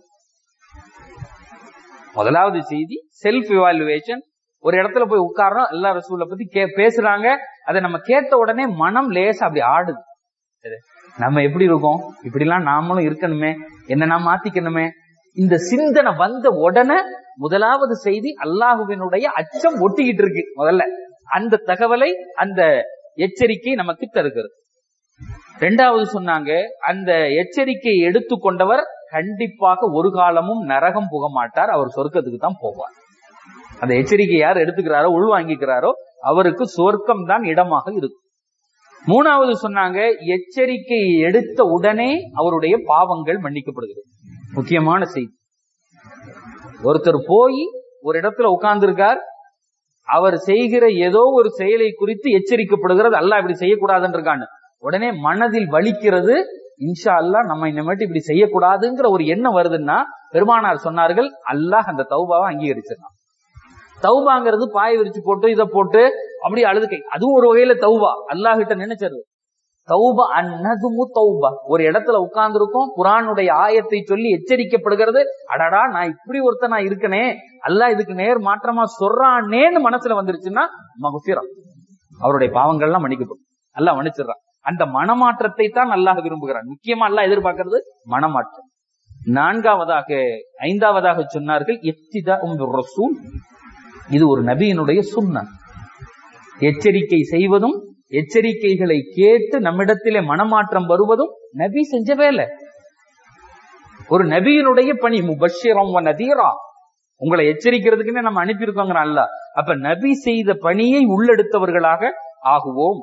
முதலாவது செய்தி செல்ஃப் இவாலுவேஷன் ஒரு இடத்துல போய் உட்கார்றோம் எல்லா ரசூலை பத்தி கே- பேசுறாங்க அதை நம்ம கேட்ட உடனே மனம் லேசா அப்படி ஆடுது சரி. நம்ம எப்படி இருக்கோம் இப்படிலாம் நாமளும் இருக்கணுமே என்ன நாம் மாத்திக்கணுமே இந்த சிந்தனை வந்த உடனே முதலாவது செய்தி அல்லாஹுவினுடைய அச்சம் ஒட்டிக்கிட்டு இருக்கு முதல்ல அந்த தகவலை அந்த எச்சரிக்கை நமக்கு தருகிறது ரெண்டாவது சொன்னாங்க அந்த எச்சரிக்கையை எடுத்துக்கொண்டவர் கண்டிப்பாக ஒரு காலமும் நரகம் புக மாட்டார் அவர் சொர்க்கத்துக்கு தான் போவார் அந்த எச்சரிக்கை யார் எடுத்துக்கிறாரோ உள்வாங்கிக்கிறாரோ அவருக்கு சொர்க்கம் தான் இடமாக இருக்கும் மூணாவது சொன்னாங்க எச்சரிக்கை எடுத்த உடனே அவருடைய பாவங்கள் மன்னிக்கப்படுகிறது முக்கியமான செய்தி ஒருத்தர் போய் ஒரு இடத்துல உட்கார்ந்திருக்கார் அவர் செய்கிற ஏதோ ஒரு செயலை குறித்து எச்சரிக்கப்படுகிறது அல்லாஹ் இப்படி செய்யக்கூடாதுன்னு இருக்கான்னு உடனே மனதில் வலிக்கிறது இன்ஷா அல்லாஹ் நம்ம இனிமேட்டு இப்படி செய்யக்கூடாதுங்கிற ஒரு எண்ணம் வருதுன்னா பெருமானார் சொன்னார்கள் அல்லாஹ் அந்த தௌபாவை அங்கீகரிச்சிடலாம் தௌபாங்கிறது பாய் விரிச்சு போட்டு இதை போட்டு அப்படி அழுது கை அதுவும் ஒரு வகையில தௌபா அல்லாஹ் கிட்ட நினைச்சது தௌபா அன்னதுமு தௌபா ஒரு இடத்துல உட்கார்ந்துருக்கோம் குரானுடைய ஆயத்தை சொல்லி எச்சரிக்கப்படுகிறது அடடா நான் இப்படி ஒருத்தன் நான் இருக்கனே அல்லாஹ் இதுக்கு நேர் மாற்றமா சொல்றானேன்னு மனசுல வந்துருச்சுன்னா மகுஃபிரம் அவருடைய பாவங்கள்லாம் மன்னிக்கப்படும் அல்லாஹ் மன்னிச்சிடுறான் அந்த மனமாற்றத்தை தான் அல்லாஹ் விரும்புகிறான் முக்கியமா அல்லாஹ் எதிர்பார்க்கிறது மனமாற்றம் நான்காவதாக ஐந்தாவதாக சொன்னார்கள் எத்திதா ரசூல் இது ஒரு நபியினுடைய சுண்ணன் எச்சரிக்கை செய்வதும் எச்சரிக்கைகளை கேட்டு நம்மிடத்திலே மனமாற்றம் வருவதும் நபி செஞ்ச வேலை ஒரு நபியினுடைய பணி முபஷிரம் வ நதீரா உங்களை எச்சரிக்கிறதுக்குன்னு நம்ம அனுப்பியிருக்கோங்கிற அல்ல அப்ப நபி செய்த பணியை உள்ளெடுத்தவர்களாக ஆகுவோம்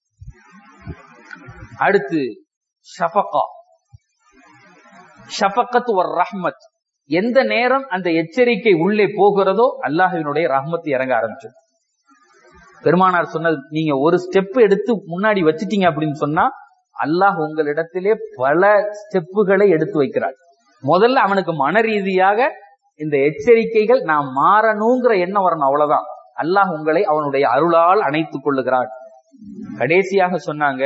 அடுத்து ஷஃபகா ஷஃபகத் ஒரு ரஹ்மத் எந்த நேரம் அந்த எச்சரிக்கை உள்ளே போகிறதோ அல்லாஹினுடைய ரஹ்மத் இறங்க ஆரம்பிச்சது பெருமானார் சொன்னது நீங்க ஒரு ஸ்டெப் எடுத்து முன்னாடி வச்சிட்டீங்க அப்படின்னு சொன்னா அல்லாஹ் உங்களிடத்திலே பல ஸ்டெப்புகளை எடுத்து வைக்கிறார் முதல்ல அவனுக்கு மன ரீதியாக இந்த எச்சரிக்கைகள் நான் மாறணுங்கிற எண்ணம் வரணும் அவ்வளவுதான் அல்லாஹ் உங்களை அவனுடைய அருளால் அணைத்துக் கொள்ளுகிறான் கடைசியாக சொன்னாங்க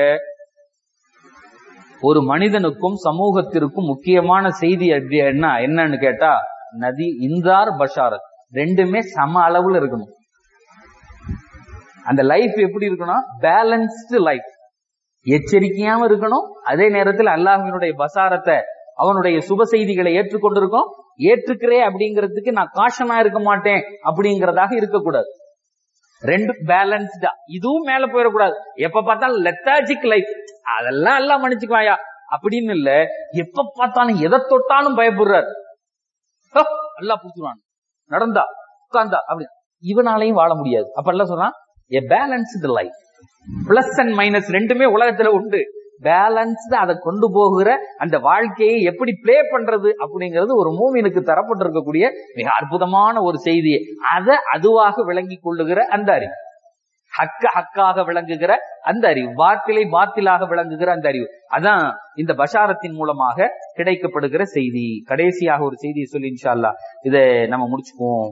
ஒரு மனிதனுக்கும் சமூகத்திற்கும் முக்கியமான செய்தி எப்படி என்ன என்னன்னு கேட்டா நதி இந்தார் பஷாரத் ரெண்டுமே சம அளவுல இருக்கணும் அந்த லைஃப் எப்படி இருக்கணும் பேலன்ஸ்டு லைஃப் எச்சரிக்கையாவும் இருக்கணும் அதே நேரத்தில் அல்லாஹினுடைய பசாரத்தை அவனுடைய சுப செய்திகளை ஏற்றுக்கொண்டிருக்கோம் ஏற்றுக்கிறேன் அப்படிங்கிறதுக்கு நான் காஷனா இருக்க மாட்டேன் அப்படிங்கறதாக இருக்கக்கூடாது ரெண்டு பேலன்ஸ்டா இதுவும் மேல போயிடக்கூடாது எப்ப பார்த்தாலும் லெத்தாஜிக் லைஃப் அதெல்லாம் எல்லாம் மன்னிச்சுக்குவாயா அப்படின்னு இல்ல எப்ப பார்த்தாலும் எதை தொட்டாலும் பயப்படுறாரு எல்லாம் புடிச்சுவான் நடந்தா உட்கார்ந்தா அப்படி இவனாலையும் வாழ முடியாது அப்ப எல்லாம் சொல்றான் a balanced life plus and minus ரெண்டுமே உலகத்துல உண்டு பேலன்ஸ்டு அதை கொண்டு போகிற அந்த வாழ்க்கையை எப்படி பிளே பண்றது அப்படிங்கிறது ஒரு மூவினுக்கு தரப்பட்டிருக்கக்கூடிய மிக அற்புதமான ஒரு செய்தி அதை அதுவாக விளங்கி கொள்ளுகிற அந்த அறிவு ஹக்க ஹக்காக விளங்குகிற அந்த அறிவு பாத்திலை பாத்திலாக விளங்குகிற அந்த அறிவு அதான் இந்த பஷாரத்தின் மூலமாக கிடைக்கப்படுகிற செய்தி கடைசியாக ஒரு செய்தியை சொல்லி இன்ஷா அல்லாஹ் இதை நம்ம முடிச்சுக்குவோம்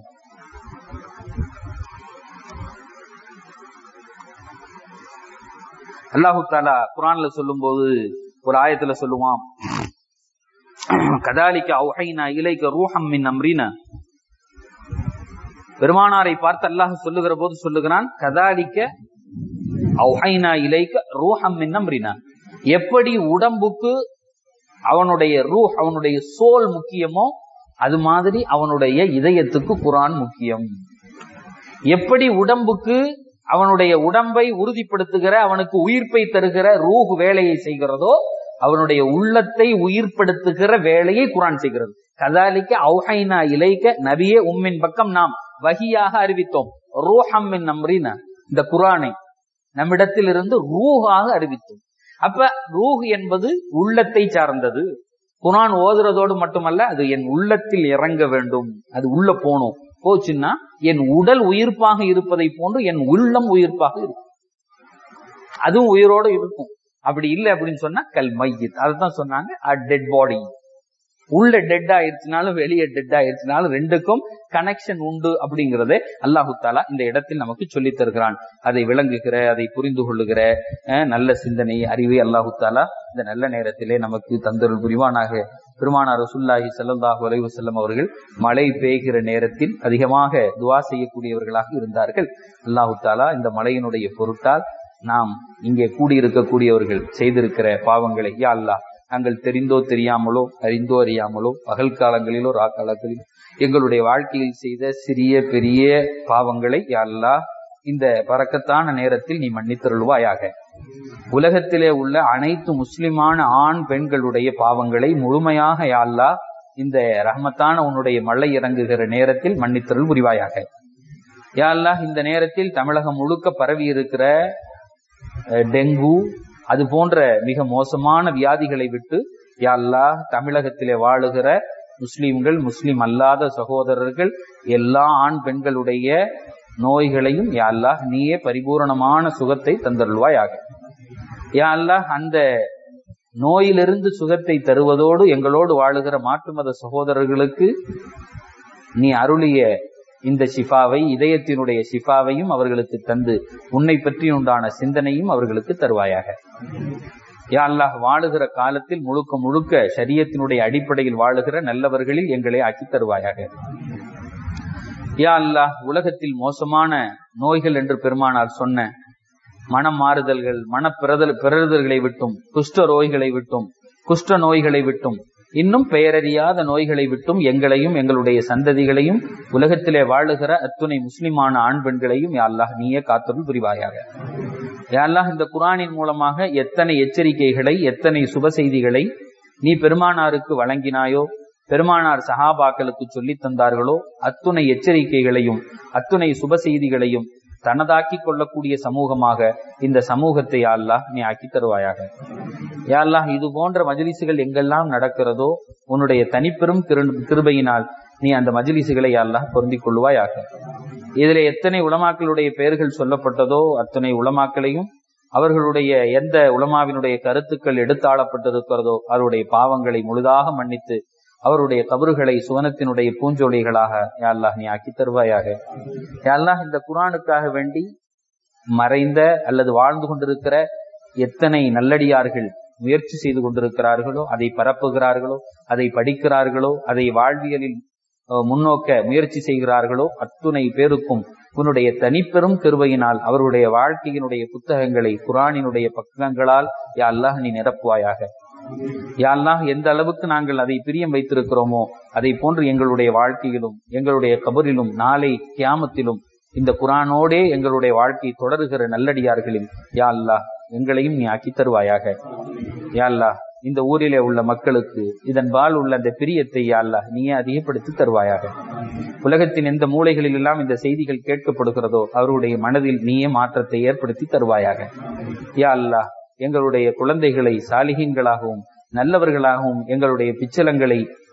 அல்லாஹு தாலா குரான்ல சொல்லும் போது ஒரு ஆயத்துல சொல்லுவான் கதாலிக்க அவுஹைனா இலைக்க ரூஹம் மின் அம்ரினா பெருமானாரை பார்த்து அல்லாஹ் சொல்லுகிற போது சொல்லுகிறான் கதாலிக்க அவுஹைனா இலைக்க ரூஹம் மின் அம்ரினா எப்படி உடம்புக்கு அவனுடைய ரூஹ் அவனுடைய சோல் முக்கியமோ அது மாதிரி அவனுடைய இதயத்துக்கு குரான் முக்கியம் எப்படி உடம்புக்கு அவனுடைய உடம்பை உறுதிப்படுத்துகிற அவனுக்கு உயிர்ப்பை தருகிற ரூஹ் வேலையை செய்கிறதோ அவனுடைய உள்ளத்தை உயிர்ப்படுத்துகிற வேலையை குரான் செய்கிறது கதாலிக்க அவுஹைனா இலைக்க நபியே உம்மின் பக்கம் நாம் வகியாக அறிவித்தோம் ரூஹம் மின் நம்ரினா இந்த குரானை நம்மிடத்தில் இருந்து ரூஹாக அறிவித்தோம் அப்ப ரூஹ் என்பது உள்ளத்தை சார்ந்தது குரான் ஓதுறதோடு மட்டுமல்ல அது என் உள்ளத்தில் இறங்க வேண்டும் அது உள்ள போகணும் போச்சுன்னா என் உடல் உயிர்ப்பாக இருப்பதை போன்று என் உள்ளம் உயிர்ப்பாக இருக்கும் அதுவும் உயிரோடு இருக்கும் அப்படி இல்லை அப்படின்னு சொன்னா கல் மையத் அதுதான் சொன்னாங்க அ டெட் பாடி உள்ள டெட் ஆயிருச்சுனாலும் வெளியே டெட் ஆயிருச்சுனாலும் ரெண்டுக்கும் கனெக்ஷன் உண்டு அப்படிங்கறதை அல்லாஹு தாலா இந்த இடத்தில் நமக்கு சொல்லித் தருகிறான் அதை விளங்குகிற அதை புரிந்து கொள்ளுகிற அஹ், நல்ல சிந்தனை அறிவை அல்லாஹு தாலா இந்த நல்ல நேரத்திலே நமக்கு தந்தருள் புரிவானாக பெருமானார் ரசுல்லாஹி ஸல்லல்லாஹு அலைஹி வஸல்லம் அவர்கள் மழை பெய்கிற நேரத்தில் அதிகமாக துவா செய்யக்கூடியவர்களாக இருந்தார்கள் அல்லாஹு தாலா இந்த மழையினுடைய பொருட்டால் நாம் இங்கே கூடியிருக்கக்கூடியவர்கள் செய்திருக்கிற பாவங்களை யா அல்லாஹ் நாங்கள் தெரிந்தோ தெரியாமலோ அறிந்தோ அறியாமலோ பகல் காலங்களிலோ ரா காலங்களிலோ எங்களுடைய வாழ்க்கையில் செய்த சிறிய பெரிய பாவங்களை யா அல்லாஹ் இந்த பறக்கத்தான நேரத்தில் நீ மன்னித்தருள்வாயாக உலகத்திலே உள்ள அனைத்து முஸ்லிமான ஆண் பெண்களுடைய பாவங்களை முழுமையாக யா அல்லாஹ் இந்த ரஹமத்தான உன்னுடைய மழை இறங்குகிற நேரத்தில் மன்னித்தருள் புரிவாயாக யா அல்லாஹ் இந்த நேரத்தில் தமிழகம் முழுக்க பரவி இருக்கிற அஹ், டெங்கு அது போன்ற மிக மோசமான வியாதிகளை விட்டு யா அல்லாஹ் தமிழகத்திலே வாழுகிற முஸ்லிம்கள் முஸ்லிம் அல்லாத சகோதரர்கள் எல்லா ஆண் பெண்களுடைய நோய்களையும் யா அல்லாஹ் நீயே பரிபூரணமான சுகத்தை தந்தருள்வாயாக யா அல்லாஹ் அந்த நோயிலிருந்து சுகத்தை தருவதோடு எங்களோடு வாழுகிற மாற்று மத சகோதரர்களுக்கு நீ அருளிய இந்த ஷிஃபாவை இதயத்தினுடைய ஷிஃபாவையும் அவர்களுக்கு தந்து உன்னை பற்றி உண்டான சிந்தனையும் அவர்களுக்கு தருவாயாக யா அல்லாஹ் வாழுகிற காலத்தில் முழுக்க முழுக்க ஷரியத்தினுடைய அடிப்படையில் வாழுகிற நல்லவர்களில் எங்களை ஆக்கி தருவாயாக யா அல்லாஹ் உலகத்தில் மோசமான நோய்கள் என்று பெருமானார் சொன்ன மனம் மாறுதல்கள் மன பிறதல் பிறறுதல்களை விட்டும் குஷ்ட நோய்களை விட்டும் குஷ்ட நோய்களை விட்டும் இன்னும் பெயரறியாத நோய்களை விட்டும் எங்களையும் எங்களுடைய சந்ததிகளையும் உலகத்திலே வாழுகிற அத்துணை முஸ்லிமான ஆண் பெண்களையும் யா அல்லாஹ் நீயே காத்தருள் புரிவாயாக யா அல்லாஹ் இந்த குரானின் மூலமாக எத்தனை எச்சரிக்கைகளை எத்தனை சுப செய்திகளை நீ பெருமானாருக்கு வழங்கினாயோ பெருமானார் சஹாபாக்களுக்கு சொல்லித் தந்தார்களோ அத்துணை எச்சரிக்கைகளையும் அத்துணை சுப செய்திகளையும் தனதாக்கி கொள்ளக்கூடிய சமூகமாக இந்த சமூகத்தை யா அல்லாஹ் நீ ஆக்கி தருவாயாக யா அல்லாஹ் இது போன்ற மஜ்லிசுகள் எங்கெல்லாம் நடக்கிறதோ உன்னுடைய தனிப்பெரும் திரு- கிருபையினால் நீ அந்த மஜ்லிசுகளை யா அல்லாஹ் பொருந்திக் கொள்வாயாக இதில் எத்தனை உலமாக்களுடைய பெயர்கள் சொல்லப்பட்டதோ அத்தனை உலமாக்களையும் அவர்களுடைய எந்த உலமாவினுடைய கருத்துக்கள் எடுத்தாளப்பட்டிருக்கிறதோ அவருடைய பாவங்களை முழுதாக மன்னித்து அவருடைய கபறுகளை சுவனத்தினுடைய பூஞ்சோலைகளாக யா அல்லாஹ் நீ ஆக்கி தருவாயாக யா அல்லாஹ் இந்த குரானுக்காக வேண்டி மறைந்த அல்லது வாழ்ந்து கொண்டிருக்கிற எத்தனை நல்லடியார்கள் முயற்சி செய்து கொண்டிருக்கிறார்களோ அதை பரப்புகிறார்களோ அதை படிக்கிறார்களோ அதை வாழ்வியலில் அஹ், முன்னோக்க முயற்சி செய்கிறார்களோ அத்துணை பேருக்கும் உன்னுடைய தனிப்பெரும் கிருபையினால் அவருடைய வாழ்க்கையினுடைய புத்தகங்களை குரானினுடைய பக்கங்களால் யா அல்லாஹ் நீ நிரப்புவாயாக யா அல்லாஹ் எந்த அளவுக்கு நாங்கள் அதை பிரியம் வைத்திருக்கிறோமோ அதை போன்று எங்களுடைய வாழ்க்கையிலும் எங்களுடைய கபரிலும் நாளை கியாமத்திலும் இந்த குரானோடே எங்களுடைய வாழ்க்கை தொடருகிற நல்லடியார்களில் யா அல்லாஹ் எங்களையும் நீ ஆக்கி தருவாயாக யா அல்லாஹ் இந்த ஊரிலே உள்ள மக்களுக்கு இதன் பால் உள்ள அந்த பிரியத்தை யா அல்லாஹ் நீயே அதிகப்படுத்தி தருவாயாக உலகத்தின் எந்த மூலைகளில் எல்லாம் இந்த செய்திகள் கேட்கப்படுகிறதோ அவருடைய மனதில் நீயே மாற்றத்தை ஏற்படுத்தி தருவாயாக யா அல்லாஹ் எங்களுடைய குழந்தைகளை சாலிகீன்களாகவும் நல்லவர்களாகவும் எங்களுடைய பிச்சலங்களை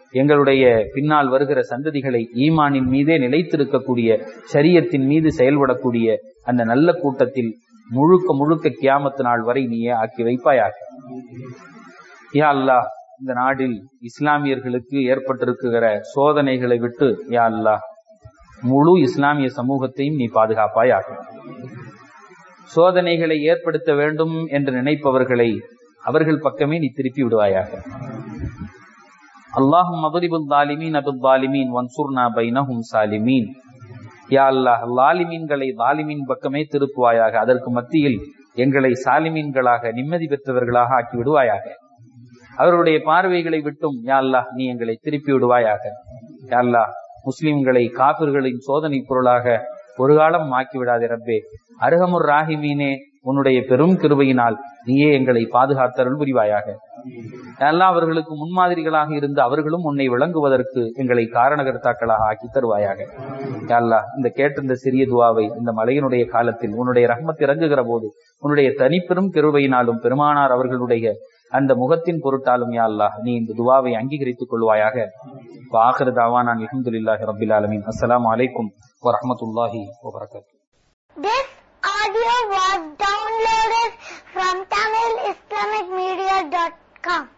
எங்களுடைய பின்னால் வருகிற சந்ததிகளை ஈமானின் மீதே நிலைத்திருக்கக்கூடிய சரியத்தின் மீது செயல்படக்கூடிய அந்த நல்ல கூட்டத்தில் முழுக்க முழுக்க கியாமத்து நாள் வரை நீயே ஆக்கி வைப்பாயாக யா அல்லாஹ் இந்த நாடில் இஸ்லாமியர்களுக்கு ஏற்பட்டிருக்கிற சோதனைகளை விட்டு யா அல்லாஹ் முழு இஸ்லாமிய சமூகத்தையும் நீ பாதுகாப்பாயாக சோதனைகளை ஏற்படுத்த வேண்டும் என்று நினைப்பவர்களை அவர்கள் பக்கமே நீ திருப்பி விடுவாயாக அல்லாஹும் மதுரிபுல் தாலிமீன் அபுல் தாலிமீன் வன்சுர்னா பைனஹும் சாலிமீன் யா அல்லாஹ் லாலிமீன்களை தாலிமீன் பக்கமே திருப்புவாயாக அதற்கு மத்தியில் எங்களை சாலிமீன்களாக நிம்மதி பெற்றவர்களாக ஆக்கி விடுவாயாக அவருடைய பார்வைகளை விட்டும் யா அல்லாஹ் நீ எங்களை திருப்பி விடுவாயாக யா அல்லாஹ் முஸ்லிம்களை காபிர்களின் சோதனை பொருளாக ஒரு காலம் ஆக்கி விடாதே ரப்பே அருகமுர் ராஹிமீனே உன்னுடைய பெரும் கிருபையினால் நீயே எங்களை பாதுகாத்தருள் புரிவாயாக எல்லாம் அவர்களுக்கு முன்மாதிரிகளாக இருந்து அவர்களும் உன்னை விளங்குவதற்கு எங்களை காரணகர்த்தாக்களாக ஆக்கி தருவாயாக அல்லா இந்த கேட்ட இந்த சிறிய துவாவை இந்த மலையினுடைய காலத்தில் உன்னுடைய ரஹ்மத் இறங்குகிற போது உன்னுடைய தனிப்பெரும் கிருபையினாலும் பெருமானார் அவர்களுடைய அந்த முகத்தின் பொருட்டாலும் யா அல்லாஹ் நீ இந்த துவாவை அங்கீகரித்துக் கொள்வாயாக ஆஹிர தாவானான் அல்ஹம்துலில்லாஹி ரப்பில் ஆலமீன் அஸ்ஸலாமு அலைக்கும் வரஹ்மத்துல்லாஹி வபரகாத்துஹு This audio was downloaded from TamilIslamicMedia.com.